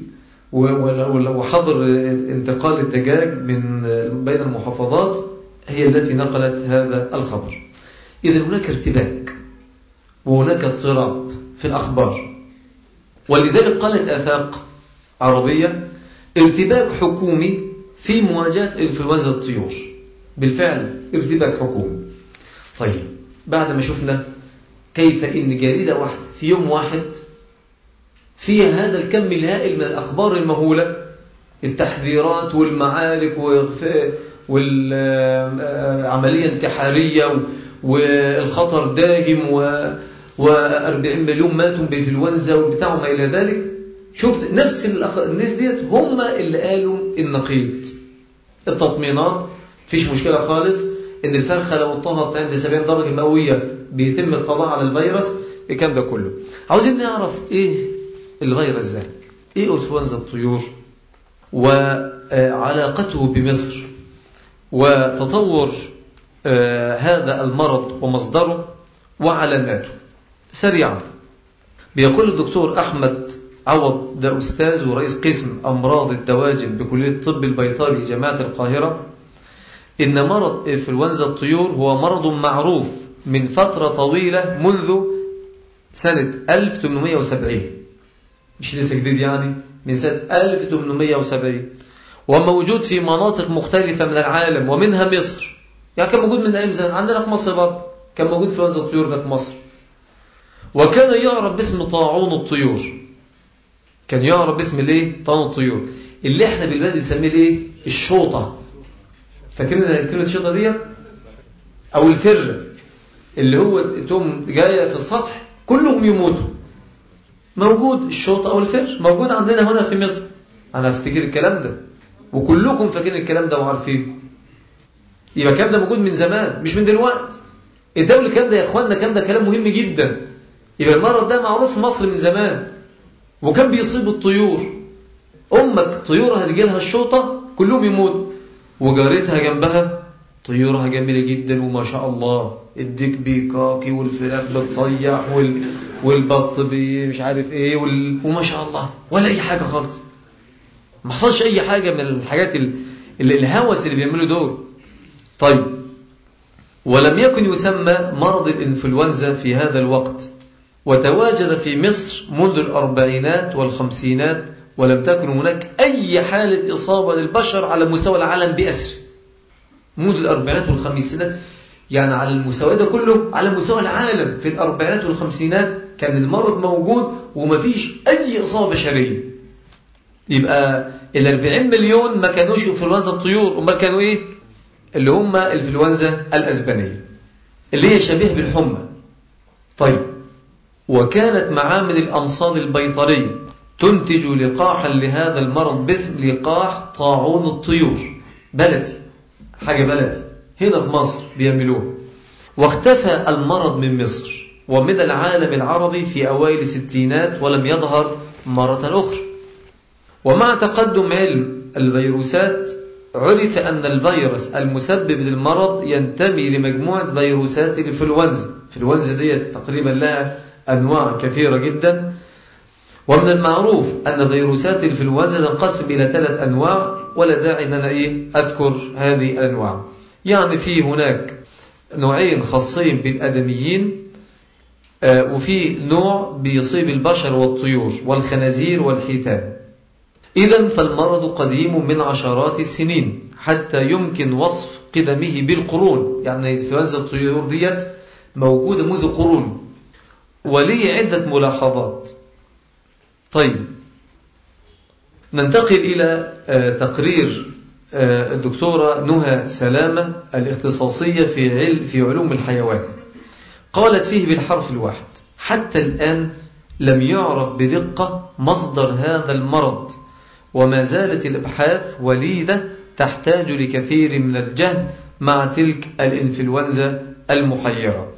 وحظر انتقال الدجاج من بين المحافظات هي التي نقلت هذا الخبر إذا هناك ارتباك وهناك اضطراب في الأخبار ولذلك قالت آفاق عربية ارتباك حكومي في مواجهة انفلونزا الطيور بالفعل ارتباك حكومي طيب بعد ما شفنا كيف ان جريدة واحدة في يوم واحد فيها هذا الكم الهائل من الأخبار المهولة التحذيرات والمعارك والعملية انتحارية والخطر داهم و40 مليون ماتوا بانفلونزا وبتاع وما إلى ذلك شفت نفس الناس ديت هم اللي قالوا النقيض التطمينات فيش مشكلة خالص ان الفرخة لو اتطهت عند 70 درجة مئوية بيتم القضاء على الفيروس الكلام ده كله عاوزين نعرف ايه الفيروس ده ايه انفلونزا الطيور وعلاقته بمصر وتطور هذا المرض ومصدره وعلاماته سريعا بيقول الدكتور أحمد عوض ده أستاذ ورئيس قسم أمراض الدواجن بكلية الطب البيطري جامعة القاهرة إن مرض إنفلونزا الطيور هو مرض معروف من فترة طويلة منذ سنة 1870 مش لسه جديد يعني من سنة 1870 وموجود في مناطق مختلفة من العالم ومنها مصر يعني كان موجود من أيام زمان عندنا في مصر برضه كان موجود إنفلونزا الطيور ده في مصر وكان يعرف باسم طاعون الطيور كان يعرف باسم الايه طاعون الطيور اللي احنا بالبلد نسميه الايه الشوطه فاكرين كلمه الشوطه دي او الفر اللي هو تقوم جايه في السطح كلهم يموتوا موجود الشوطه او الفر موجود عندنا هنا في مصر انا افتكر الكلام ده وكلكم فاكرين الكلام ده وعارفينه يبقى الكلام ده موجود من زمان مش من دلوقتي الدولة الكلام ده يا اخوانا الكلام ده كلام مهم جدا يبقى المرض ده معروف في مصر من زمان وكان بيصيب الطيور امك طيورها تجي لها الشوطه كلهم يموت وجارتها جنبها طيورها جميله جدا وما شاء الله الديك بيكاكي والفراخ بتصيح وال... والبط بي مش عارف ايه وال... وما شاء الله ولا اي حاجه خالص ما حصلش اي حاجه من الحاجات ال... ال... الهوس اللي بيعملوا دول طيب ولم يكن يسمى مرض الانفلونزا في هذا الوقت وتواجد في مصر منذ الأربعينات والخمسينات ولم تكن هناك أي حالة إصابة للبشر على مستوى العالم بأسر منذ الأربعينات والخمسينات يعني على المستوى ده كله على مستوى العالم في الأربعينات والخمسينات كان المرض موجود ومفيش أي إصابة بشرية يبقى ال 40 مليون ما كانوش انفلونزا الطيور وما كانوا إيه اللي هم الانفلونزا الأسبانية اللي هي شبيه بالحمى طيب وكانت معامل الأمصاد البيطرية تنتج لقاحا لهذا المرض باسم لقاح طاعون الطيور بلدي حاجة بلدي هنا في مصر بيعملوه واختفى المرض من مصر ومن العالم العربي في أوائل الستينات ولم يظهر مرة أخرى ومع تقدم علم الفيروسات عرف أن الفيروس المسبب للمرض ينتمي لمجموعة فيروسات الإنفلونزا الإنفلونزا دي تقريبا لها أنواع كثيرة جدا ومن المعروف أن فيروسات الإنفلونزا تنقسم إلى ثلاث أنواع ولا داعي أن أنا إيه أذكر هذه الأنواع يعني في هناك نوعين خاصين بالأدميين آه وفي نوع بيصيب البشر والطيور والخنازير والحيتان إذا فالمرض قديم من عشرات السنين حتى يمكن وصف قدمه بالقرون يعني إنفلونزا الطيور ديت موجودة منذ قرون ولي عدة ملاحظات طيب ننتقل إلى تقرير الدكتورة نهى سلامة الاختصاصية في علم في علوم الحيوان قالت فيه بالحرف الواحد حتى الآن لم يعرف بدقة مصدر هذا المرض وما زالت الابحاث وليدة تحتاج لكثير من الجهد مع تلك الانفلونزا المحيرة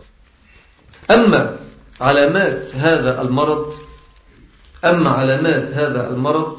أما علامات هذا المرض أما علامات هذا المرض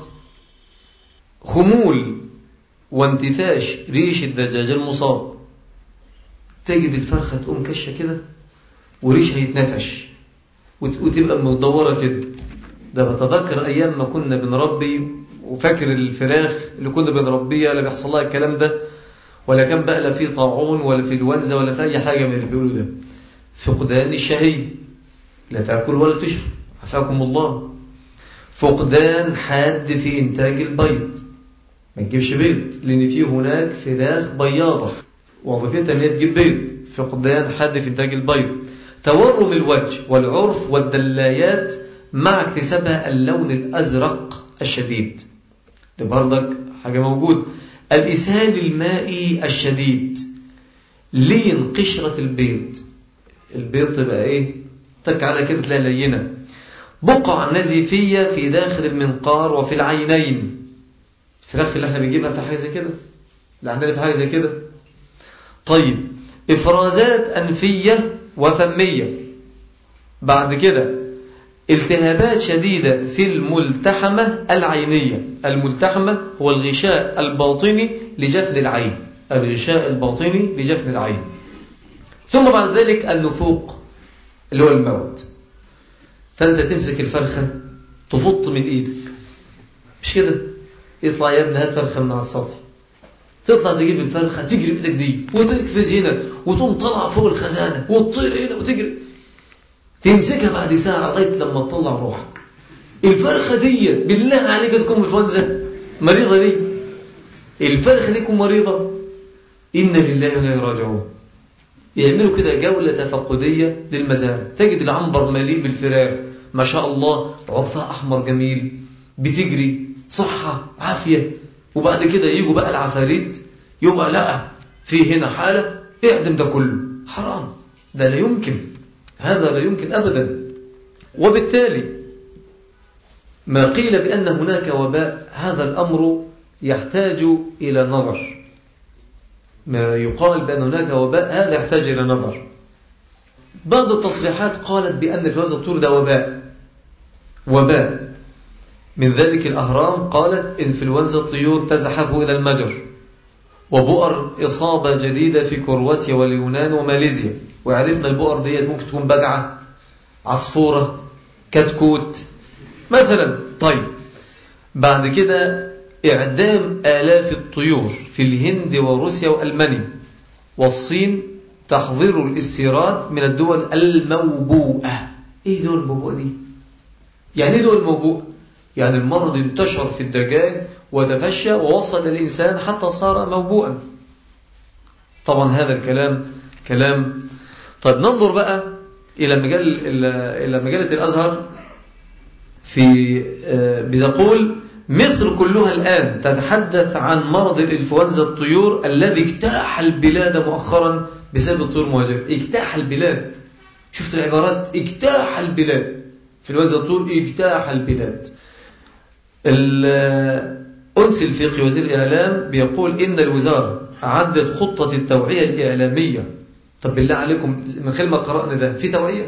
خمول وانتفاش ريش الدجاج المصاب تجد الفرخة تقوم كشة كده وريشها يتنفش وتبقى مدورة كده ده بتذكر أيام ما كنا بنربي وفاكر الفراخ اللي كنا بنربيها اللي بيحصل لها الكلام ده ولا كان بقى لا في طاعون ولا في الونزة ولا في أي حاجة من اللي بيقولوا ده فقدان الشهية لا تأكل ولا تشرب عفاكم الله فقدان حاد في إنتاج البيض ما تجيبش بيض لأن في هناك فراخ بياضة وظيفتها أن هي تجيب بيض فقدان حاد في إنتاج البيض تورم الوجه والعرف والدلايات مع اكتسابها اللون الأزرق الشديد ده بردك حاجة موجود الإسهال المائي الشديد لين قشرة البيض البيض تبقى ايه تك على كده تلاقي لينة بقع نزيفية في داخل المنقار وفي العينين الفراخ اللي احنا بنجيبها في حاجة زي كده اللي عندنا في حاجة زي كده طيب إفرازات أنفية وفمية بعد كده التهابات شديدة في الملتحمة العينية الملتحمة هو الغشاء الباطني لجفن العين الغشاء الباطني لجفن العين ثم بعد ذلك النفوق اللي هو الموت فأنت تمسك الفرخة تفط من إيدك مش كده يطلع يا ابني هات فرخة من على السطح تطلع تجيب الفرخة تجري بإيدك دي وتقفز هنا وتقوم طلع فوق الخزانة وتطير هنا وتجري تمسكها بعد ساعة لغاية لما تطلع روحك الفرخة دي بالله عليك تكون انفلونزا مريضة دي الفرخة دي تكون مريضة إن لله وإنا راجعون يعملوا كده جولة تفقدية للمزارع تجد العنبر مليء بالفراخ ما شاء الله عرفها أحمر جميل بتجري صحة عافية وبعد كده يجوا بقى العفاريت يبقى لا في هنا حالة اعدم ده كله حرام ده لا يمكن هذا لا يمكن أبدا وبالتالي ما قيل بأن هناك وباء هذا الأمر يحتاج إلى نظر ما يقال بأن هناك وباء هذا يحتاج إلى نظر بعض التصريحات قالت بأن في هذا الطور ده وباء وباء من ذلك الأهرام قالت إنفلونزا الطيور تزحف إلى المجر وبؤر إصابة جديدة في كرواتيا واليونان وماليزيا وعرفنا البؤر ديت ممكن تكون بجعة عصفورة كتكوت مثلا طيب بعد كده إعدام آلاف الطيور في الهند وروسيا وألمانيا والصين تحظر الاستيراد من الدول الموبوءة إيه دول الموبوءة دي؟ يعني إيه دول الموبوءة؟ يعني المرض انتشر في الدجاج وتفشى ووصل للإنسان حتى صار موبوءا طبعا هذا الكلام كلام طيب ننظر بقى إلى مجال إلى مجلة الأزهر في بتقول مصر كلها الآن تتحدث عن مرض الإنفلونزا الطيور الذي اجتاح البلاد مؤخرا بسبب الطيور المهاجرة اجتاح البلاد شفت العبارات اجتاح البلاد إنفلونزا الطيور اجتاح البلاد الأنسي الفقهي وزير الإعلام بيقول إن الوزارة أعدت خطة التوعية الإعلامية طب بالله عليكم من خلال ما قرأنا ده في توعية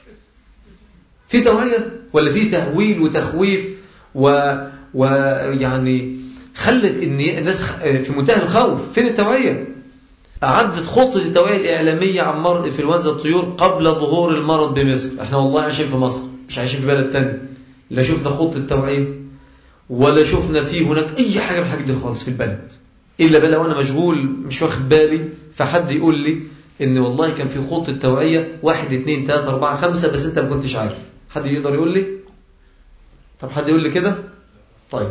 في توعية ولا في تهويل وتخويف و ويعني خلت ان الناس في منتهى الخوف فين التوعية أعدت خطة التوعية الإعلامية عن مرض إنفلونزا الطيور قبل ظهور المرض بمصر احنا والله عايشين في مصر مش عايشين في بلد تاني لا شفنا خطة التوعية ولا شفنا فيه هناك أي حاجة من الحاجات دي خالص في البلد إلا بلا وأنا مشغول مش واخد بالي فحد يقول لي إن والله كان في خطة توعية واحد اتنين تلاتة أربعة خمسة بس أنت ما كنتش عارف حد يقدر يقول لي طب حد يقول لي كده طيب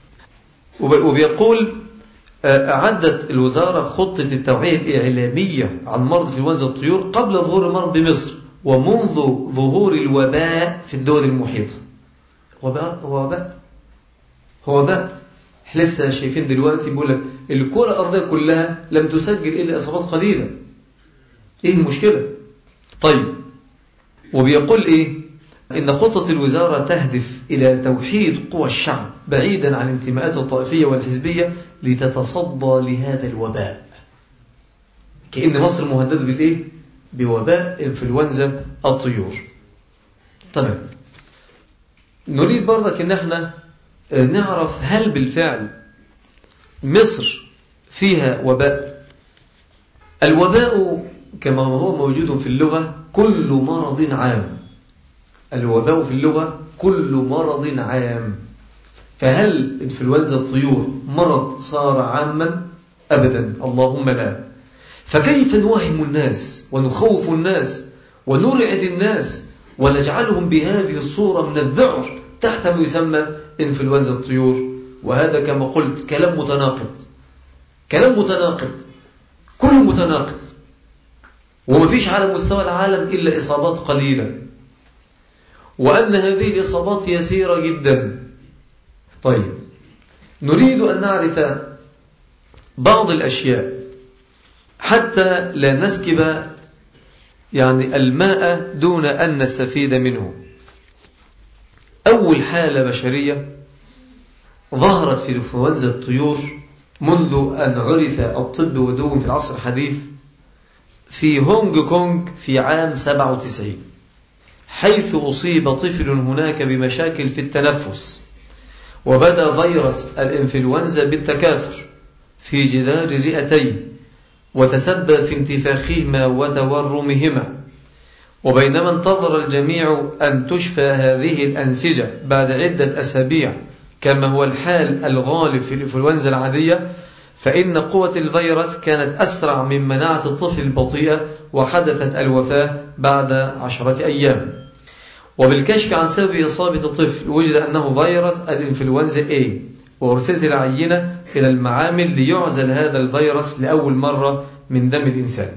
وبيقول أعدت الوزارة خطة التوعية الإعلامية عن مرض انفلونزا الطيور قبل ظهور المرض بمصر ومنذ ظهور الوباء في الدول المحيطة وباء هو وباء هو وباء احنا لسه شايفين دلوقتي بيقول لك الكرة الأرضية كلها لم تسجل إلا إصابات قليلة إيه المشكلة طيب وبيقول إيه إن خطة الوزارة تهدف إلى توحيد قوى الشعب بعيدا عن انتماءات الطائفية والحزبية لتتصدى لهذا الوباء كأن مصر مهددة بالإيه؟ بوباء انفلونزا الطيور تمام نريد برضك ان احنا نعرف هل بالفعل مصر فيها وباء الوباء كما هو موجود في اللغة كل مرض عام الوباء في اللغة كل مرض عام فهل انفلونزا الطيور مرض صار عاما أبدا اللهم لا فكيف نوهم الناس ونخوف الناس ونرعد الناس ونجعلهم بهذه الصورة من الذعر تحت ما يسمى انفلونزا الطيور وهذا كما قلت كلام متناقض كلام متناقض كل متناقض وما فيش على مستوى العالم إلا إصابات قليلة وأن هذه الإصابات يسيرة جدا طيب نريد أن نعرف بعض الأشياء حتى لا نسكب يعني الماء دون أن نستفيد منه أول حالة بشرية ظهرت في انفلونزا الطيور منذ أن عرف الطب ودوم في العصر الحديث في هونج كونج في عام 97 حيث أصيب طفل هناك بمشاكل في التنفس وبدأ فيروس الإنفلونزا بالتكاثر في جدار رئتيه وتسبب في انتفاخهما وتورمهما وبينما انتظر الجميع أن تشفى هذه الأنسجة بعد عدة أسابيع كما هو الحال الغالب في الإنفلونزا العادية فإن قوة الفيروس كانت أسرع من مناعة الطفل البطيئة وحدثت الوفاة بعد عشرة أيام وبالكشف عن سبب إصابة الطفل وجد أنه فيروس الإنفلونزا A وأرسلت العينة إلى المعامل ليعزل هذا الفيروس لأول مرة من دم الإنسان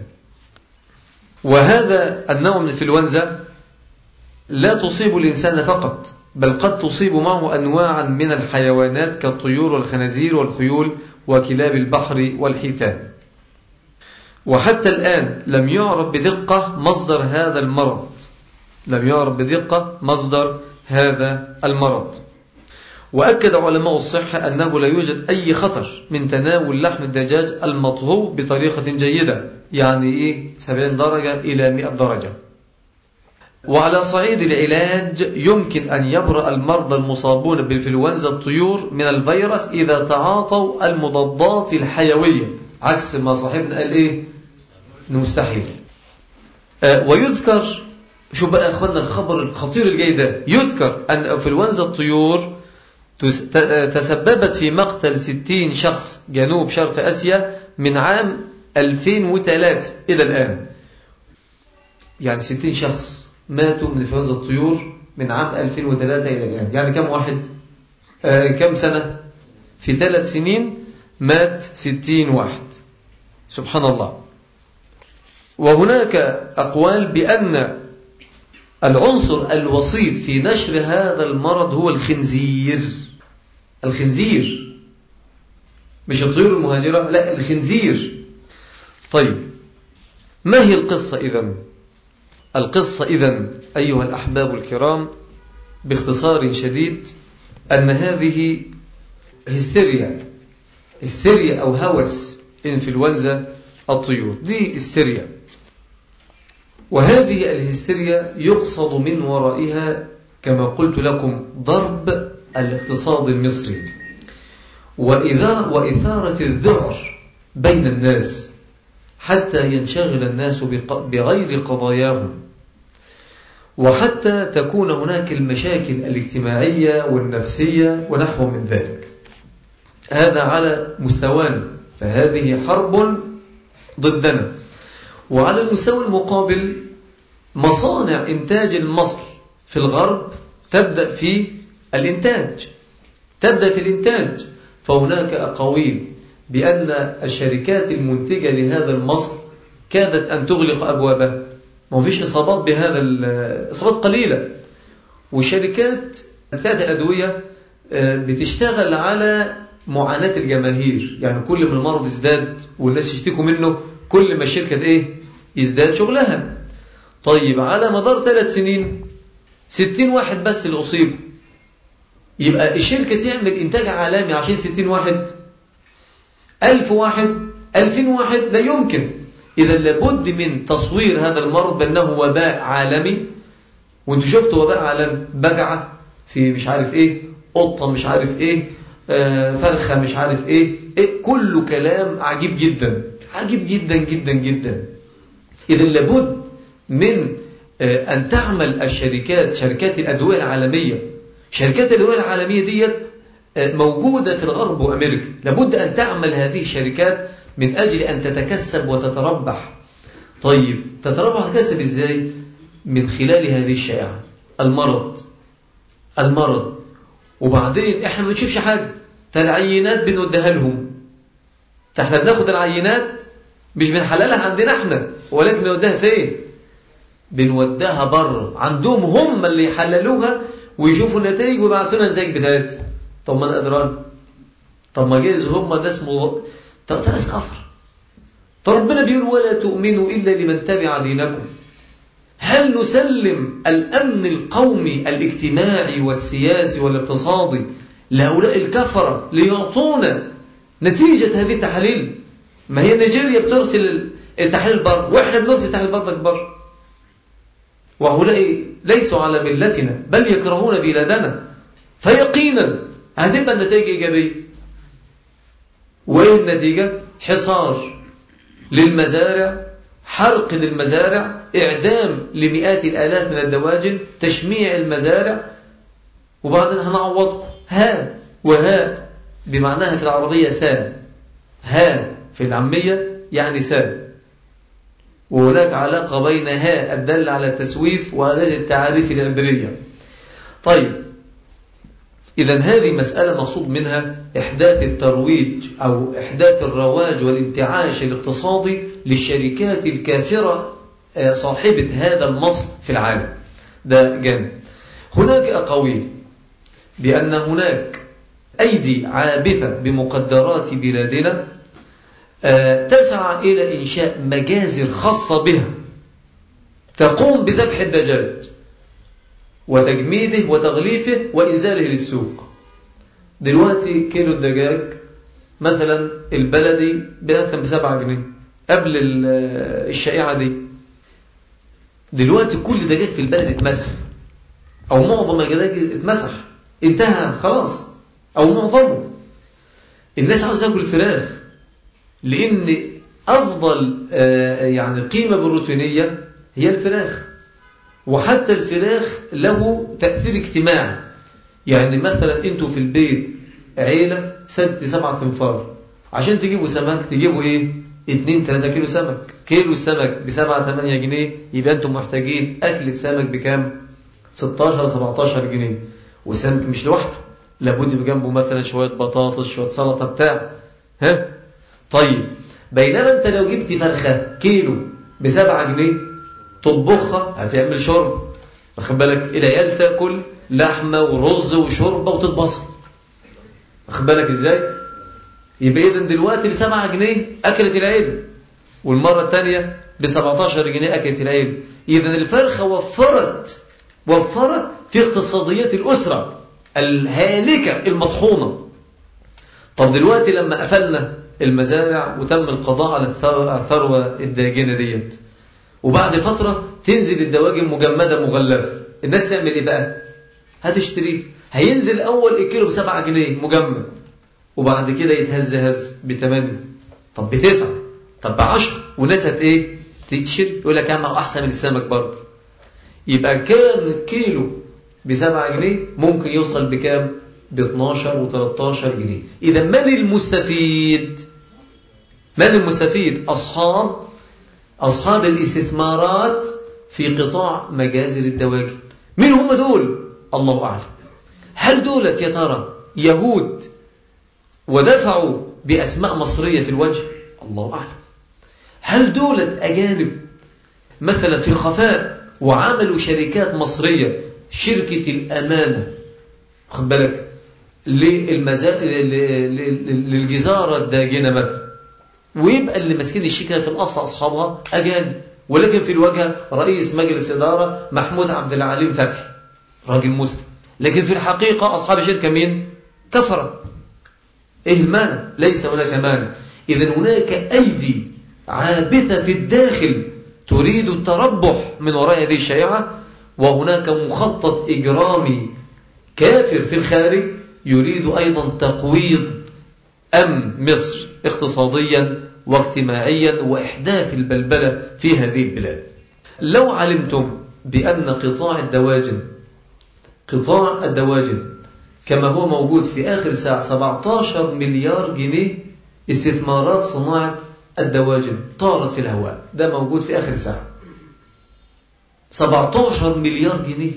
وهذا النوع من الإنفلونزا لا تصيب الإنسان فقط بل قد تصيب معه أنواعا من الحيوانات كالطيور والخنازير والخيول وكلاب البحر والحيتان وحتى الآن لم يعرف بدقة مصدر هذا المرض لم يعرف بدقة مصدر هذا المرض وأكد علماء الصحة أنه لا يوجد أي خطر من تناول لحم الدجاج المطهو بطريقة جيدة يعني إيه 70 درجة إلى 100 درجة وعلى صعيد العلاج يمكن أن يبرأ المرضى المصابون بالفلونزا الطيور من الفيروس إذا تعاطوا المضادات الحيوية عكس ما صاحبنا قال إيه مستحيل آه ويذكر شو بقى أخوانا الخبر الخطير الجاي ده يذكر أن انفلونزا الطيور تسببت في مقتل 60 شخص جنوب شرق أسيا من عام 2003 إلى الآن يعني 60 شخص ماتوا من انفلونزا الطيور من عام 2003 إلى الآن يعني كم واحد آه كم سنة في ثلاث سنين مات 60 واحد سبحان الله وهناك أقوال بأن العنصر الوسيط في نشر هذا المرض هو الخنزير الخنزير مش الطيور المهاجرة لا الخنزير طيب ما هي القصة إذن القصة إذن أيها الأحباب الكرام باختصار شديد أن هذه هستيريا هستيريا أو هوس إنفلونزا الطيور دي هستيريا وهذه الهستيريا يقصد من ورائها كما قلت لكم ضرب الاقتصاد المصري وإثارة الذعر بين الناس حتى ينشغل الناس بغير قضاياهم وحتى تكون هناك المشاكل الاجتماعية والنفسية ونحو من ذلك هذا على مستوانا فهذه حرب ضدنا وعلى المستوى المقابل مصانع إنتاج المصل في الغرب تبدأ في الإنتاج تبدأ في الإنتاج فهناك أقاويل بأن الشركات المنتجة لهذا المصل كادت أن تغلق أبوابها ما فيش إصابات بهذا إصابات قليلة وشركات بتاعت الأدوية بتشتغل على معاناة الجماهير يعني كل ما المرض ازداد والناس يشتكوا منه كل ما الشركة ايه يزداد شغلها طيب على مدار ثلاث سنين ستين واحد بس اللي أصيبوا يبقى الشركة تعمل إنتاج عالمي عشان ستين واحد ألف واحد ألفين واحد لا يمكن إذا لابد من تصوير هذا المرض بأنه وباء عالمي وانتوا شفتوا وباء عالمي بجعة في مش عارف ايه قطة مش عارف ايه آه فرخة مش عارف ايه, إيه كله كلام عجيب جدا عجيب جدا جدا جدا إذا لابد من آه أن تعمل الشركات شركات الأدوية العالمية شركات الأدوية العالمية ديت آه موجودة في الغرب وأمريكا لابد أن تعمل هذه الشركات من أجل أن تتكسب وتتربح طيب تتربح وتكسب إزاي من خلال هذه الشائعة المرض المرض وبعدين احنا ما بنشوفش حاجة العينات بنوديها لهم احنا بناخد العينات مش بنحللها عندنا احنا ولكن بنوديها فين بنوديها بره عندهم هم اللي يحللوها ويشوفوا النتائج ويبعثوا لنا النتائج بتاعتها طب ما انا قدران طب ما جايز هم الناس مو... طب ناس كفر طب ربنا بيقول ولا تؤمنوا الا لمن تبع دينكم هل نسلم الامن القومي الاجتماعي والسياسي والاقتصادي لهؤلاء الكفره ليعطونا نتيجه هذه التحاليل ما هي نيجيريا بترسل التحاليل بره واحنا بنرسل التحاليل بره بره وهؤلاء ليسوا على ملتنا بل يكرهون بلادنا فيقينا هتبقى النتائج إيجابية وإيه النتيجة؟ حصار للمزارع حرق للمزارع إعدام لمئات الآلاف من الدواجن تشميع المزارع وبعدين هنعوضكم ها وها بمعناها في العربية سا ها في العامية يعني سا وهناك علاقة بين ها الدل على التسويف وأداة التعاريف العبرية طيب إذا هذه مسألة مقصود منها إحداث الترويج أو إحداث الرواج والانتعاش الاقتصادي للشركات الكافرة صاحبة هذا المصر في العالم ده جانب هناك أقاويل بأن هناك أيدي عابثة بمقدرات بلادنا تسعى إلى إنشاء مجازر خاصة بها تقوم بذبح الدجاج وتجميده وتغليفه وإنزاله للسوق دلوقتي كيلو الدجاج مثلا البلدي بأكثر بسبعة جنيه قبل الشائعة دي دلوقتي كل دجاج في البلد اتمسح أو معظم الدجاج اتمسح انتهى خلاص أو معظمه الناس عاوزة تاكل فراخ لأن أفضل يعني قيمة بروتينية هي الفراخ وحتى الفراخ له تأثير اجتماعي يعني مثلا انتوا في البيت عيلة ست سبعة تنفار عشان تجيبوا سمك تجيبوا ايه اتنين تلاتة كيلو سمك كيلو السمك بسبعة تمانية جنيه يبقى انتم محتاجين أكلة سمك بكام ستاشر سبعتاشر جنيه وسمك مش لوحده لابد بجنبه مثلا شوية بطاطس شوية سلطة بتاع ها طيب بينما انت لو جبت فرخة كيلو بسبعة جنيه تطبخها هتعمل شرب واخد بالك العيال تاكل لحمه ورز وشوربه وتتبسط واخد بالك ازاي يبقى اذا دلوقتي ب 7 جنيه اكلت العيله والمره الثانيه ب 17 جنيه اكلت العيله اذا الفرخه وفرت وفرت في اقتصاديات الاسره الهالكه المطحونه طب دلوقتي لما قفلنا المزارع وتم القضاء على الثروه الداجنه ديت وبعد فترة تنزل الدواجن مجمدة مغلفة الناس تعمل ايه بقى هتشتريه هينزل اول الكيلو بسبعة جنيه مجمد وبعد كده يتهز هز بثمانية طب بتسعة طب بعشر والناس هت ايه تشتري يقول لك اما احسن من السمك برضه يبقى كان الكيلو بسبعة جنيه ممكن يوصل بكام ب 12 و13 جنيه اذا من المستفيد من المستفيد اصحاب أصحاب الاستثمارات في قطاع مجازر الدواجن من هم دول؟ الله أعلم هل دولت يا ترى يهود ودفعوا بأسماء مصرية في الوجه؟ الله أعلم هل دولت أجانب مثلا في الخفاء وعملوا شركات مصرية شركة الأمانة خد بالك للمزا... للجزارة الداجنة مثلا ويبقى اللي ماسكين الشركه في الاصل اصحابها اجانب ولكن في الواجهه رئيس مجلس اداره محمود عبد العليم فتحي راجل مسلم لكن في الحقيقه اصحاب الشركه مين كفره ايه المانع ليس هناك مانع اذا هناك ايدي عابثه في الداخل تريد التربح من وراء هذه الشائعه وهناك مخطط اجرامي كافر في الخارج يريد ايضا تقويض أمن مصر اقتصاديا واجتماعيا وإحداث البلبلة في هذه البلاد لو علمتم بأن قطاع الدواجن قطاع الدواجن كما هو موجود في آخر ساعة 17 مليار جنيه استثمارات صناعة الدواجن طارت في الهواء ده موجود في آخر ساعة 17 مليار جنيه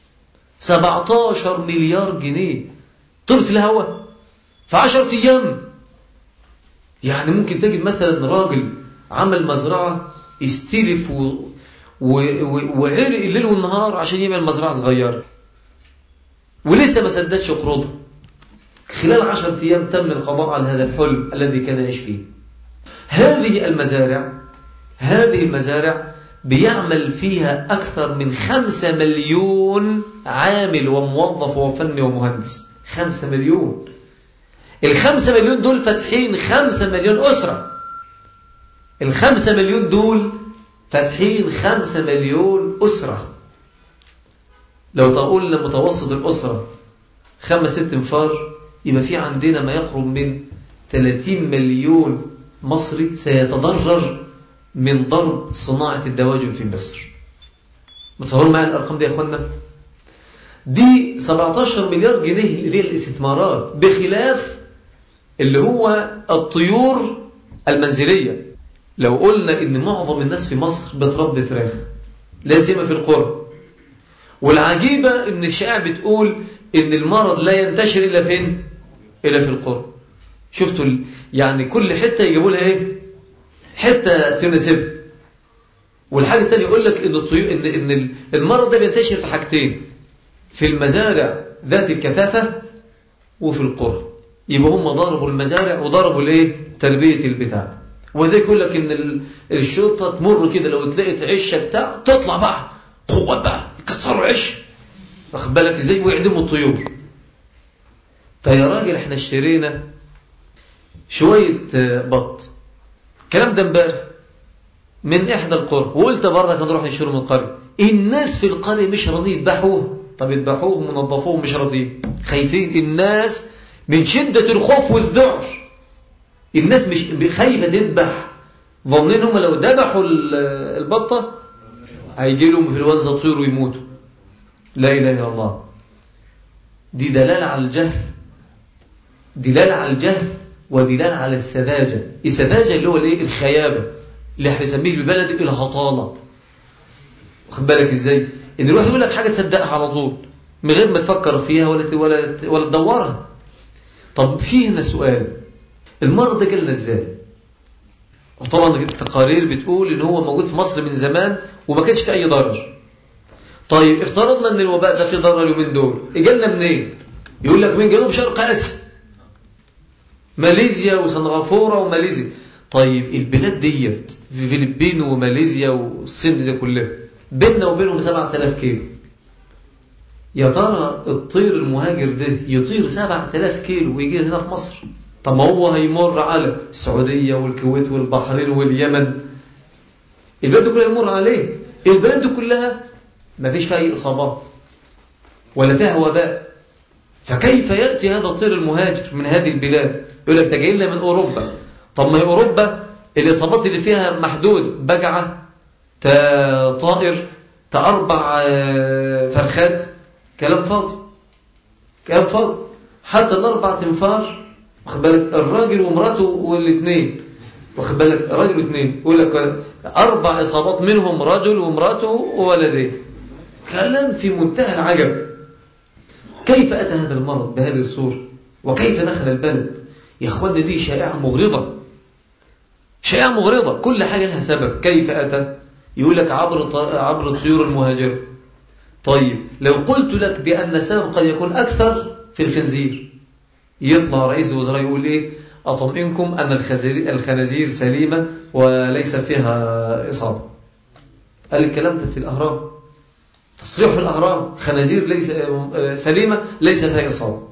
17 مليار جنيه طرت في الهواء في 10 أيام يعني ممكن تجد مثلا راجل عمل مزرعة استلف و... و... و... وعرق الليل والنهار عشان يعمل مزرعة صغيرة ولسه ما سددش قروضه خلال عشرة أيام تم القضاء على هذا الحلم الذي كان يعيش فيه هذه المزارع هذه المزارع بيعمل فيها أكثر من خمسة مليون عامل وموظف وفني ومهندس خمسة مليون الخمسة مليون دول فاتحين خمسة مليون أسرة الخمسة مليون دول فاتحين خمسة مليون أسرة لو قلنا متوسط الأسرة خمس ست انفار يبقى في عندنا ما يقرب من 30 مليون مصري سيتضرر من ضرب صناعة الدواجن في مصر متصوروا معايا الأرقام دي يا أخوانا دي 17 مليار جنيه اللي هي الاستثمارات بخلاف اللي هو الطيور المنزلية لو قلنا ان معظم الناس في مصر بتربي فراخ لا سيما في القرى والعجيبة ان الشائع بتقول ان المرض لا ينتشر الا فين الا في القرى شفتوا ال... يعني كل حتة يجيبوا لها ايه حتة تناسبها والحاجة الثانية يقول لك ان الطيور ان ان المرض ده بينتشر في حاجتين في المزارع ذات الكثافة وفي القرى يبقى هم ضربوا المزارع وضربوا الايه تربية البتاع وده يقول لك ان الشرطة تمر كده لو تلاقيت عشة بتاع تطلع بقى قوة بقى يكسروا عش واخد بالك ازاي ويعدموا الطيور فيا راجل احنا اشترينا شوية بط الكلام ده امبارح من احدى القرى وقلت برضك هنروح نشتري من القرية الناس في القرية مش راضيين يذبحوه طب يذبحوهم ونظفوهم مش راضيين خايفين الناس من شدة الخوف والذعر الناس مش خايفة تذبح ظنين هم لو ذبحوا البطة هيجي لهم انفلونزا طير ويموتوا لا إله إلا الله دي دلالة على الجهل دلالة على الجهل ودلالة على السذاجة السذاجة اللي هو الايه الخيابة اللي احنا بنسميه بالبلد الهطالة واخد بالك ازاي ان الواحد يقول لك حاجة تصدقها على طول من غير ما تفكر فيها ولا ولا ولا تدورها طب في هنا سؤال المرض ده جالنا ازاي وطبعا التقارير بتقول ان هو موجود في مصر من زمان وما كانش في اي ضرر طيب افترضنا ان الوباء ده في ضرر اليومين دول جالنا منين يقول لك من جنوب شرق اسيا ماليزيا وسنغافوره وماليزيا طيب البلاد ديت في فيلبين وماليزيا والصين دي كلها بيننا وبينهم 7000 كيلو يا ترى الطير المهاجر ده يطير 7000 كيلو ويجي هنا في مصر طب ما هو هيمر على السعودية والكويت والبحرين واليمن البلاد كلها يمر عليه البلاد كلها ما فيش فيها أي إصابات ولا فيها وباء فكيف يأتي هذا الطير المهاجر من هذه البلاد يقول لك تجي لنا من أوروبا طب ما هي أوروبا الإصابات اللي فيها محدود بجعة طائر تأربع فرخات كلام فاضي كلام فاضي حتى الأربع تنفار واخد بالك الراجل ومراته والاثنين واخد بالك راجل واثنين يقول لك أربع إصابات منهم رجل ومراته وولدين كلام في منتهى العجب كيف أتى هذا المرض بهذه الصورة وكيف دخل البلد يا أخوانا دي شائعة مغرضة شائعة مغرضة كل حاجة لها سبب كيف أتى يقول لك عبر عبر الطيور المهاجرة طيب لو قلت لك بأن السبب قد يكون أكثر في الخنزير يطلع رئيس الوزراء يقول إيه أطمئنكم أن الخنازير سليمة وليس فيها إصابة قال الكلام ده في الأهرام تصريح في الأهرام خنازير ليس سليمة ليس فيها إصابة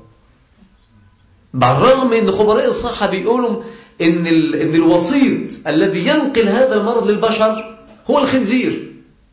بالرغم أن خبراء الصحة بيقولوا إن, إن الوسيط الذي ينقل هذا المرض للبشر هو الخنزير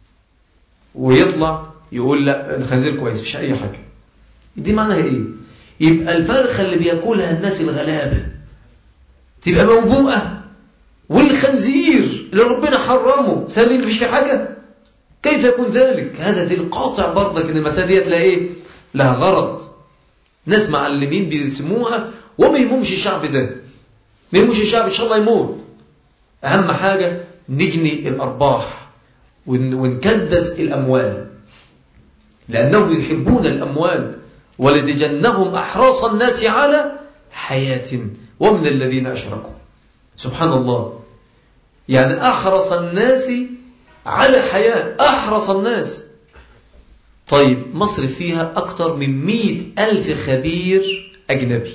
ويطلع يقول لا الخنزير كويس مش أي حاجة دي معناها إيه يبقى الفرخة اللي بياكلها الناس الغلابة تبقى موبوءة والخنزير اللي ربنا حرمه سليم مفيش في حاجة كيف يكون ذلك هذا دي القاطع برضك ان المسألة ديت لها ايه لها غرض ناس معلمين بيرسموها وما يهمهمش الشعب ده ما يهمهمش الشعب ان شاء الله يموت اهم حاجة نجني الارباح ونكدس الاموال لانهم يحبون الاموال ولتجنهم احراص الناس على حياة ومن الذين أشركوا سبحان الله يعني أحرص الناس على حياة أحرص الناس طيب مصر فيها أكثر من مئة ألف خبير أجنبي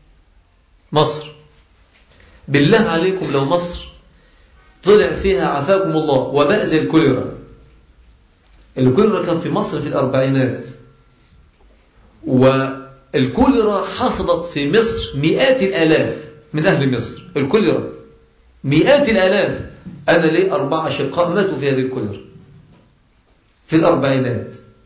مصر بالله عليكم لو مصر طلع فيها عافاكم الله وباء زي الكوليرا الكوليرا كان في مصر في الأربعينات والكوليرا حصلت في مصر مئات الآلاف من أهل مصر الكوليرا مئات الآلاف أنا ليه أربعة شقاء ماتوا في هذه الكوليرا في الأربعينات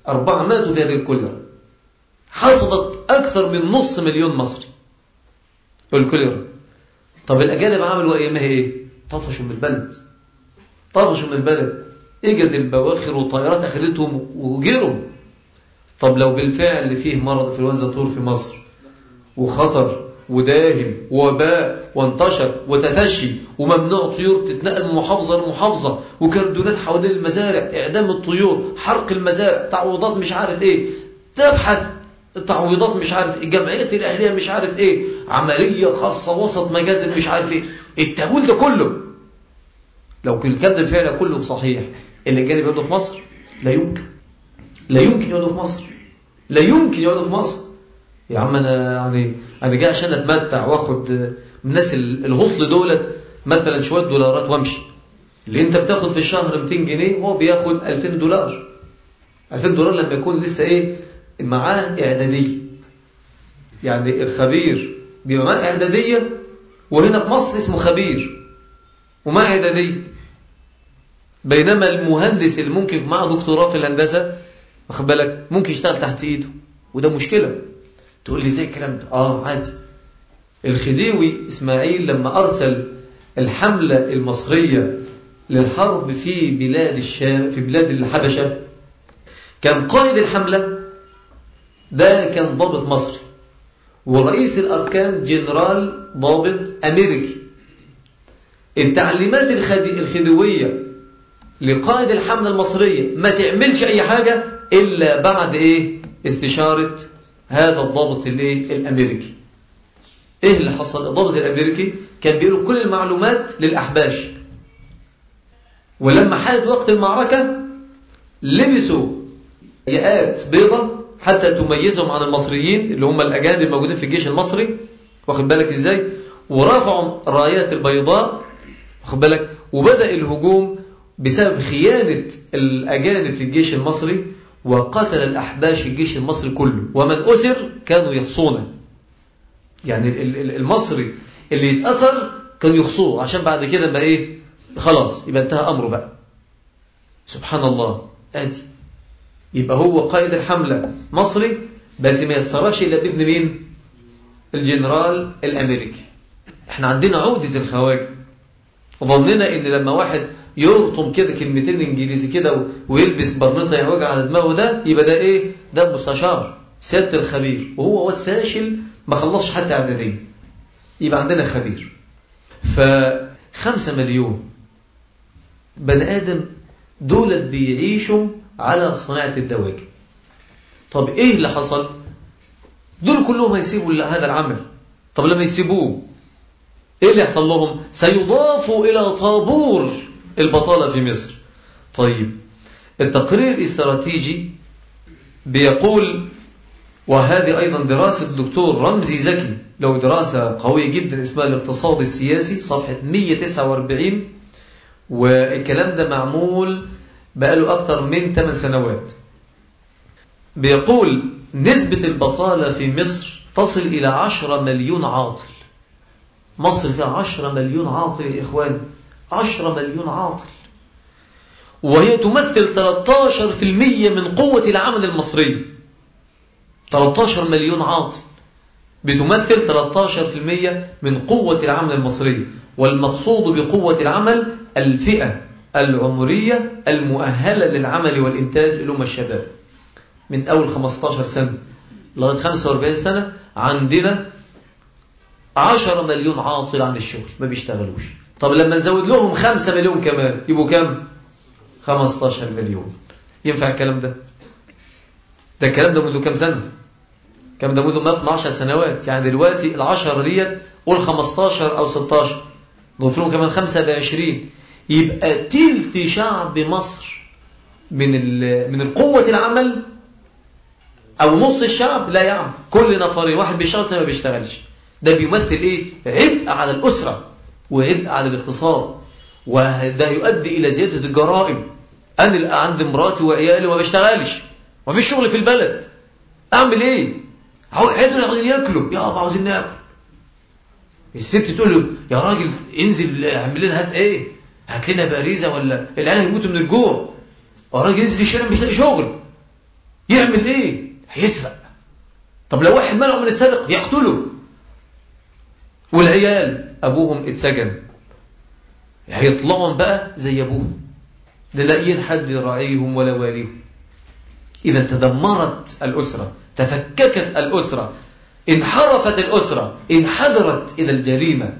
أربعة ماتوا في هذه الكوليرا حصدت أكثر من نص مليون مصري الكوليرا طب الأجانب عملوا أيامها إيه؟ طفشوا من البلد طفشوا من البلد اجت البواخر والطيارات أخذتهم وجروا طب لو بالفعل فيه مرض انفلونزا طور في مصر وخطر وداهم وباء وانتشر وتفشي وممنوع طيور تتنقل من محافظة لمحافظة وكردونات حوالين المزارع إعدام الطيور حرق المزارع تعويضات مش عارف إيه تبحث تعويضات مش عارف إيه جمعية الأهلية مش عارف إيه عملية خاصة وسط مجازر مش عارف إيه التهويل ده كله لو كان الكلام ده فعلا كله صحيح اللي جانب يقعدوا في مصر لا يمكن لا يمكن يقعدوا في مصر لا يمكن يقعدوا في مصر يا عم انا يعني انا جاي عشان اتمتع واخد من الناس الهطل دولت مثلا شويه دولارات وامشي اللي انت بتاخد في الشهر 200 جنيه هو بياخد 2000 دولار 2000 دولار لما يكون لسه ايه معاه اعداديه يعني الخبير بيبقى معاه اعداديه وهنا في مصر اسمه خبير ومعاه اعداديه بينما المهندس اللي ممكن معاه دكتوراه في الهندسه واخد بالك ممكن يشتغل تحت ايده وده مشكله تقول لي زي الكلام ده اه عادي الخديوي اسماعيل لما ارسل الحمله المصريه للحرب في بلاد الشام في بلاد الحبشه كان قائد الحمله ده كان ضابط مصري ورئيس الاركان جنرال ضابط امريكي التعليمات الخديويه لقائد الحمله المصريه ما تعملش اي حاجه الا بعد ايه استشاره هذا الضابط الايه الامريكي ايه اللي حصل الضابط الامريكي كان بيقول كل المعلومات للاحباش ولما حانت وقت المعركه لبسوا ياقات بيضة حتى تميزهم عن المصريين اللي هم الاجانب الموجودين في الجيش المصري واخد بالك ازاي ورفعوا رايات البيضاء واخد بالك وبدا الهجوم بسبب خيانه الاجانب في الجيش المصري وقتل الأحباش الجيش المصري كله ومن أسر كانوا يحصونه يعني المصري اللي يتأثر كانوا يخصوه عشان بعد كده بقى إيه خلاص يبقى انتهى أمره بقى سبحان الله آدي يبقى هو قائد الحملة مصري بس ما يتصرفش إلا بابن مين الجنرال الأمريكي احنا عندنا عودة الخواجة وظننا ان لما واحد يلطم كده كلمتين انجليزي كده ويلبس برنطه يعوج على دماغه ده يبقى ده ايه ده مستشار سياده الخبير وهو واد فاشل ما خلصش حتى اعداديه يبقى عندنا خبير فخمسة مليون بني ادم دولت بيعيشوا على صناعه الدواجن طب ايه اللي حصل دول كلهم هيسيبوا هذا العمل طب لما يسيبوه ايه اللي يحصل لهم سيضافوا الى طابور البطالة في مصر طيب التقرير الاستراتيجي بيقول وهذه أيضا دراسة الدكتور رمزي زكي له دراسة قوية جدا اسمها الاقتصاد السياسي صفحة 149 والكلام ده معمول بقاله أكثر من 8 سنوات بيقول نسبة البطالة في مصر تصل إلى 10 مليون عاطل مصر فيها 10 مليون عاطل يا إخواني 10 مليون عاطل وهي تمثل 13% من قوة العمل المصري 13 مليون عاطل بتمثل 13% من قوة العمل المصري والمقصود بقوة العمل الفئة العمرية المؤهلة للعمل والإنتاج اللي هم الشباب من أول 15 سنة لغاية 45 سنة عندنا 10 مليون عاطل عن الشغل ما بيشتغلوش طب لما نزود لهم 5 مليون كمان يبقوا كام 15 مليون ينفع الكلام ده ده الكلام ده منذ كام سنة الكلام ده منذ 12 سنوات يعني دلوقتي العشرة ديت قول 15 أو 16 نضيف لهم كمان 5 ب 20 يبقى تلت شعب مصر من من القوة العمل أو نص الشعب لا يعمل كل نفرين واحد بيشتغل ما بيشتغلش ده بيمثل إيه عبء على الأسرة وعبء على الاقتصاد وده يؤدي إلى زيادة الجرائم أنا عندي مراتي وعيالي وما بشتغلش ما فيش شغل في البلد أعمل إيه عايزين عاوزين ياكلوا يا أبا عاوزين ناكل الست تقول له يا راجل انزل اعمل لنا هات ايه هات لنا باريزه ولا العيال هيموتوا من الجوع يا راجل انزل الشارع مش لاقي شغل يعمل ايه هيسرق طب لو واحد منعه من السرقة يقتله والعيال ابوهم اتسجن هيطلعوا بقى زي ابوهم لا لاقيين حد يراعيهم ولا واليهم اذا تدمرت الاسره تفككت الاسره انحرفت الاسره انحدرت الى الجريمه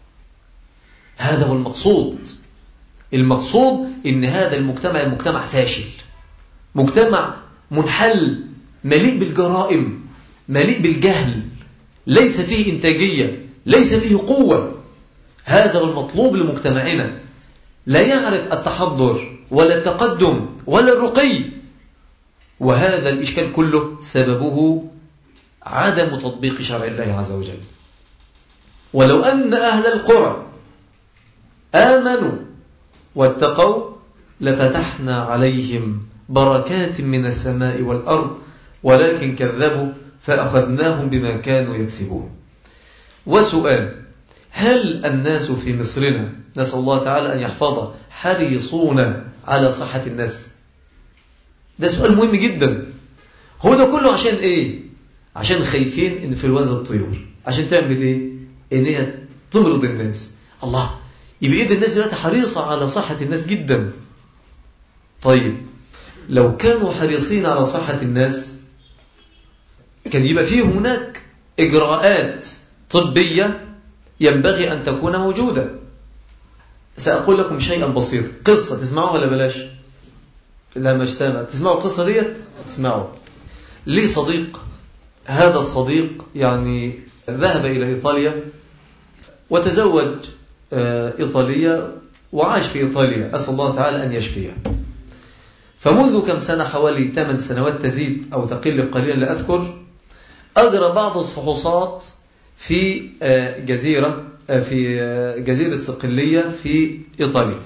هذا هو المقصود المقصود ان هذا المجتمع مجتمع فاشل مجتمع منحل مليء بالجرائم مليء بالجهل ليس فيه إنتاجية ليس فيه قوة هذا هو المطلوب لمجتمعنا لا يعرف التحضر ولا التقدم ولا الرقي وهذا الإشكال كله سببه عدم تطبيق شرع الله عز وجل ولو أن أهل القرى آمنوا واتقوا لفتحنا عليهم بركات من السماء والأرض ولكن كذبوا فأخذناهم بما كانوا يكسبون وسؤال هل الناس في مصرنا نسأل الله تعالى أن يحفظه حريصون على صحة الناس ده سؤال مهم جدا هو ده كله عشان ايه عشان خايفين ان في الوزن الطيور عشان تعمل ايه ان هي تمرض الناس الله يبقى ايه الناس دلوقتي حريصة على صحة الناس جدا طيب لو كانوا حريصين على صحة الناس كان يبقى فيه هناك إجراءات طبية ينبغي أن تكون موجودة سأقول لكم شيئا بسيط قصة تسمعوها ولا بلاش لا مش سامع تسمعوا القصة ديت تسمعوا لي صديق هذا الصديق يعني ذهب إلى إيطاليا وتزوج إيطالية وعاش في إيطاليا أسأل الله تعالى أن يشفيه فمنذ كم سنة حوالي 8 سنوات تزيد أو تقل قليلا لا أذكر أجرى بعض الفحوصات في جزيرة في جزيرة صقلية في إيطاليا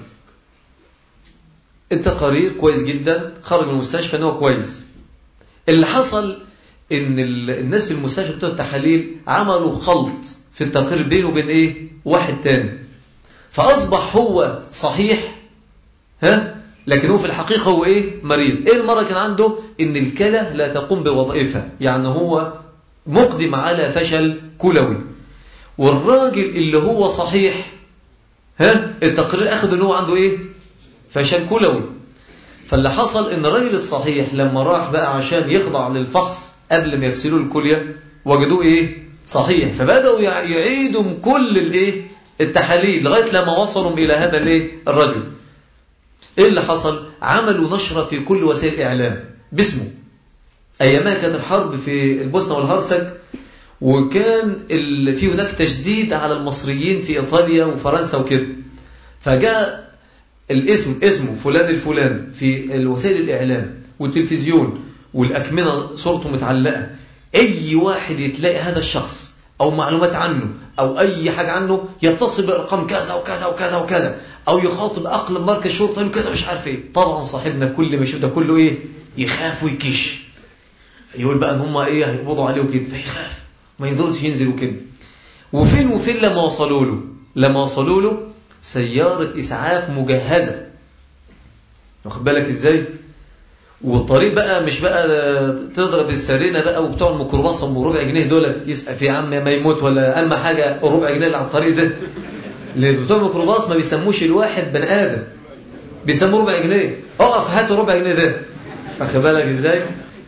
التقارير كويس جدا خرج من المستشفى أنه كويس اللي حصل ان الناس في المستشفى بتوع التحاليل عملوا خلط في التقرير بينه وبين ايه واحد تاني فاصبح هو صحيح ها لكن هو في الحقيقة هو ايه مريض ايه المرض كان عنده ان الكلى لا تقوم بوظائفها يعني هو مقدم على فشل كلوي والراجل اللي هو صحيح ها التقرير اخذ ان هو عنده ايه فشل كلوي فاللي حصل ان الراجل الصحيح لما راح بقى عشان يخضع للفحص قبل ما يرسلوا الكلية وجدوه ايه صحيح فبدأوا يعيدوا كل الايه التحاليل لغاية لما وصلوا الى هذا الايه الرجل ايه اللي حصل عملوا نشرة في كل وسائل الاعلام باسمه ايامها كانت الحرب في البوسنة والهرسك وكان في هناك تشديد على المصريين في ايطاليا وفرنسا وكده فجاء الاسم اسمه فلان الفلان في الوسائل الاعلام والتلفزيون والأكمنة صورته متعلقة أي واحد يتلاقي هذا الشخص أو معلومات عنه أو أي حاجة عنه يتصل بأرقام كذا وكذا وكذا وكذا أو يخاطب أقل مركز شرطة كذا مش عارف إيه طبعا صاحبنا كل ما يشوف ده كله إيه يخاف ويكش يقول بقى إن هم إيه هيقبضوا عليه وكده فيخاف ما يقدرش ينزل وكده وفين وفين لما وصلوا له لما وصلوا له سيارة إسعاف مجهزة واخد بالك إزاي والطريق بقى مش بقى تضرب السرينه بقى وبتوع الميكروباص ام ربع جنيه دول يسقى في عم ما يموت ولا اهم حاجه ربع جنيه اللي على الطريق ده اللي بتوع الميكروباص ما بيسموش الواحد بني ادم بيسموه ربع جنيه اقف هات ربع جنيه ده واخد بالك ازاي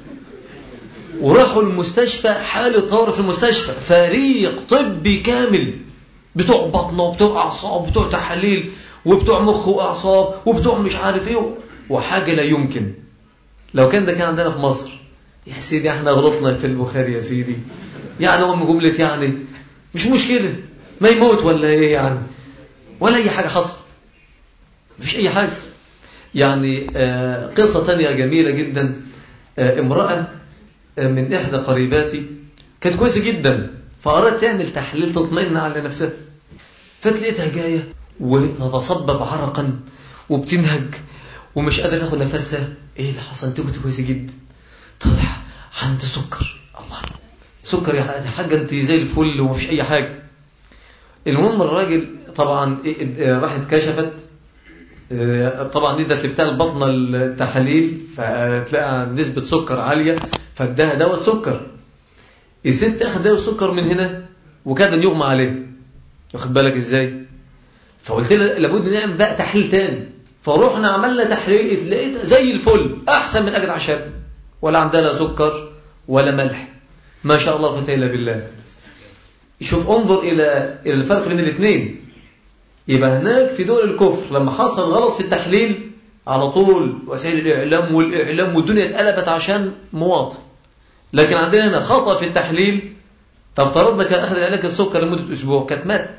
وراحوا المستشفى حاله طوارئ في المستشفى فريق طبي كامل بتوع بطنه وبتوع اعصاب وبتوع تحاليل وبتوع مخ واعصاب وبتوع مش عارف ايه وحاجه لا يمكن لو كان ده كان عندنا في مصر يا سيدي احنا غلطنا في البخاري يا سيدي يعني هم جملة يعني مش مشكلة ما يموت ولا ايه يعني ولا اي حاجة حصل مفيش اي حاجة يعني آه قصة تانية جميلة جدا آه امرأة آه من احدى قريباتي كانت كويسة جدا فأردت تعمل تحليل تطمئن على نفسها فتلاقيتها جاية وتتصبب عرقا وبتنهج ومش قادرة تاخد نفسها ايه اللي حصل انت كنت كويسه جدا طلع عندي سكر الله سكر يا حاجه انت زي الفل ومفيش اي حاجه المهم الراجل طبعا إيه راحت كشفت آه، طبعا انت اللي بتاع البطنه التحاليل فتلاقي نسبه سكر عاليه فاداها دواء السكر الست اخذ دواء السكر من هنا وكاد ان يغمى عليه واخد بالك ازاي فقلت لها لابد نعمل بقى تحليل تاني فروحنا عملنا تحليل لقيت زي الفل احسن من اجدع شاب ولا عندها لا سكر ولا ملح ما شاء الله لا الا بالله شوف انظر الى الى الفرق بين الاثنين يبقى هناك في دول الكفر لما حصل غلط في التحليل على طول وسائل الاعلام والاعلام والدنيا اتقلبت عشان مواطن لكن عندنا هنا خطأ في التحليل طب افترضنا كان اخذ علاج السكر لمده اسبوع كانت مات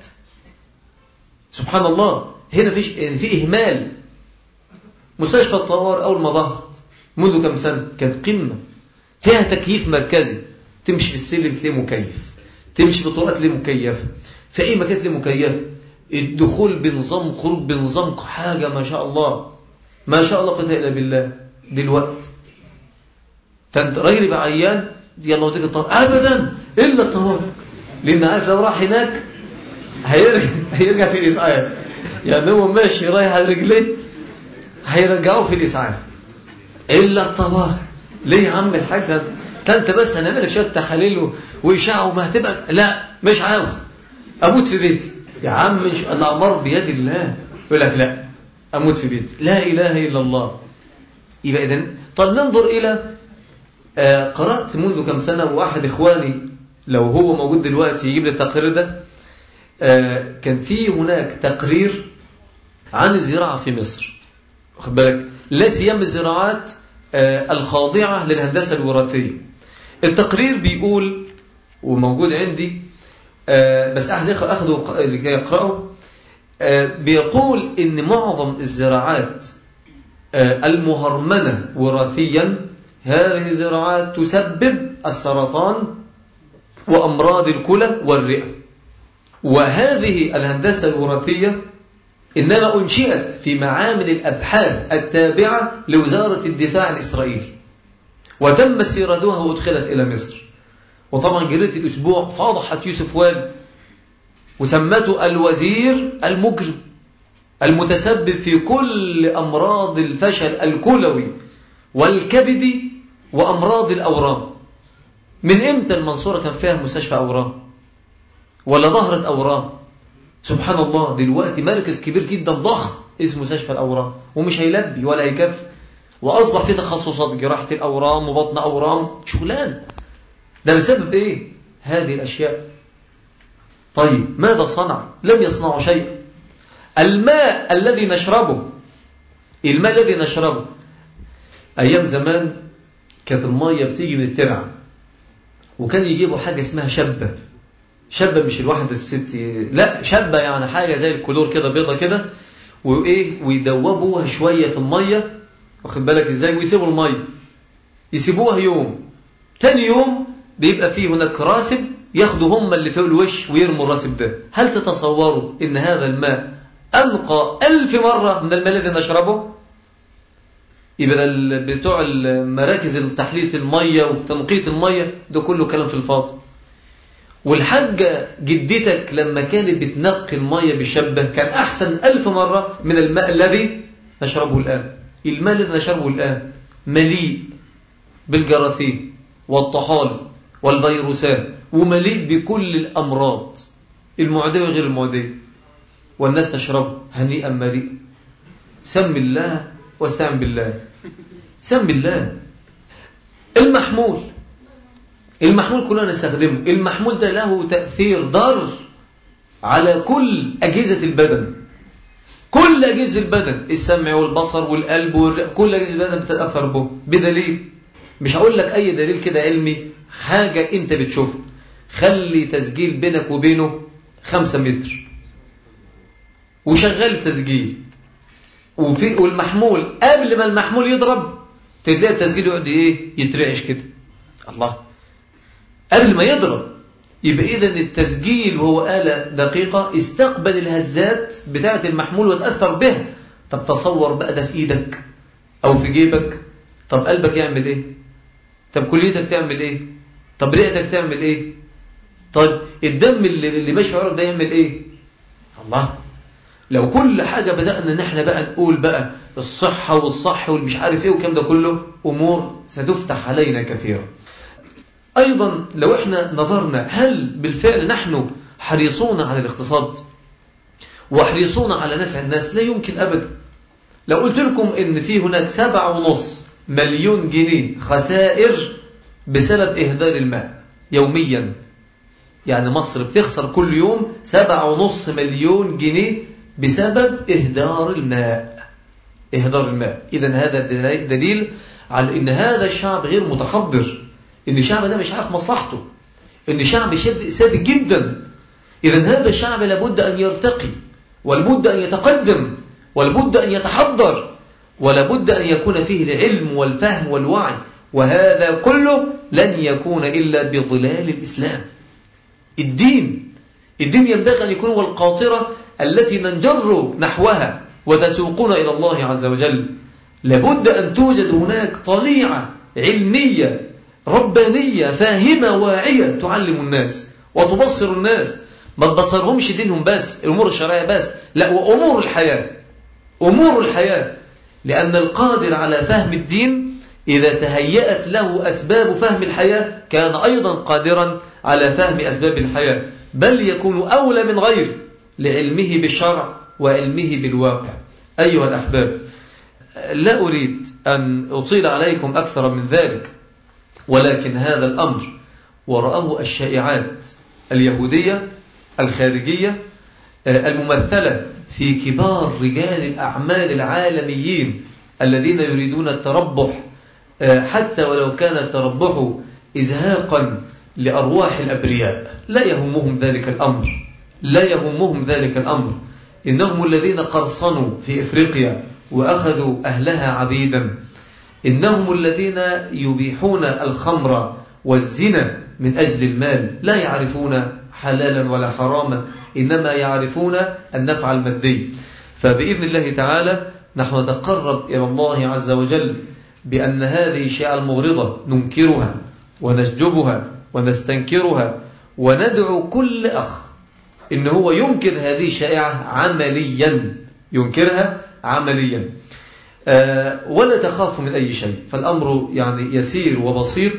سبحان الله هنا فيش يعني في اهمال مستشفى الطوارئ اول ما ظهرت منذ كم سنه كانت قمه فيها تكييف مركزي تمشي في السلم تلاقيه مكيف تمشي في الطرقات تلاقيه مكيف في اي مكان تلاقيه مكيف الدخول بنظام خروج بنظام حاجه ما شاء الله ما شاء الله قوه الا بالله دلوقتي فانت راجل يبقى عيان يلا وديك الطوارئ ابدا الا الطوارئ لان عارف لو راح هناك هيرجع هيرجع في الاسعاف يعني هو ماشي رايح على رجليه هيرجعوه في الاسعاف الا الطوارئ ليه يا عم الحاج انت بس هنعمل لك شويه تحاليل واشاعه وما هتبقى لا مش عاوز اموت في بيتي يا عم الاعمار بيد الله يقول لك لا اموت في بيتي لا اله الا الله يبقى اذا طب ننظر الى آه قرات منذ كم سنه واحد اخواني لو هو موجود دلوقتي يجيب لي التقرير ده آه كان في هناك تقرير عن الزراعه في مصر واخد بالك لا سيما الزراعات آه الخاضعه للهندسه الوراثيه التقرير بيقول وموجود عندي آه بس احد اخذه لكي يقراه بيقول ان معظم الزراعات المهرمنه وراثيا هذه الزراعات تسبب السرطان وأمراض الكلى والرئة وهذه الهندسة الوراثية إنما أنشئت في معامل الأبحاث التابعة لوزارة الدفاع الإسرائيلي وتم سيرتها وأدخلت إلى مصر وطبعا جريدة الأسبوع فضحت يوسف وال وسمته الوزير المجرم المتسبب في كل أمراض الفشل الكلوي والكبدي وأمراض الأورام من إمتى المنصورة كان فيها مستشفى أورام ولا ظهرت أورام سبحان الله دلوقتي مركز كبير جدا ضخم اسمه مستشفى الأورام ومش هيلبي ولا هيكفي وأصبح فيه تخصصات جراحة الأورام وبطن أورام شغلان ده بسبب إيه هذه الأشياء طيب ماذا صنع لم يصنعوا شيئا الماء الذي نشربه الماء الذي نشربه أيام زمان كانت المية بتيجي من الترع وكان يجيبوا حاجة اسمها شبة شبة مش الواحدة الست لا شبة يعني حاجة زي الكلور كده بيضة كده وإيه ويدوبوها شوية في المية واخد بالك إزاي ويسيبوا المية يسيبوها يوم تاني يوم بيبقى فيه هناك راسب ياخدوا هم اللي فوق الوش ويرموا الراسب ده هل تتصوروا إن هذا الماء أنقى ألف مرة من الماء الذي نشربه يبقى بتوع مراكز التحلية المية وتنقية المية ده كله كلام في الفاضي والحاجة جدتك لما كانت بتنقي المية بشبة كان أحسن ألف مرة من الماء الذي نشربه الآن الماء الذي نشربه الآن مليء بالجراثيم والطحال والفيروسات ومليء بكل الأمراض المعدية وغير المعدية والناس تشربه هنيئا مريئا سم الله واستعن بالله سم بالله المحمول المحمول كلنا نستخدمه المحمول ده له تأثير ضار على كل أجهزة البدن كل أجهزة البدن السمع والبصر والقلب والرئة كل أجهزة البدن بتتأثر به بدليل مش هقول لك أي دليل كده علمي حاجة أنت بتشوفها خلي تسجيل بينك وبينه خمسة متر وشغال تسجيل وفي والمحمول قبل ما المحمول يضرب تلاقي التسجيل يقعد ايه يترعش كده الله قبل ما يضرب يبقى اذا التسجيل وهو آلة دقيقة استقبل الهزات بتاعة المحمول وتأثر بها طب تصور بقى ده في ايدك او في جيبك طب قلبك يعمل ايه طب كليتك تعمل ايه طب رئتك تعمل ايه طيب الدم اللي, اللي ماشي في عروق ده يعمل ايه الله لو كل حاجة بدأنا ان احنا بقى نقول بقى الصحة والصح والمش عارف ايه والكلام ده كله امور ستفتح علينا كثيرا ايضا لو احنا نظرنا هل بالفعل نحن حريصون على الاقتصاد وحريصون على نفع الناس لا يمكن ابدا لو قلت لكم ان في هناك سبع ونص مليون جنيه خسائر بسبب اهدار الماء يوميا يعني مصر بتخسر كل يوم سبع ونص مليون جنيه بسبب إهدار الماء إهدار الماء إذا هذا دليل على أن هذا الشعب غير متحضر أن الشعب ده مش عارف مصلحته أن الشعب ساذج جدا إذا هذا الشعب لابد أن يرتقي ولابد أن يتقدم ولابد أن يتحضر ولابد أن يكون فيه العلم والفهم والوعي وهذا كله لن يكون إلا بظلال الإسلام الدين الدين ينبغي أن يكون هو القاطرة التي ننجر نحوها وتسوقنا إلى الله عز وجل لابد أن توجد هناك طليعة علمية ربانية فاهمة واعية تعلم الناس وتبصر الناس ما تبصرهمش دينهم بس الأمور الشرعية بس لا وأمور الحياة أمور الحياة لأن القادر على فهم الدين إذا تهيأت له أسباب فهم الحياة كان أيضا قادرا على فهم أسباب الحياة بل يكون أولى من غيره لعلمه بالشرع وعلمه بالواقع أيها الأحباب لا أريد أن أطيل عليكم أكثر من ذلك ولكن هذا الأمر ورأه الشائعات اليهودية الخارجية الممثلة في كبار رجال الأعمال العالميين الذين يريدون التربح حتى ولو كان التربح إزهاقا لأرواح الأبرياء لا يهمهم ذلك الأمر لا يهمهم ذلك الأمر إنهم الذين قرصنوا في إفريقيا وأخذوا أهلها عبيدا إنهم الذين يبيحون الخمر والزنا من أجل المال لا يعرفون حلالا ولا حراما إنما يعرفون النفع المادي فبإذن الله تعالى نحن نتقرب إلى الله عز وجل بأن هذه الشيء المغرضة ننكرها ونشجبها ونستنكرها وندعو كل أخ إن هو ينكر هذه الشائعة عمليا ينكرها عمليا آه ولا تخاف من أي شيء فالأمر يعني يسير وبسيط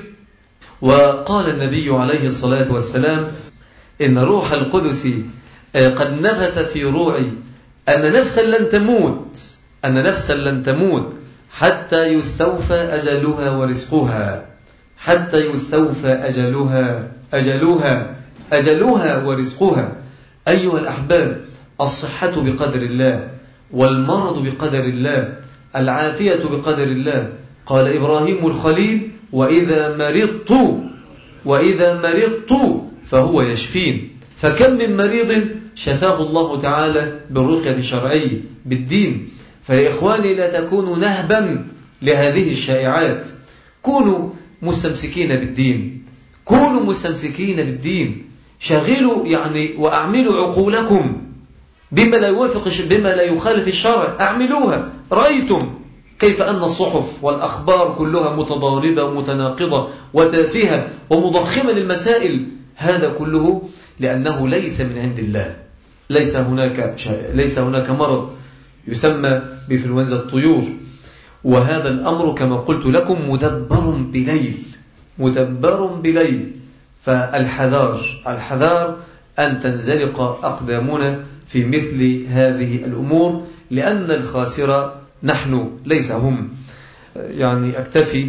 وقال النبي عليه الصلاة والسلام إن روح القدس آه قد نفث في روعي أن نفسا لن تموت أن نفسا لن تموت حتى يستوفى أجلها ورزقها حتى يستوفى أجلها أجلها أجلها ورزقها أيها الأحباب الصحة بقدر الله والمرض بقدر الله العافية بقدر الله قال إبراهيم الخليل وإذا مرضت وإذا مرضت فهو يشفين فكم من مريض شفاه الله تعالى بالرقية الشرعية بالدين فيا إخواني لا تكونوا نهبا لهذه الشائعات كونوا مستمسكين بالدين كونوا مستمسكين بالدين شغلوا يعني وأعملوا عقولكم بما لا يوافق بما لا يخالف الشرع أعملوها رأيتم كيف أن الصحف والأخبار كلها متضاربة ومتناقضة وتافهة ومضخمة للمسائل هذا كله لأنه ليس من عند الله ليس هناك ليس هناك مرض يسمى بفلونزا الطيور وهذا الأمر كما قلت لكم مدبر بليل مدبر بليل فالحذار الحذار أن تنزلق أقدامنا في مثل هذه الأمور لأن الخاسر نحن ليس هم يعني أكتفي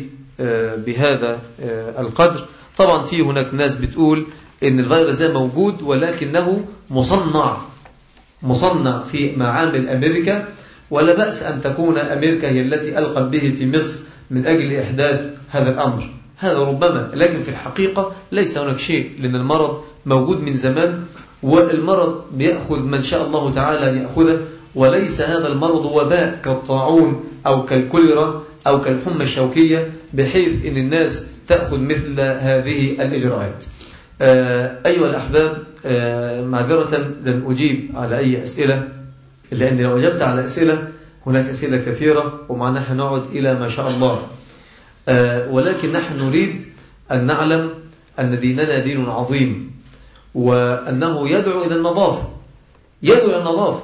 بهذا القدر طبعا في هناك ناس بتقول إن الفيروس ده موجود ولكنه مصنع مصنع في معامل أمريكا ولا بأس أن تكون أمريكا هي التي ألقت به في مصر من أجل إحداث هذا الأمر هذا ربما لكن في الحقيقة ليس هناك شيء لأن المرض موجود من زمان والمرض بيأخذ من شاء الله تعالى أن يأخذه وليس هذا المرض وباء كالطاعون أو كالكوليرا أو كالحمى الشوكية بحيث أن الناس تأخذ مثل هذه الإجراءات أيها الأحباب معذرة لن أجيب على أي أسئلة لأن لو أجبت على أسئلة هناك أسئلة كثيرة ومعناها نعد إلى ما شاء الله ولكن نحن نريد أن نعلم أن ديننا دين عظيم وأنه يدعو إلى النظافة يدعو إلى النظافة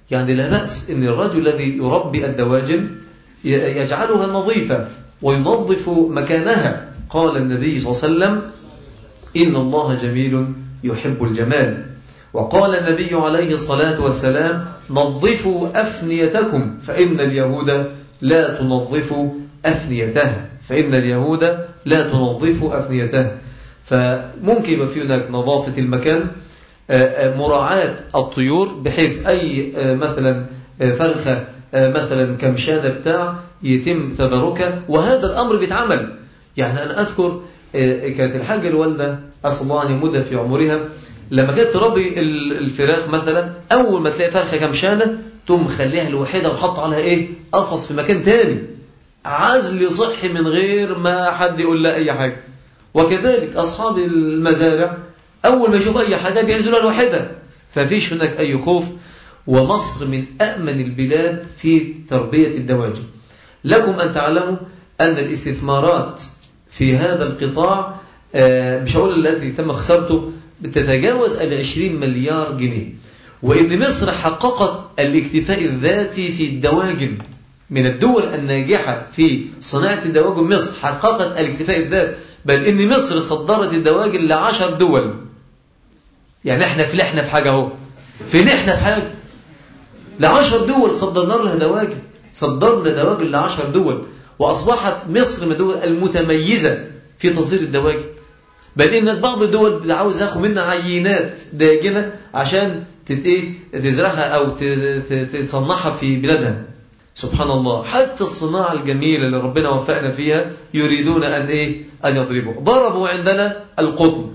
يعني لا بأس أن الرجل الذي يربي الدواجن يجعلها نظيفة وينظف مكانها قال النبي صلى الله عليه وسلم إن الله جميل يحب الجمال وقال النبي عليه الصلاة والسلام نظفوا أفنيتكم فإن اليهود لا تنظف أفنيتها فإن اليهود لا تنظف أفنيتها فممكن يبقى في هناك نظافة المكان مراعاة الطيور بحيث أي مثلا فرخة مثلا كمشانة بتاع يتم تداركها وهذا الأمر بيتعمل يعني أنا أذكر كانت الحاجة الوالدة أسأل الله أن يمد في عمرها لما كانت تربي الفراخ مثلا أول ما تلاقي فرخة كمشانة تقوم مخليها الوحيدة وحط عليها إيه قفص في مكان تاني عزل صحي من غير ما حد يقول لها أي حاجة وكذلك أصحاب المزارع أول ما يشوف أي حاجة بيعزلوها الوحيدة ففيش هناك أي خوف ومصر من أأمن البلاد في تربية الدواجن لكم أن تعلموا أن الاستثمارات في هذا القطاع مش هقول الذي تم خسارته بتتجاوز العشرين مليار جنيه وإن مصر حققت الاكتفاء الذاتي في الدواجن من الدول الناجحة في صناعة الدواجن مصر حققت الاكتفاء الذاتي بل إن مصر صدرت الدواجن لعشر دول يعني احنا فلحنا في حاجة اهو فلحنا في حاجة لعشر دول صدرنا لها دواجن صدرنا دواجن لعشر دول وأصبحت مصر من الدول المتميزة في تصدير الدواجن بل إن بعض الدول عاوز ياخد منها عينات داجنة عشان تزرعها أو تصنعها في بلادها سبحان الله حتى الصناعة الجميلة اللي ربنا وفقنا فيها يريدون أن إيه أن يضربوا ضربوا عندنا القطن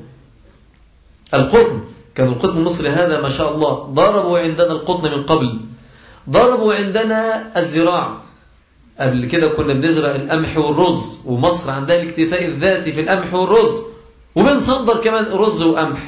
القطن كان القطن المصري هذا ما شاء الله ضربوا عندنا القطن من قبل ضربوا عندنا الزراعة قبل كده كنا بنزرع القمح والرز ومصر عندها الاكتفاء الذاتي في القمح والرز وبنصدر كمان رز وقمح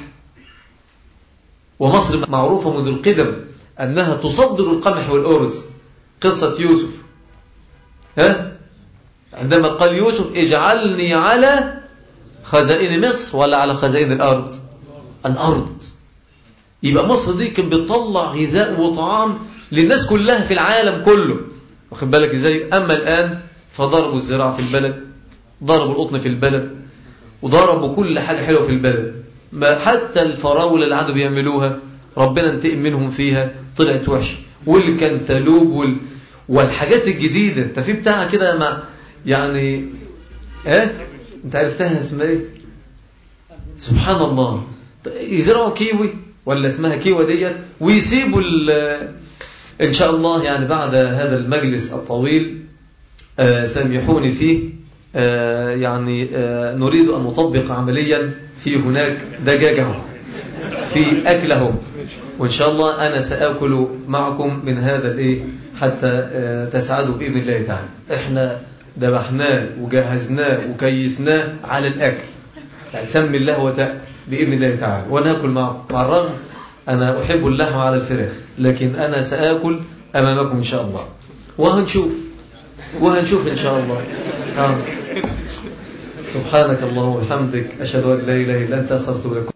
ومصر معروفة منذ القدم أنها تصدر القمح والأرز قصة يوسف ها عندما قال يوسف اجعلني على خزائن مصر ولا على خزائن الأرض الأرض يبقى مصر دي كان بتطلع غذاء وطعام للناس كلها في العالم كله واخد بالك ازاي أما الآن فضربوا الزراعة في البلد ضربوا القطن في البلد وضربوا كل حاجة حلوة في البلد ما حتى الفراولة اللي قعدوا بيعملوها ربنا انتقم منهم فيها طلعت وحشه والكنتالوب وال... والحاجات الجديدة انت في بتاعها كده ما يعني اه انت عرفتها اسمها ايه سبحان الله يزرعوا كيوي ولا اسمها كيوة ديت ويسيبوا ان شاء الله يعني بعد هذا المجلس الطويل آه سامحوني فيه آه يعني آه نريد ان نطبق عمليا في هناك دجاجهم في اكلهم وإن شاء الله أنا سأكل معكم من هذا الإيه حتى تسعدوا بإذن الله تعالى إحنا ذبحناه وجهزناه وكيسناه على الأكل يعني سمي الله وتأكل بإذن الله تعالى ونأكل معكم مع الرغم أنا أحب اللحم على الفراخ لكن أنا سأكل أمامكم إن شاء الله وهنشوف وهنشوف إن شاء الله سبحانك اللهم وبحمدك أشهد أن لا إله إلا أنت أستغفرك